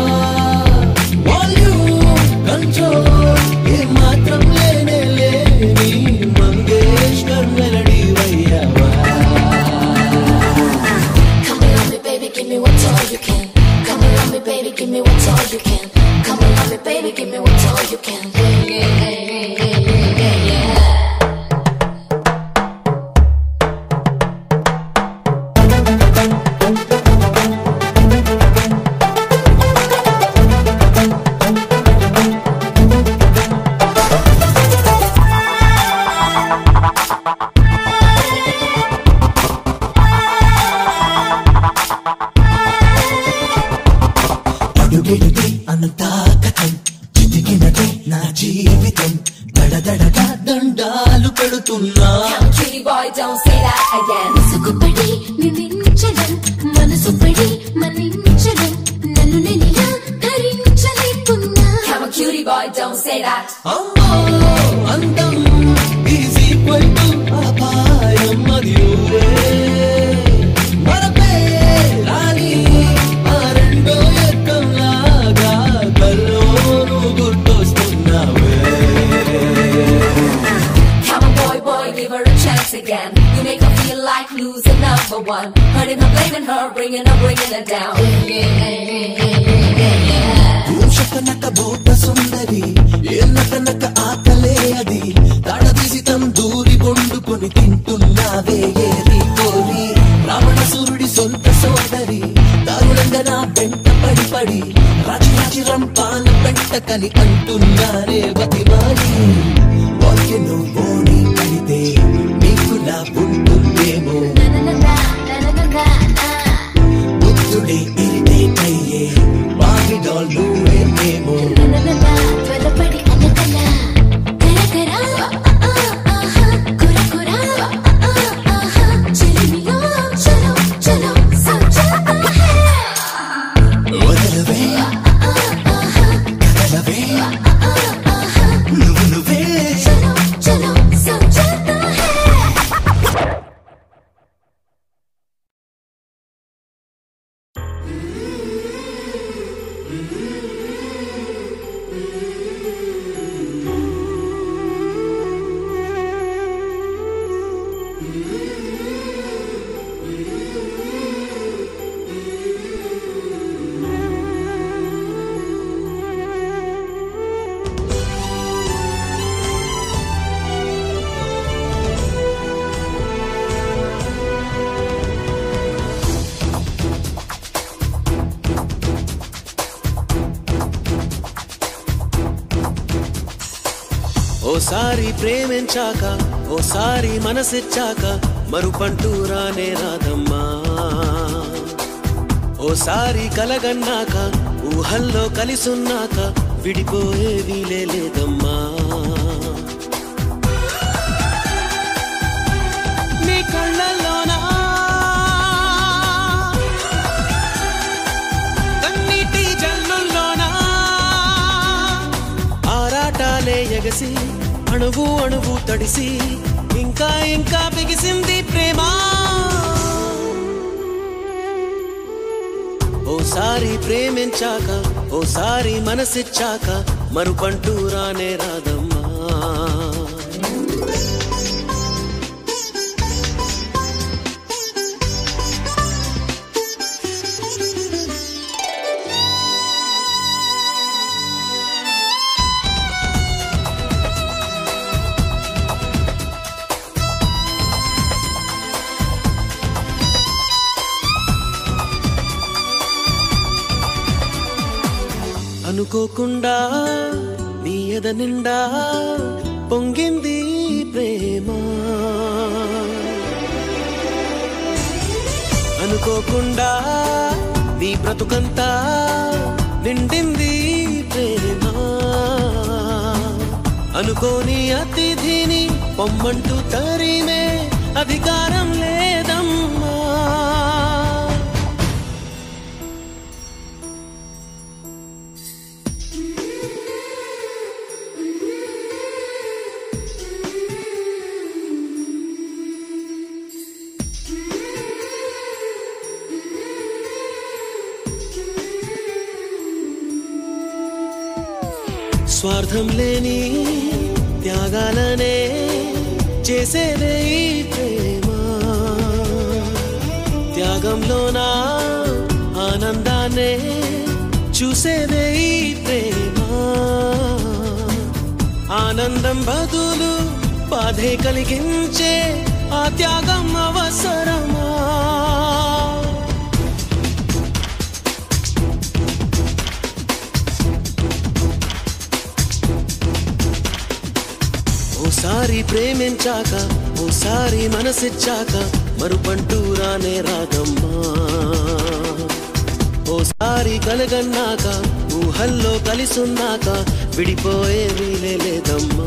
వాల్యూమ్ కంట్రోల్ ఏ మాత్రం లేనే లేని మంగేష్కర్ మెలడీ వయ్యావా Come along me baby give me what's all you can Come along me baby give me what's all you can Come along me baby give me what's all you can Yeah yeah yeah yeah yeah yeah yeah అడుగెడితే అంతా కథం చితికినదే నా జీవితం దడదడగా దండాలు పెడుతున్నా Come on, cutie boy, don't say that again. ముసుగుపడి నిందించడం మనసు పడి మన్నించడం నన్ను నేనిలా ధరించలేకున్నా Come on, cutie boy, don't say that. అమ్మో అందం ఈజ్ ఈక్వల్ టు అపాయం అది ఊరే మరపే రాని ఆ రెండో ఎక్కంలాగా కల్లోను గుర్తొస్తున్నావే Come on, boy, boy, give her a chance again. You make her feel like losing number one. Hurting her, blaming her, bringing her, bringing her down. Yeah, yeah, yeah, yeah, yeah, yeah. భూషకనక భూత సుందరి ఏన్నకనక ఆకలే అది తాడదీసి తందూరి బొండుకొని తింటున్నావే ఏరి కోరి రావణసురుడి సొంత సోదరి దారుణంగా నా వెంట పడి పడి రాజి రాజి రంపాన పెంటకని అంటున్నారే బతిమాలి వాక్యను ఓడి కడితే నీకులా ఉంటుందేమో బుద్ధుడే ఇరిటేట్ అయ్యే వాగిడాల్ నువ్వేమో త్వరపడి అనకల కరకర ఆహా కుర కుర ఆహా చెలిమియో చలో చలో सब जाता है వదలవే కదలవే నువ్వు నువ్వే चलो चलो ఓసారి ప్రేమించాక ఓసారి మనసిచ్చాక మరుపంటూ రానే రాదమ్మా ఓసారి కలగన్నాక ఊహల్లో కలిసున్నాక విడిపోయే వీలే లేదమ్మా నీ కళ్ళల్లోనా కన్నీటి జల్లుల్లోనా ఆరాటాలే ఎగసి అణువు అణువు తడిసి ఇంకా ఇంకా బిగిసింది ప్రేమ ఓసారి ప్రేమించాక ఓసారి మనసిచ్చాక మరుపంటూ రానే రాదమ్మా అనుకోకుండా నీ ఎద నిండా పొంగింది ప్రేమ అనుకోకుండా నీ బ్రతుకంతా నిండింది ప్రేమ అనుకోని అతిథిని పొమ్మంటూ తరిమే అధికారం లేదమ్మా స్వార్థం లేని త్యాగాలనే చేసేదే ఈ ప్రేమ త్యాగంలోనా ఆనందాన్నే చూసేదే ఈ ప్రేమ ఆనందం బదులు బాధే కలిగించే ఆ త్యాగం అవసరమా ఓసారి ప్రేమించాక ఓసారి మనసిచ్చాక మరుపంటూ రానే రాదమ్మా ఓసారి కలగన్నాక ఊహల్లో కలిసున్నాక విడిపోయే వీలే లేదమ్మా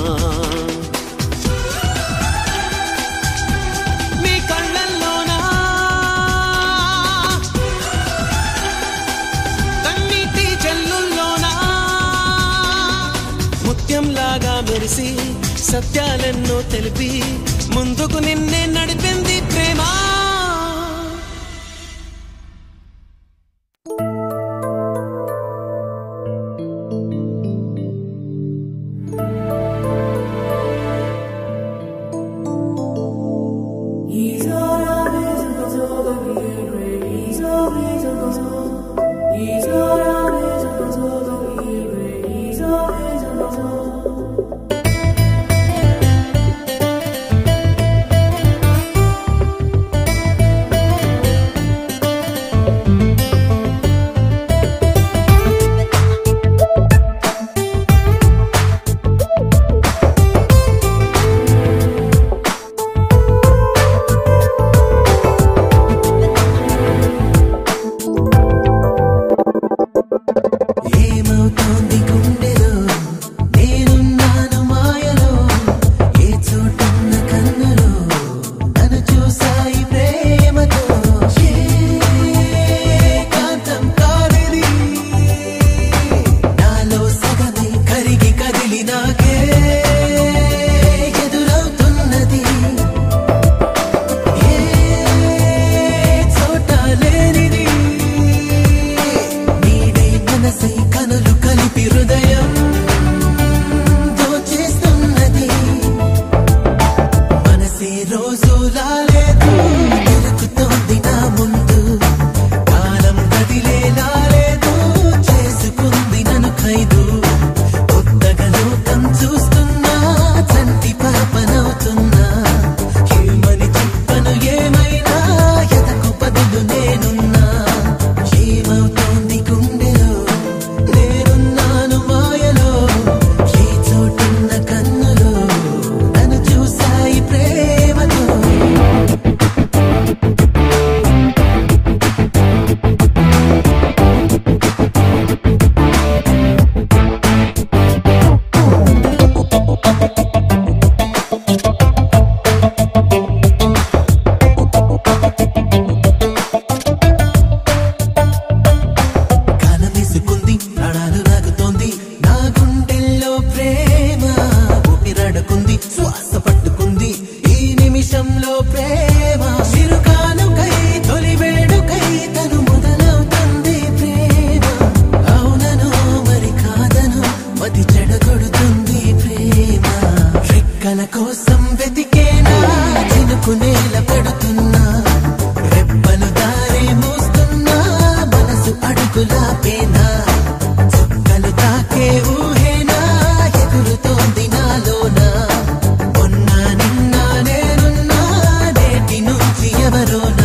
నీ కళ్ళల్లోనా కన్నీటి జల్లుల్లోనా ముత్యంలాగా మెరిసి సత్యాలెన్నో తెలిపి ముందుకు నిన్నే నడిపింది ప్రేమ He's ఎవరోనా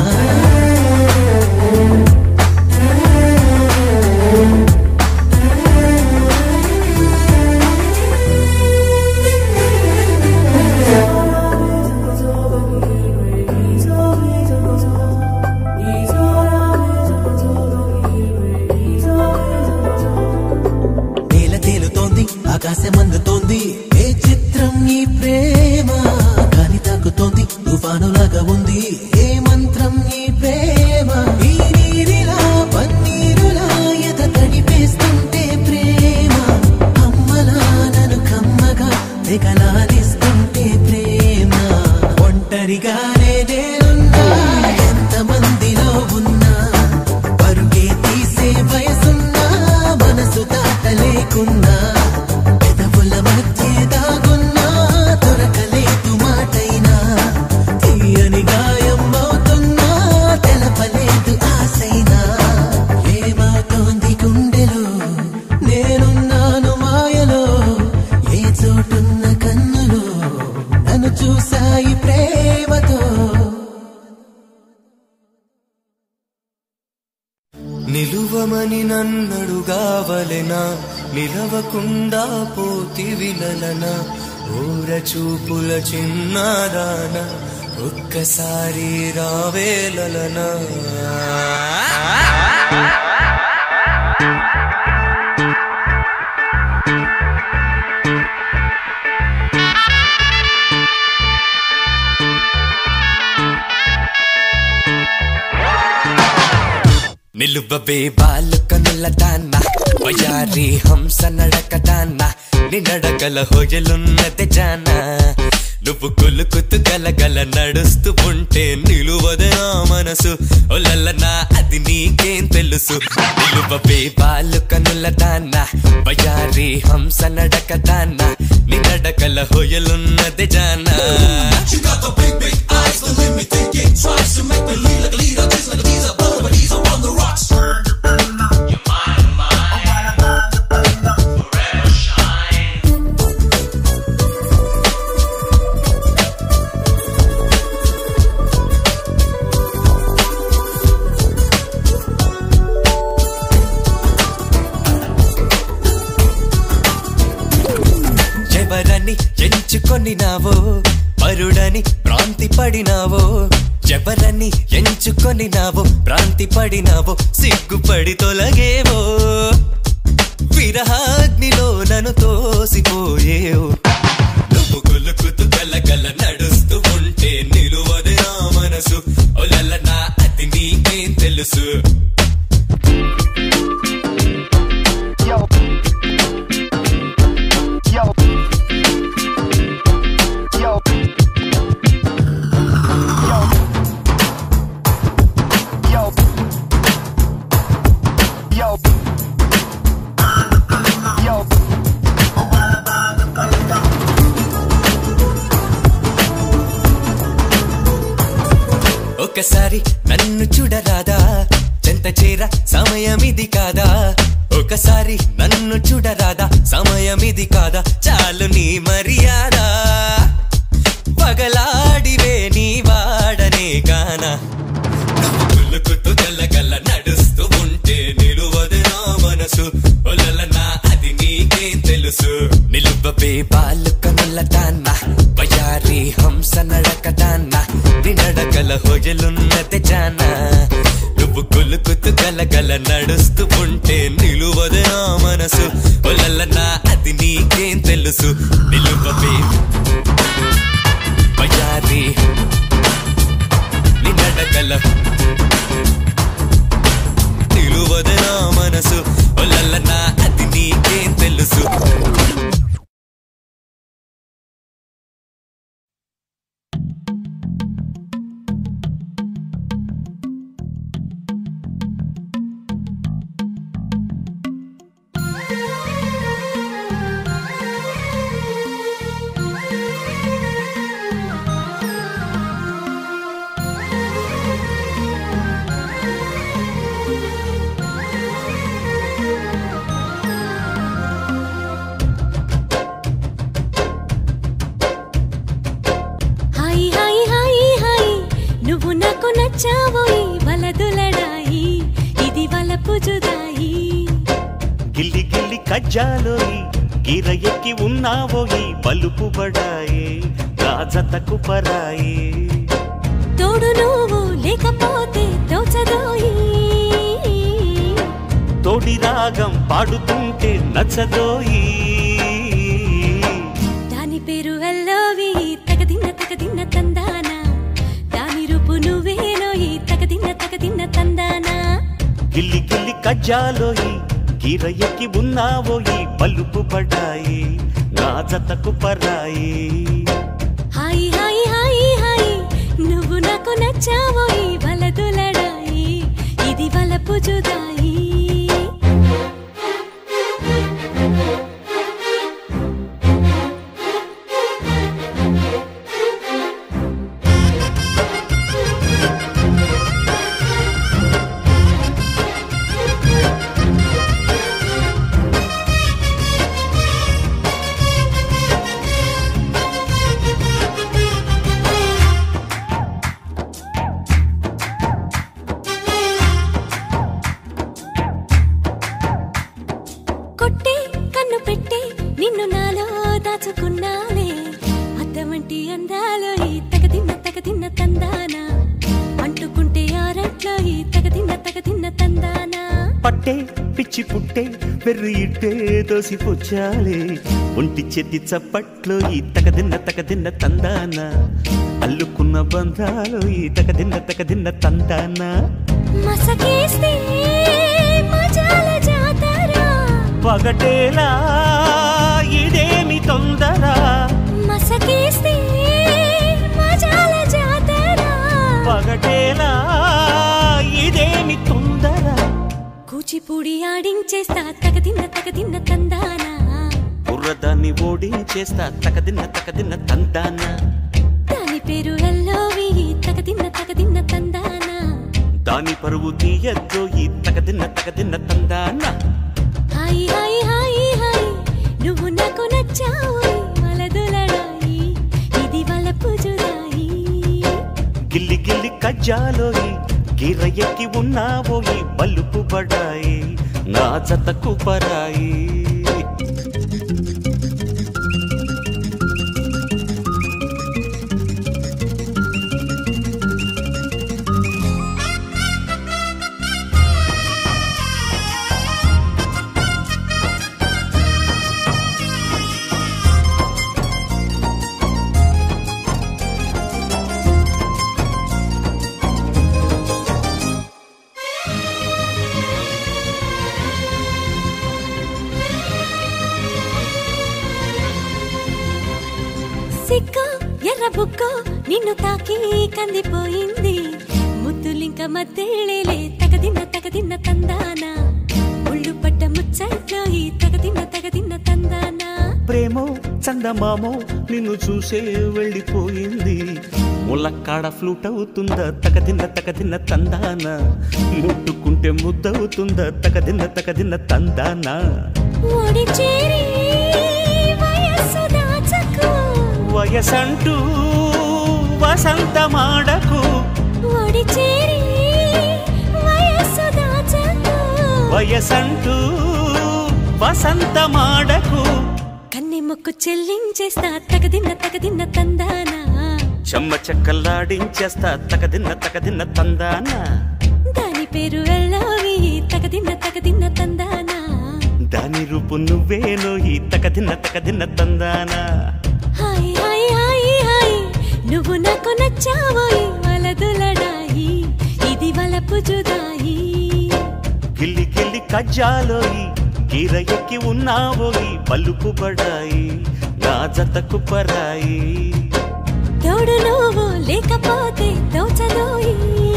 నేల తేలుతోంది ఆకాశం అందుతోంది ఏ చిత్రం ఈ ప్రేమ గాలి తాకుతోంది తుఫానులాగా ఉంది ఏ మంత్రం ఈ ప్రేమ ఈ నీరిలా పన్నీరులా ఎద తడిపేస్తుంటే ప్రేమ అమ్మలా నన్ను కమ్మగా తెగలాడిస్తుంటే ప్రేమ ఒంటరిగానే నేనున్నా ఎంత మందిలో ఉన్నా పరుగే తీసే వయసున్నా మనసు దాటలేకున్నా పెదవుల మధ్య దాగున్నా దొరకలేదు మాటైనా తీయని గాయం అవుతున్నా తెలపలేదు ఆసైనా ఏమవుతోంది గుండెలో నేనున్నాను మాయలో ఏ చోటున్న కన్నులో నన్ను చూసాయి ప్రేమతో నిలువమని నన్నడుగావలెనా నిలవకుండా పోతివి నలన ఊర చూపుల చిన్నదాన ఒక్కసారి రావేలలనా నిలువవే బాలు కనుల దాన్న వయారి హంస నడక దాన్న నిన్నడగల హొయలున్నది జాన నువ్వు కొలుకుతూ గలగల నడుస్తూ ఉంటే నిలువదే నా మనసు ఒలల్లనా అది నీకేం తెలుసు నిలువవే బాలు కనుల దాన్న వయారి హంస నడక దాన్న నిన్నడగల హొయలున్నది జాన You got the big, big eyes, the limit thinking. Tries to make me lead like a leader, just like a teaser. But but he's up on the rocks. ఎవరని ఎంచుకొనినావో పరుడని భ్రాంతి పడినావో ఎవరని ఎంచుకొనినావో భ్రాంతి పడినావో సిగ్గుపడి తొలగేవో విరహాగ్నిలో నన్ను తోసిపోయేవో నువ్వు కొలుకుతూ గలగల నడుస్తూ ఉంటే నిలువదే నా మనసు ఒలల నా అతి నీకేం తెలుసు ఒకసారి నన్ను చూడరాదా చెంత చేర సమయమిది కాదా ఒకసారి నన్ను చూడరాదా సమయమిది కాదా చాలు నీ మర్యాద పగలాడివే నీ వాడనే కానా నువ్వు కులుకుతూ గల్లగల్ల నడుస్తూ ఉంటే నిలువదు నా మనసు ఒలల నా అది నీకేం తెలుసు నిలువవే బాలు కనుల దాన్న వయారి హంస నడక దాన్న నినడగల హొయలున్నది జాన నువ్వు కొలుకుతూ గలగల నడుస్తూ ఉంటే నిలువదు నా మనసు ఒలల నా అది నీకేం తెలుసు నిలువవే వయారి నిన్నడగల నిలువదు నా మనసు ఒలల్ల నా అది నీకేం తెలుసు నాకు నచ్చావోయి వలదులడాయి ఇది వలపు జుదాయి గిల్లి గిల్లి కజ్జాలోయి గిర ఎక్కి ఉన్నావోయి బలుపు బడాయి రాజతకు పరాయి తోడు నువ్వు లేకపోతే తోచదోయి తోడి రాగం పాడుతుంటే నచ్చదోయి దాని పేరు అల్లోవి తగదిన్న తగదిన్న తందానా దాని రూపు నువ్వేనోయి తగదిన్న తగదిన్న తందానా గిల్లి గిల్లి కజ్జాలోయి గిర ఎక్కి ఉన్నావోయి బలుపు బడాయి రాజతకు పరాయి హాయి హాయి హాయి హాయి నువ్వు నాకు నచ్చావోయి వలదులడాయి ఇది వలపు జుదాయి కొట్టే కన్ను పెట్టే నిన్ను నాలో దాచుకున్నానే అద్దమంటి అందాలో ఈ తగదిన్న తగదిన్న తందానా అంటుకుంటే ఆరట్లో ఈ తగదిన్న తగదిన్న తందానా పట్టే పిచ్చి పుట్టే పెర్రి ఇట్టే దోసి పుచ్చాలే ఒంటి చెట్టి చప్పట్లో ఈ తకదిన్న తకదిన్న తందాన అల్లుకున్న బంధాలు ఈ తకదిన్న తకదిన్న తందాన మసకేస్తే మజాల జాతరా పగటేలా ఇదేమి తొందర మసకేస్తే మజాల జాతరా పగటేలా ఇదేమి తొందర కూచిపూడి ఆడించేస్తా తగదిన్న తగదిన్న తందానా బుర్రదాన్ని ఓడించేస్తా తకదిన్న తకదిన్న తందాన దాని పేరు ఎల్లోవి తగదిన్న తగదిన్న తందానా దాని పరువు తీయద్దు ఈ తకదిన్న తకదిన్న తందాన హాయి హాయి హాయి హాయి నువ్వు నాకు నచ్చావు వలదులడాయి ఇది వలపు జుదాయి గిల్లి గిల్లి కజ్జాలోయి గిర ఎక్కి ఉన్నావోయి బలుపు బడాయి నా జతకు పరాయి సిక్క ఎర్ర బుక్క నిన్ను తాకి కందిపోయింది ముద్దులింక మధ్యలేలే తగదిన్న తగదిన్న తందానా ఒళ్ళు పట్ట ముచ్చట్లో ఈ తగదిన్న తగదిన్న తందానా ప్రేమో చందమామో నిన్ను చూసే వెళ్ళిపోయింది ములక్కాడ ఫ్లూట్ అవుతుందా తకదిన్న తకదిన్న తందాన ముట్టుకుంటే ముద్దవుతుందా తకదిన్న తకదిన్న తందానా ఓడి చేరి వయస్సు దాచకు వయసంటూ వసంతమాడకు ఓడి చేరి వయస్సు దాచకు వయసంటూ వసంతమాడకు కన్నె మొక్కు చెల్లించేస్తా తగదిన్న తగదిన్న తందానా చెమ్మ చెక్కల్లాడించేస్తా తకదిన్న తకదిన్న తందానా దాని పేరు ఎల్లోవి తగదిన్న తగదిన్న తందానా దాని రూపు నువ్వేనో ఈ తకదిన్న తకదిన్న తందానా హాయ్ హాయ్ హాయ్ హాయ్ నువ్వు నాకు నచ్చావోయ్ వలదులడాయి ఇది వలపు జుదాయి గిల్లి గిల్లి కజ్జాలోయి గీర ఎక్కి ఉన్నావోయి పలుపు బడాయి నా జతకు పరాయి తోడు నువ్వు లేకపోతే తోచదోయి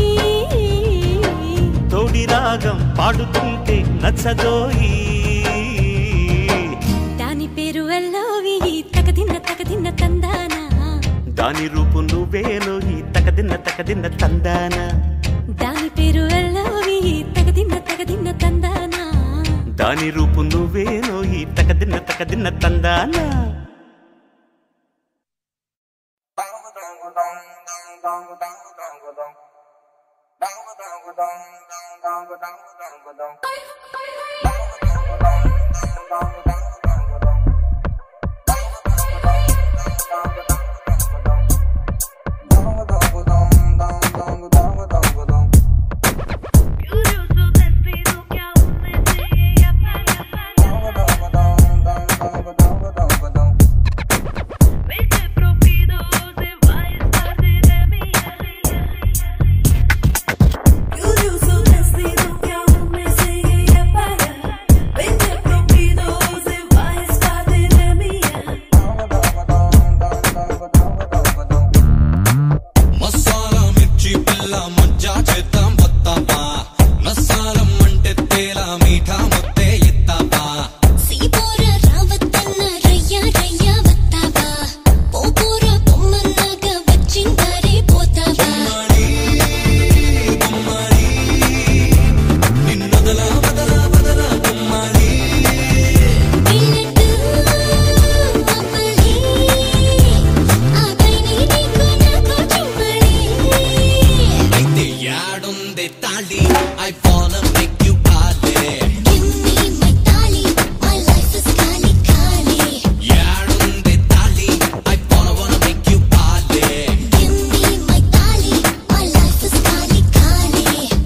తోడి రాగం పాడుతుంటే నచ్చదోయి దాని పేరు ఎల్లోవి తగదిన్న తగదిన్న తందానా దాని రూపు నువ్వేనో ఈ తకదిన్న తకదిన్న తందానా దాని పేరు ఎల్లోవి తగదిన్న తగదిన్న తందానా దాని రూపు నువ్వేనో ఈ తకదిన్న తకదిన్న తందానా Dong dong dong dong dong dong dong dong. Masala మిర్చి పిల్ల మజ్జా చేద్దాం వస్తావా మసాలం అంటే తేలా మీఠా ముద్దే ఇస్తావా సీపోర రావత్తన్న రయ్య రయ్య వత్తావా పోపోర పొమ్మన్నాక వచ్చిందారే పోతావా నిన్నొదలా వదలా వదలా గుమ్మాలి పిల్లట్టు మమ్మల్ని ఆపైని నీకు నాకు చుమ్మడి అయితే యాడుంది తాళి I wanna make you party Give me my tali, my life is kali kali. యాడుంది తాళి I wanna wanna make you party Give me my tali, my life is kali kali.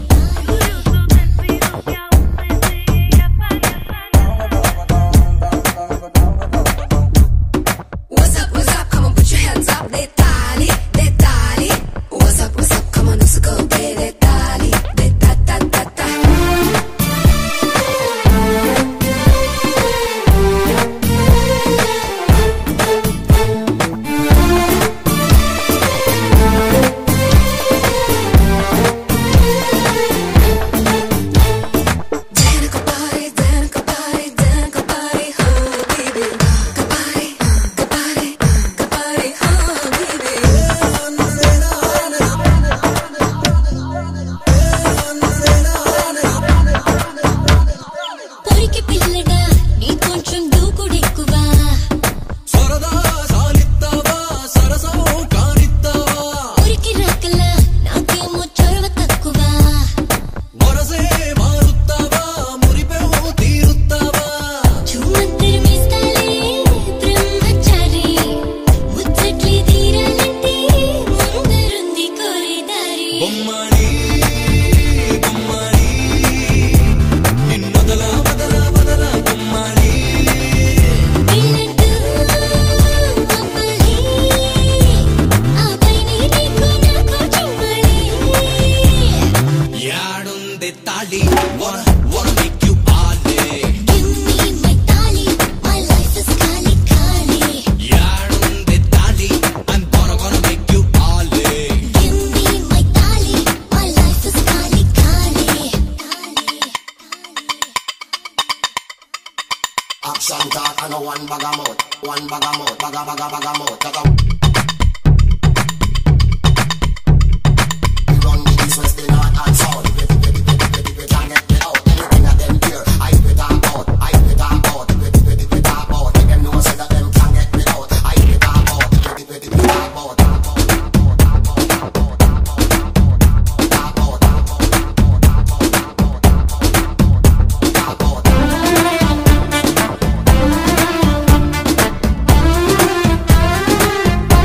What's up, what's up? Come on, put your hands up. De tali, de tali. What's up, what's up? Come on, let's go. De de tali, de ta ta ta ta. Danica body, Danica body, Danica body, oh baby. Kabari, kabari, kabari, oh baby. పొరికి పిల్లడా నీ కొంచెం దూకుడెక్కువా సరదా సాలిస్తావా సరసం కానిస్తావా ఊరికి రాకలా నాకేమో చొరవ తక్కువా వరసే మారుస్తావా మురిపెవు తీరుస్తావా చుమ్మంతరు వేస్తాలే బ్రహ్మచారి ముచ్చట్లే తీరాలంటే ముందరుంది కోరేదారి బొమ్మడి బొమ్మడి నిన్నొదలా వదలా వదలా బొమ్మడి పిల్లట్టు మమ్మల్ని ఆపైని నీకు నాకు చుమ్మడి యాడుంది తాళి wanna wanna make you party Give me my tali, my life is kali kali. యాడుంది తాళి I'm gonna gonna make you party Give me my tali, my life is kali kali. Action talk and a one bag of mouth, one bag of mouth, bag of bag of bag of mouth. Take a We run the east, west, the north and south. We, we, we, we, we, we, we can't get me out. Anything that them hear, I we talk about, I we talk about, we, we, we, we talk about. Make them know say that them can't get me out. I we talk about, we, we, we, we talk about. Give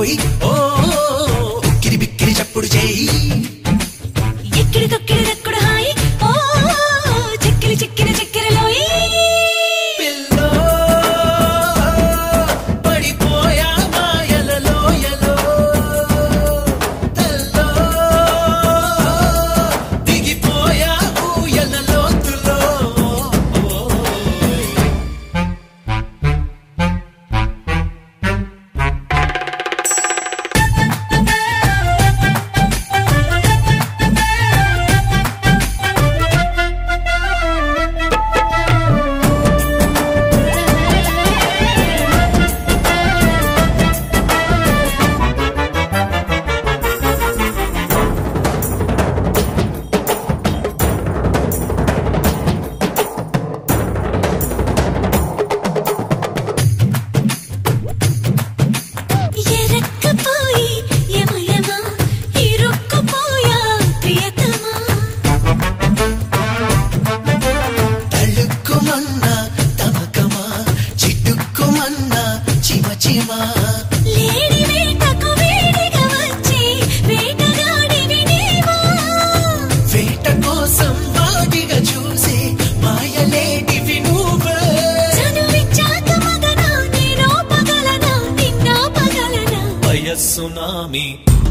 ఉప్పనలోయి ఓ ఉక్కిరి బిక్కిరి చప్పుడు చేయి ఎక్కిడి తొక్కిడి దక్కుడు హాయి ఓ చెక్కిలి చెక్కిన చెక్కిరలోయి పడిపోయా మాయలలో ఎలో తల్లో దిగిపోయా ఊయల లోతులో ఎరక్కపోయి యమ యమ ఇరుక్కుపోయా ప్రియతమా తళుక్కుమన్న తమకమా చిట్టుక్కుమన్న చిమ చిమ లేడి వేటకు వేడిగా వచ్చి వేటగాడివి నీవా వేట కోసం వాడిగా చూసి మాయలేడివి నువ్వే చనువిచ్చాక మగనా నేను పగలనా నిన్న పగలనా వయస్సు నామి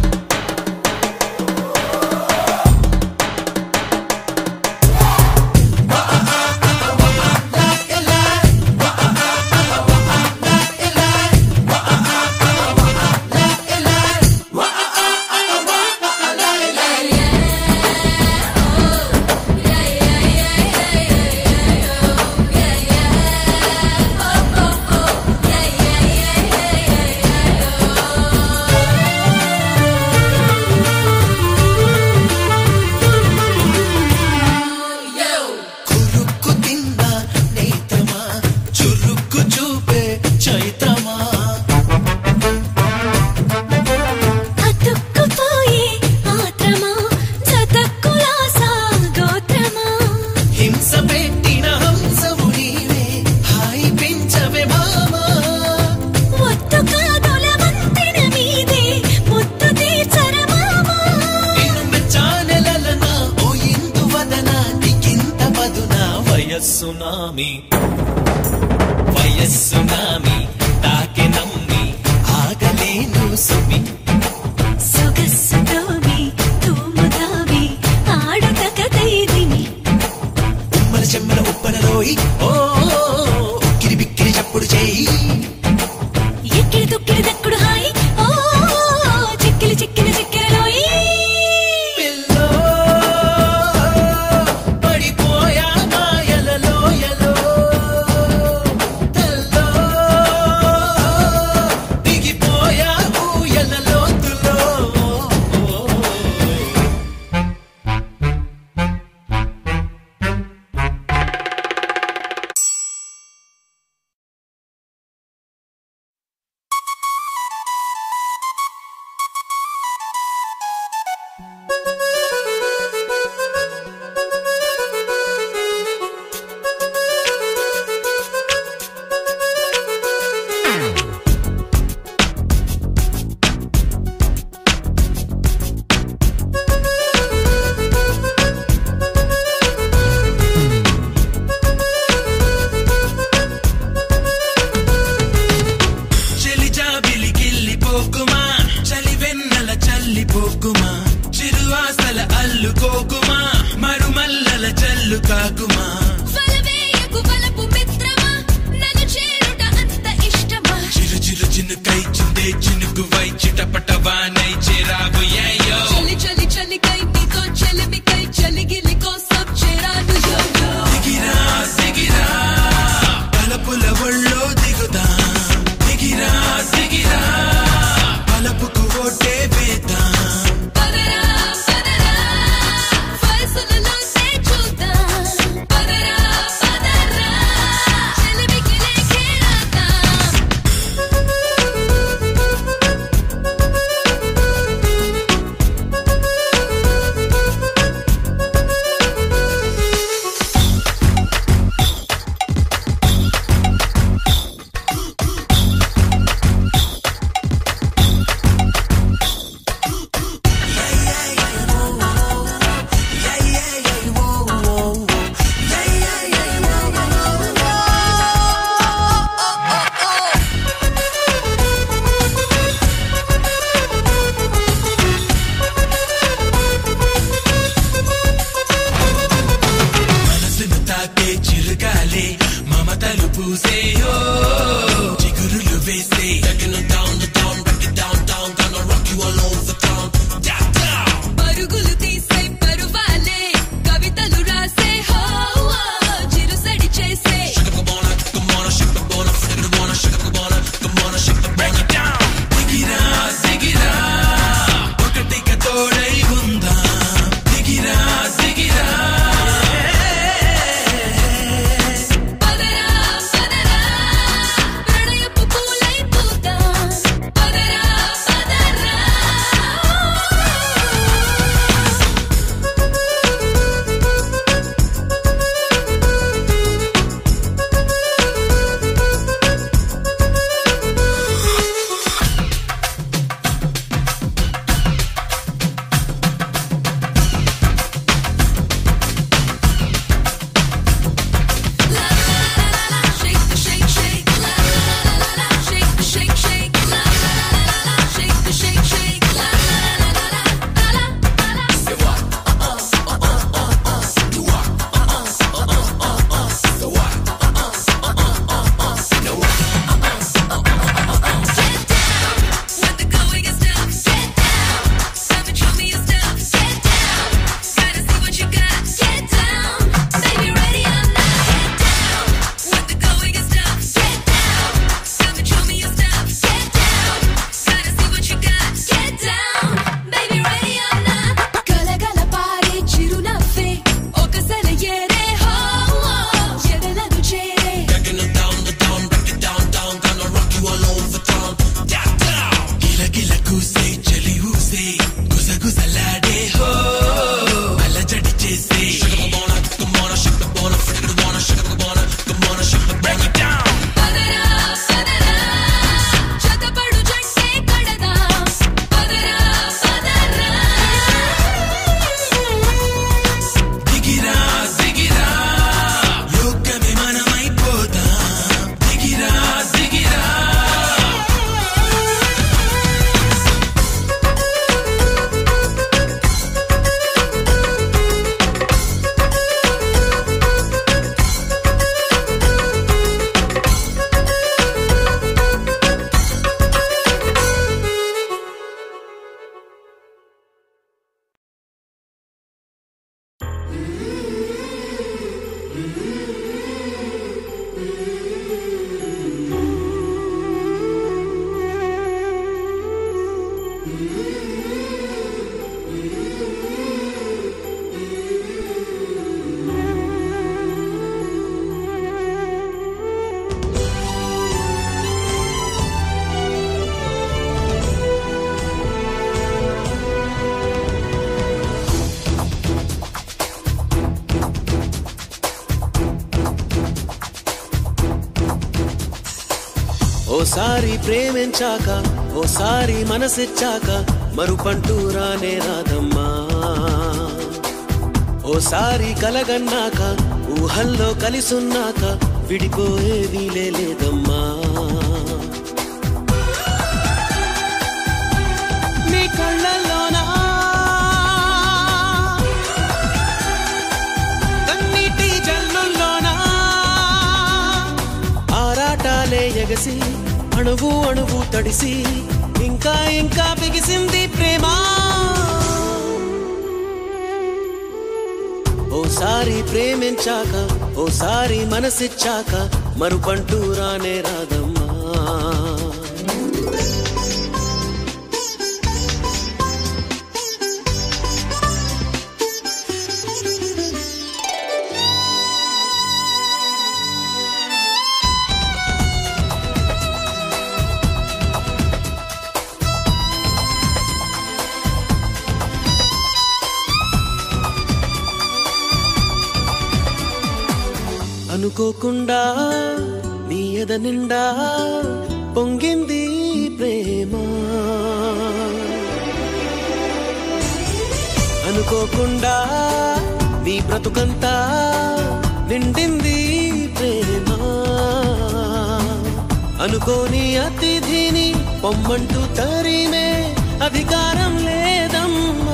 కురుక్కు తిన్న నేత్రమా చురుక్కు చూపే చైత్రమా అతుక్కుపోయే ఆత్రమా జతక్కులాసా గోత్రమా హింస పెట్టిన హంసవు నీవే హాయి పెంచవే మామా ఒత్తు కాదుల వంతెన మీదే ముత్తు తీర్చర మామా నిన్ను మెచ్చానెలలన ఓ ఇందు వదన నీకింత పదున వయస్సు నామి వయస్సు నామి తాకె నమ్మి ఆగలేను సుమి సొగస్సుతోమి తూముదావి ఆడుత కదైదిని ఉమ్మల చెమ్మల ఉప్పనలోయి ఓ ఉక్కిరి బిక్కిరి చప్పుడు చేయి ఎక్కిడి తొక్కిడి దక్కుడు హాయి ఓ చెక్కిలి చెక్కిన చెక్కిరలోయి పడిపోయా మాయలలో ఎలో తల్లో దిగిపోయా ఊయల లోతులో పూసే ఓ చిగురులు వేసే Taking it down the town, break it down, down, gonna rock you all over town. Down, down. పరుగులు తీసే పరువాలే కవితలు రాసే హో హో, చిరుసడి చేసే దిగిరా దిగిరా ఒకటిక తోడై ఉందా దిగిరా దిగిరా పదరా పదరా ప్రణయపు పూలై పూతా పదరా పదరా shake the shake shake la la la la shake the shake shake la la la la shake the shake shake la la la la la Se va. Tu va. Se va. No va. When the going is tough, get down. Come and show me your stuff, get down. Gotta see what you got, get down. Baby, ready or not, get down. When the going is tough, get down. Come and show me your stuff, get down. Gotta see what you got, get down. Baby, ready or not. గలగల పారే చిరునవ్వే ఒకసారి ఏరే హో హో, ఎదలను చేరే Taking it down the town, break it down, down, gonna rock you all over town. Down, down. గిల గిల కూసే చలి ఊసే గుస గుసలాడే హో అలజడి చేసే Shake-a-bonna, come-on, shake-a-bonna, shake-a-bonna, shake-a-bonna, come-on, shake-a- break it down. పదరా పదరా చతపడు జట్టే కడదా పదరా పదరా దిగిరా దిగిరా లోకమే మనమైపోతా దిగిరా దిగిరా ఓసారి ప్రేమించాక ఓసారి మనసిచ్చాక మరుపంటూ రానే రాదమ్మా ఓసారి కలగన్నాక ఊహల్లో కలిసున్నాక విడిపోయే వీలే లేదమ్మా నీ కళ్ళల్లోనా కన్నీటి జల్లుల్లోనా ఆరాటాలే ఎగసి అణువు అణువు తడిసి ఇంకా ఇంకా బిగిసింది ప్రేమ ఓసారి ప్రేమించాక ఓసారి మనసిచ్చాక మరుపంటూ రానే రాదమ్మా అనుకోకుండా నీ ఎద నిండా పొంగింది ప్రేమ అనుకోకుండా నీ బ్రతుకంతా నిండింది ప్రేమ అనుకోని అతిథిని పొమ్మంటూ తరిమే అధికారం లేదమ్మా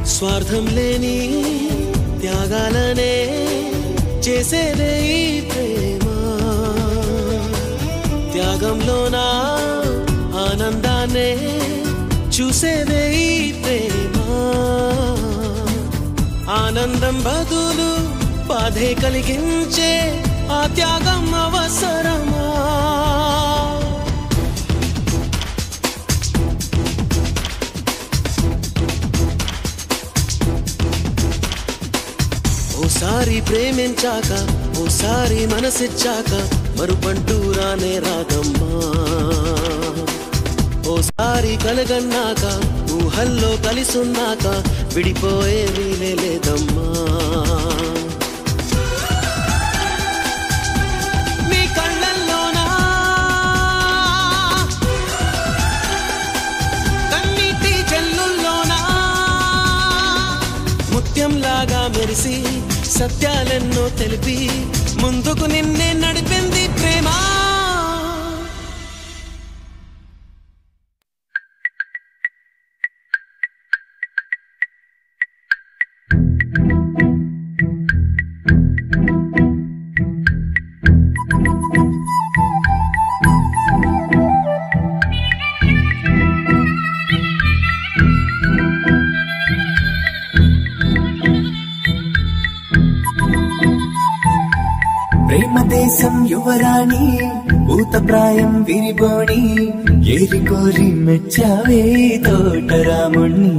స్వార్థం లేని త్యాగాలనే చేసేదే ఈ ప్రేమ త్యాగంలోనా ఆనందాన్నే చూసేదే ఈ ప్రేమ ఆనందం బదులు బాధే కలిగించే ఆ త్యాగం అవసరమా ఓసారి ప్రేమించాక ఓసారి మనసిచ్చాక మరుపంటూ రానే రాదమ్మా ఓసారి కలగన్నాక ఊహల్లో కలిసున్నాక విడిపోయే వీలే లేదమ్మా నీ కళ్ళల్లోనా కన్నీటి జల్లుల్లోనా ముత్యంలాగా మెరిసి సత్యాలెన్నో తెలిపి ముందుకు నిన్నే నడిపింది ప్రేమ ప్రేమ దేశం యువరాణి భూతప్రాయం విరిబోణి ఏరి కోరి మెచ్చావే తోటరాముణ్ణి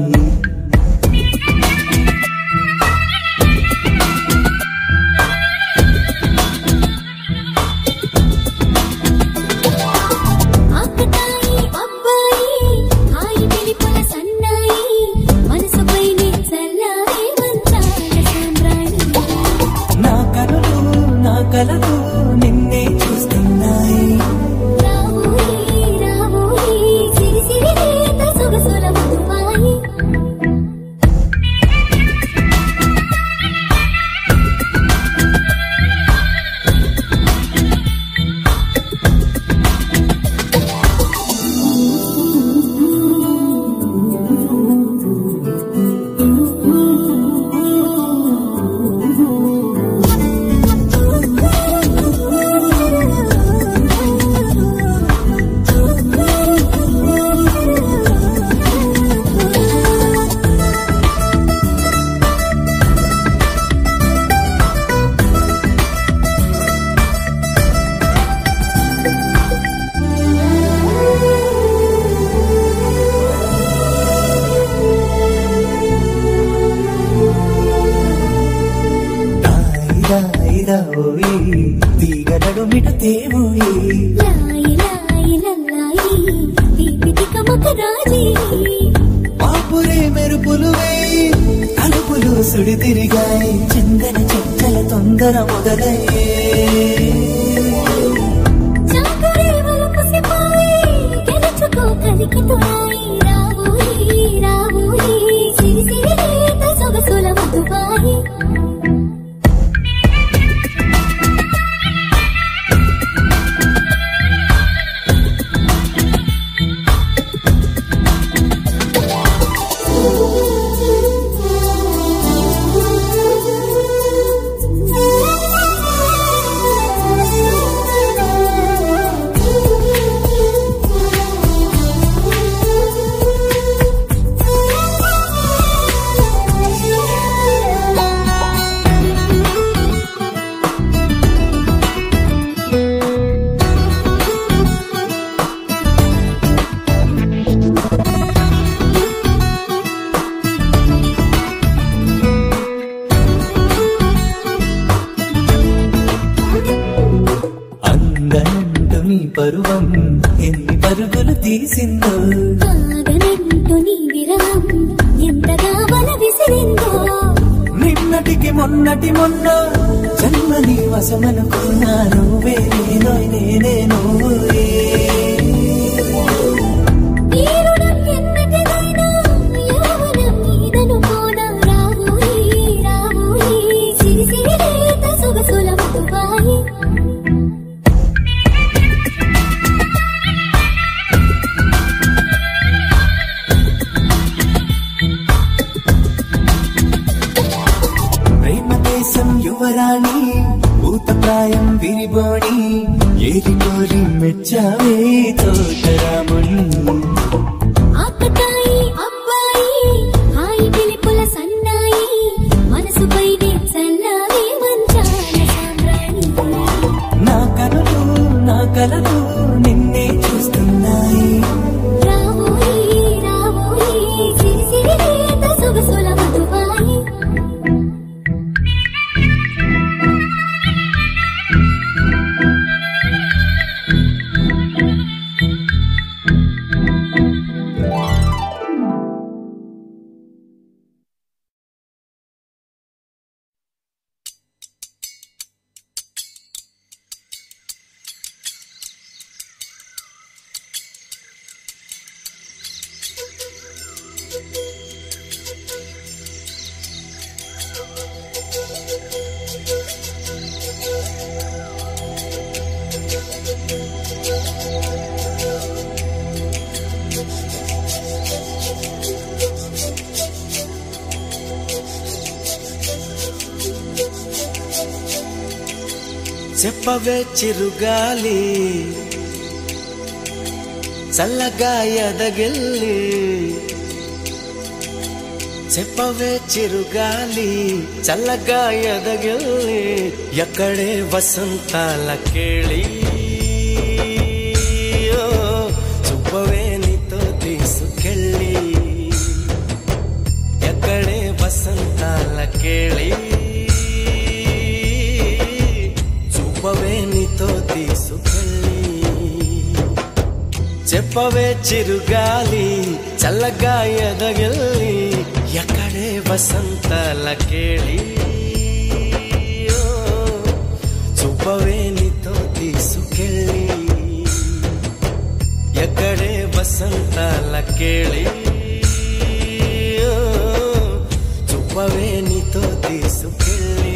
ఆకతాయి అబ్బాయి హాయి వెలిపుల సన్నాయి మనసుపైనే చల్లారే మంచాల సాంబ్రాణి నా కనులు నా కలలు నిన్నే చూస్తున్నాయి రావోయి రావోయి సిరి సిరి లేత సొగసుల మధువాయి ఇదా ఓయి తీగ నడుమిట తేవోయి లాయి లాయి లల్లాయి దీపి తికమక రాజీ పాపురే మెరుపులు వేయి తలుపులు సుడి తిరిగాయి చందన చెక్కల తొందర మొదలయ్యే చాకరే వలపు సిపాయి గెలుచుకో కలికి తోయి రావోయి రావోయి సిరి సిరి లేత సొగసుల మధువాయి అందనంటు నీ పరువం ఎన్ని పరుగులు తీసిందో ఆగనంటూ నీ విరహం ఎంతగా వల విసిరిందో నిన్నటికి మొన్నటి మొన్న జన్మని వశమనుకున్నా నువ్వే నేనో నేనే నువ్వే తీరుడం ఎన్నటిదైనా యవ్వనం నీదనుకోనా రావోయి రావోయి సిరి సిరి లేత సొగసుల మధువాయి ఆ యువరాణి ఊత ప్రాయం విరిబోణి ఏరి కోరి మెచ్చావే తోటరాముణ్ణి ఆకతాయి అబ్బాయి హాయి పిలుపుల సన్నాయి మనసుపైనే చల్లావే మంచాల సామ్రాణి నా కలలు నా కలలు నిన్నే చూస్తున్నాయి రావోయి రావోయి సిరి సిరి లేత సొగసుల మధువాయి చెప్పవే చిరుగాలి చల్లగా ఎదగిల్లి చెప్పవే చిరుగాలి చల్లగా ఎదగిల్లి ఎక్కడే వసంతాల కేళి ఓ, చూపవే నీతో తీసుకెళ్ళి ఎక్కడే వసంతాల కేళి చూపవే నీతో తీసుకెళ్ళి చెప్పవే చిరుగాలి చల్లగా ఎదగిల్లి ఎక్కడే వసంతాల కేళి ఓ, చూపవే నీతో తీసుకెళ్ళి ఎక్కడే వసంతాల కేళి ఓ, చూపవే నీతో తీసుకెళ్ళి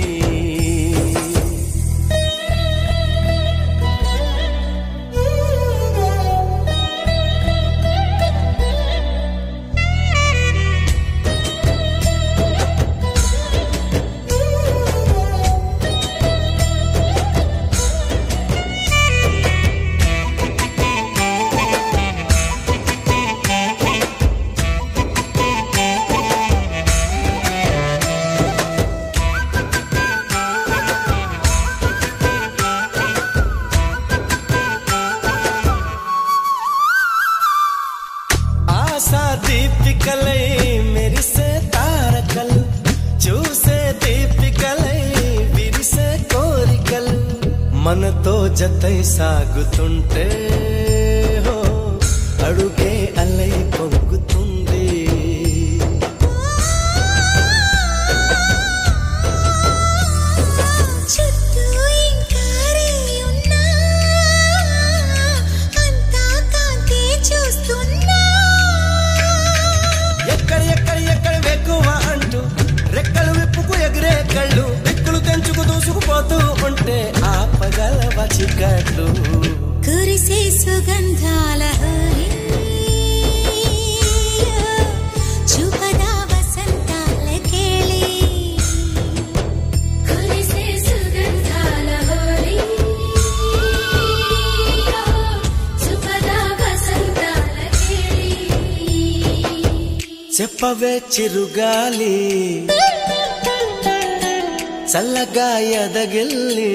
ఆశా దీపికలై మెరిసే తారకలు చూసే దీపికలై విరిసే కోరికలు మనతో జతై సాగుతుంటే హో అడుగే అలై పొంగుతుంది చుట్టూ ఇంకారే ఉన్నా అంతా కాంతే చూస్తున్నా ఎక్కడ ఎక్కడ ఎక్కడ వెక్కువ అంటూ రెక్కలు విప్పుకు ఎగిరే కళ్ళు దిక్కులు తెంచుకు దూసుకుపోతూ ఉంటే ఆపగలవ చికట్లు కురిసే సుగంధాల హరి చూపదా వసంతాల కేళి కురిసే సుగంధాల హరి చూపదా వసంతాల కేళి చెప్పవే చిరుగాలి చల్లగా ఎదగిల్లి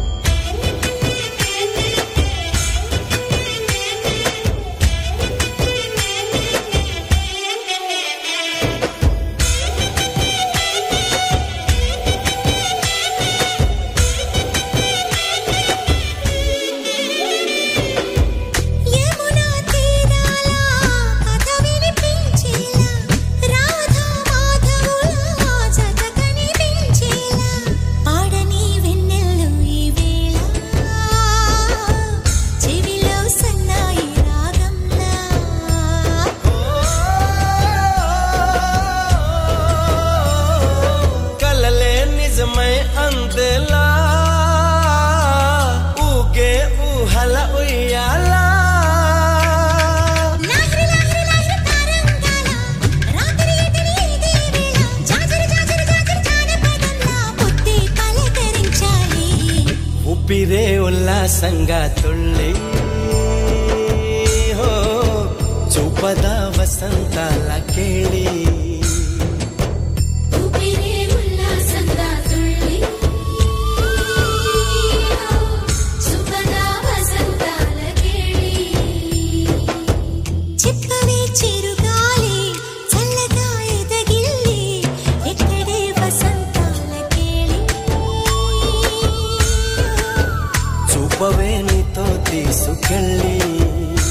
ఆ ఊపిరే ఉల్లాసంగా తుళ్ళి హో చూపద వసంతాల కేళి ఊపిరే ఉల్లాసంగా తుళ్ళి సుఖదా వసంతాల కేళి చిప్పవే చిరుగాలి చల్లగా ఎదగిల్లి ఎక్కడే వసంతాల కేళి చూపవే నీతో తీసుకెళ్ళి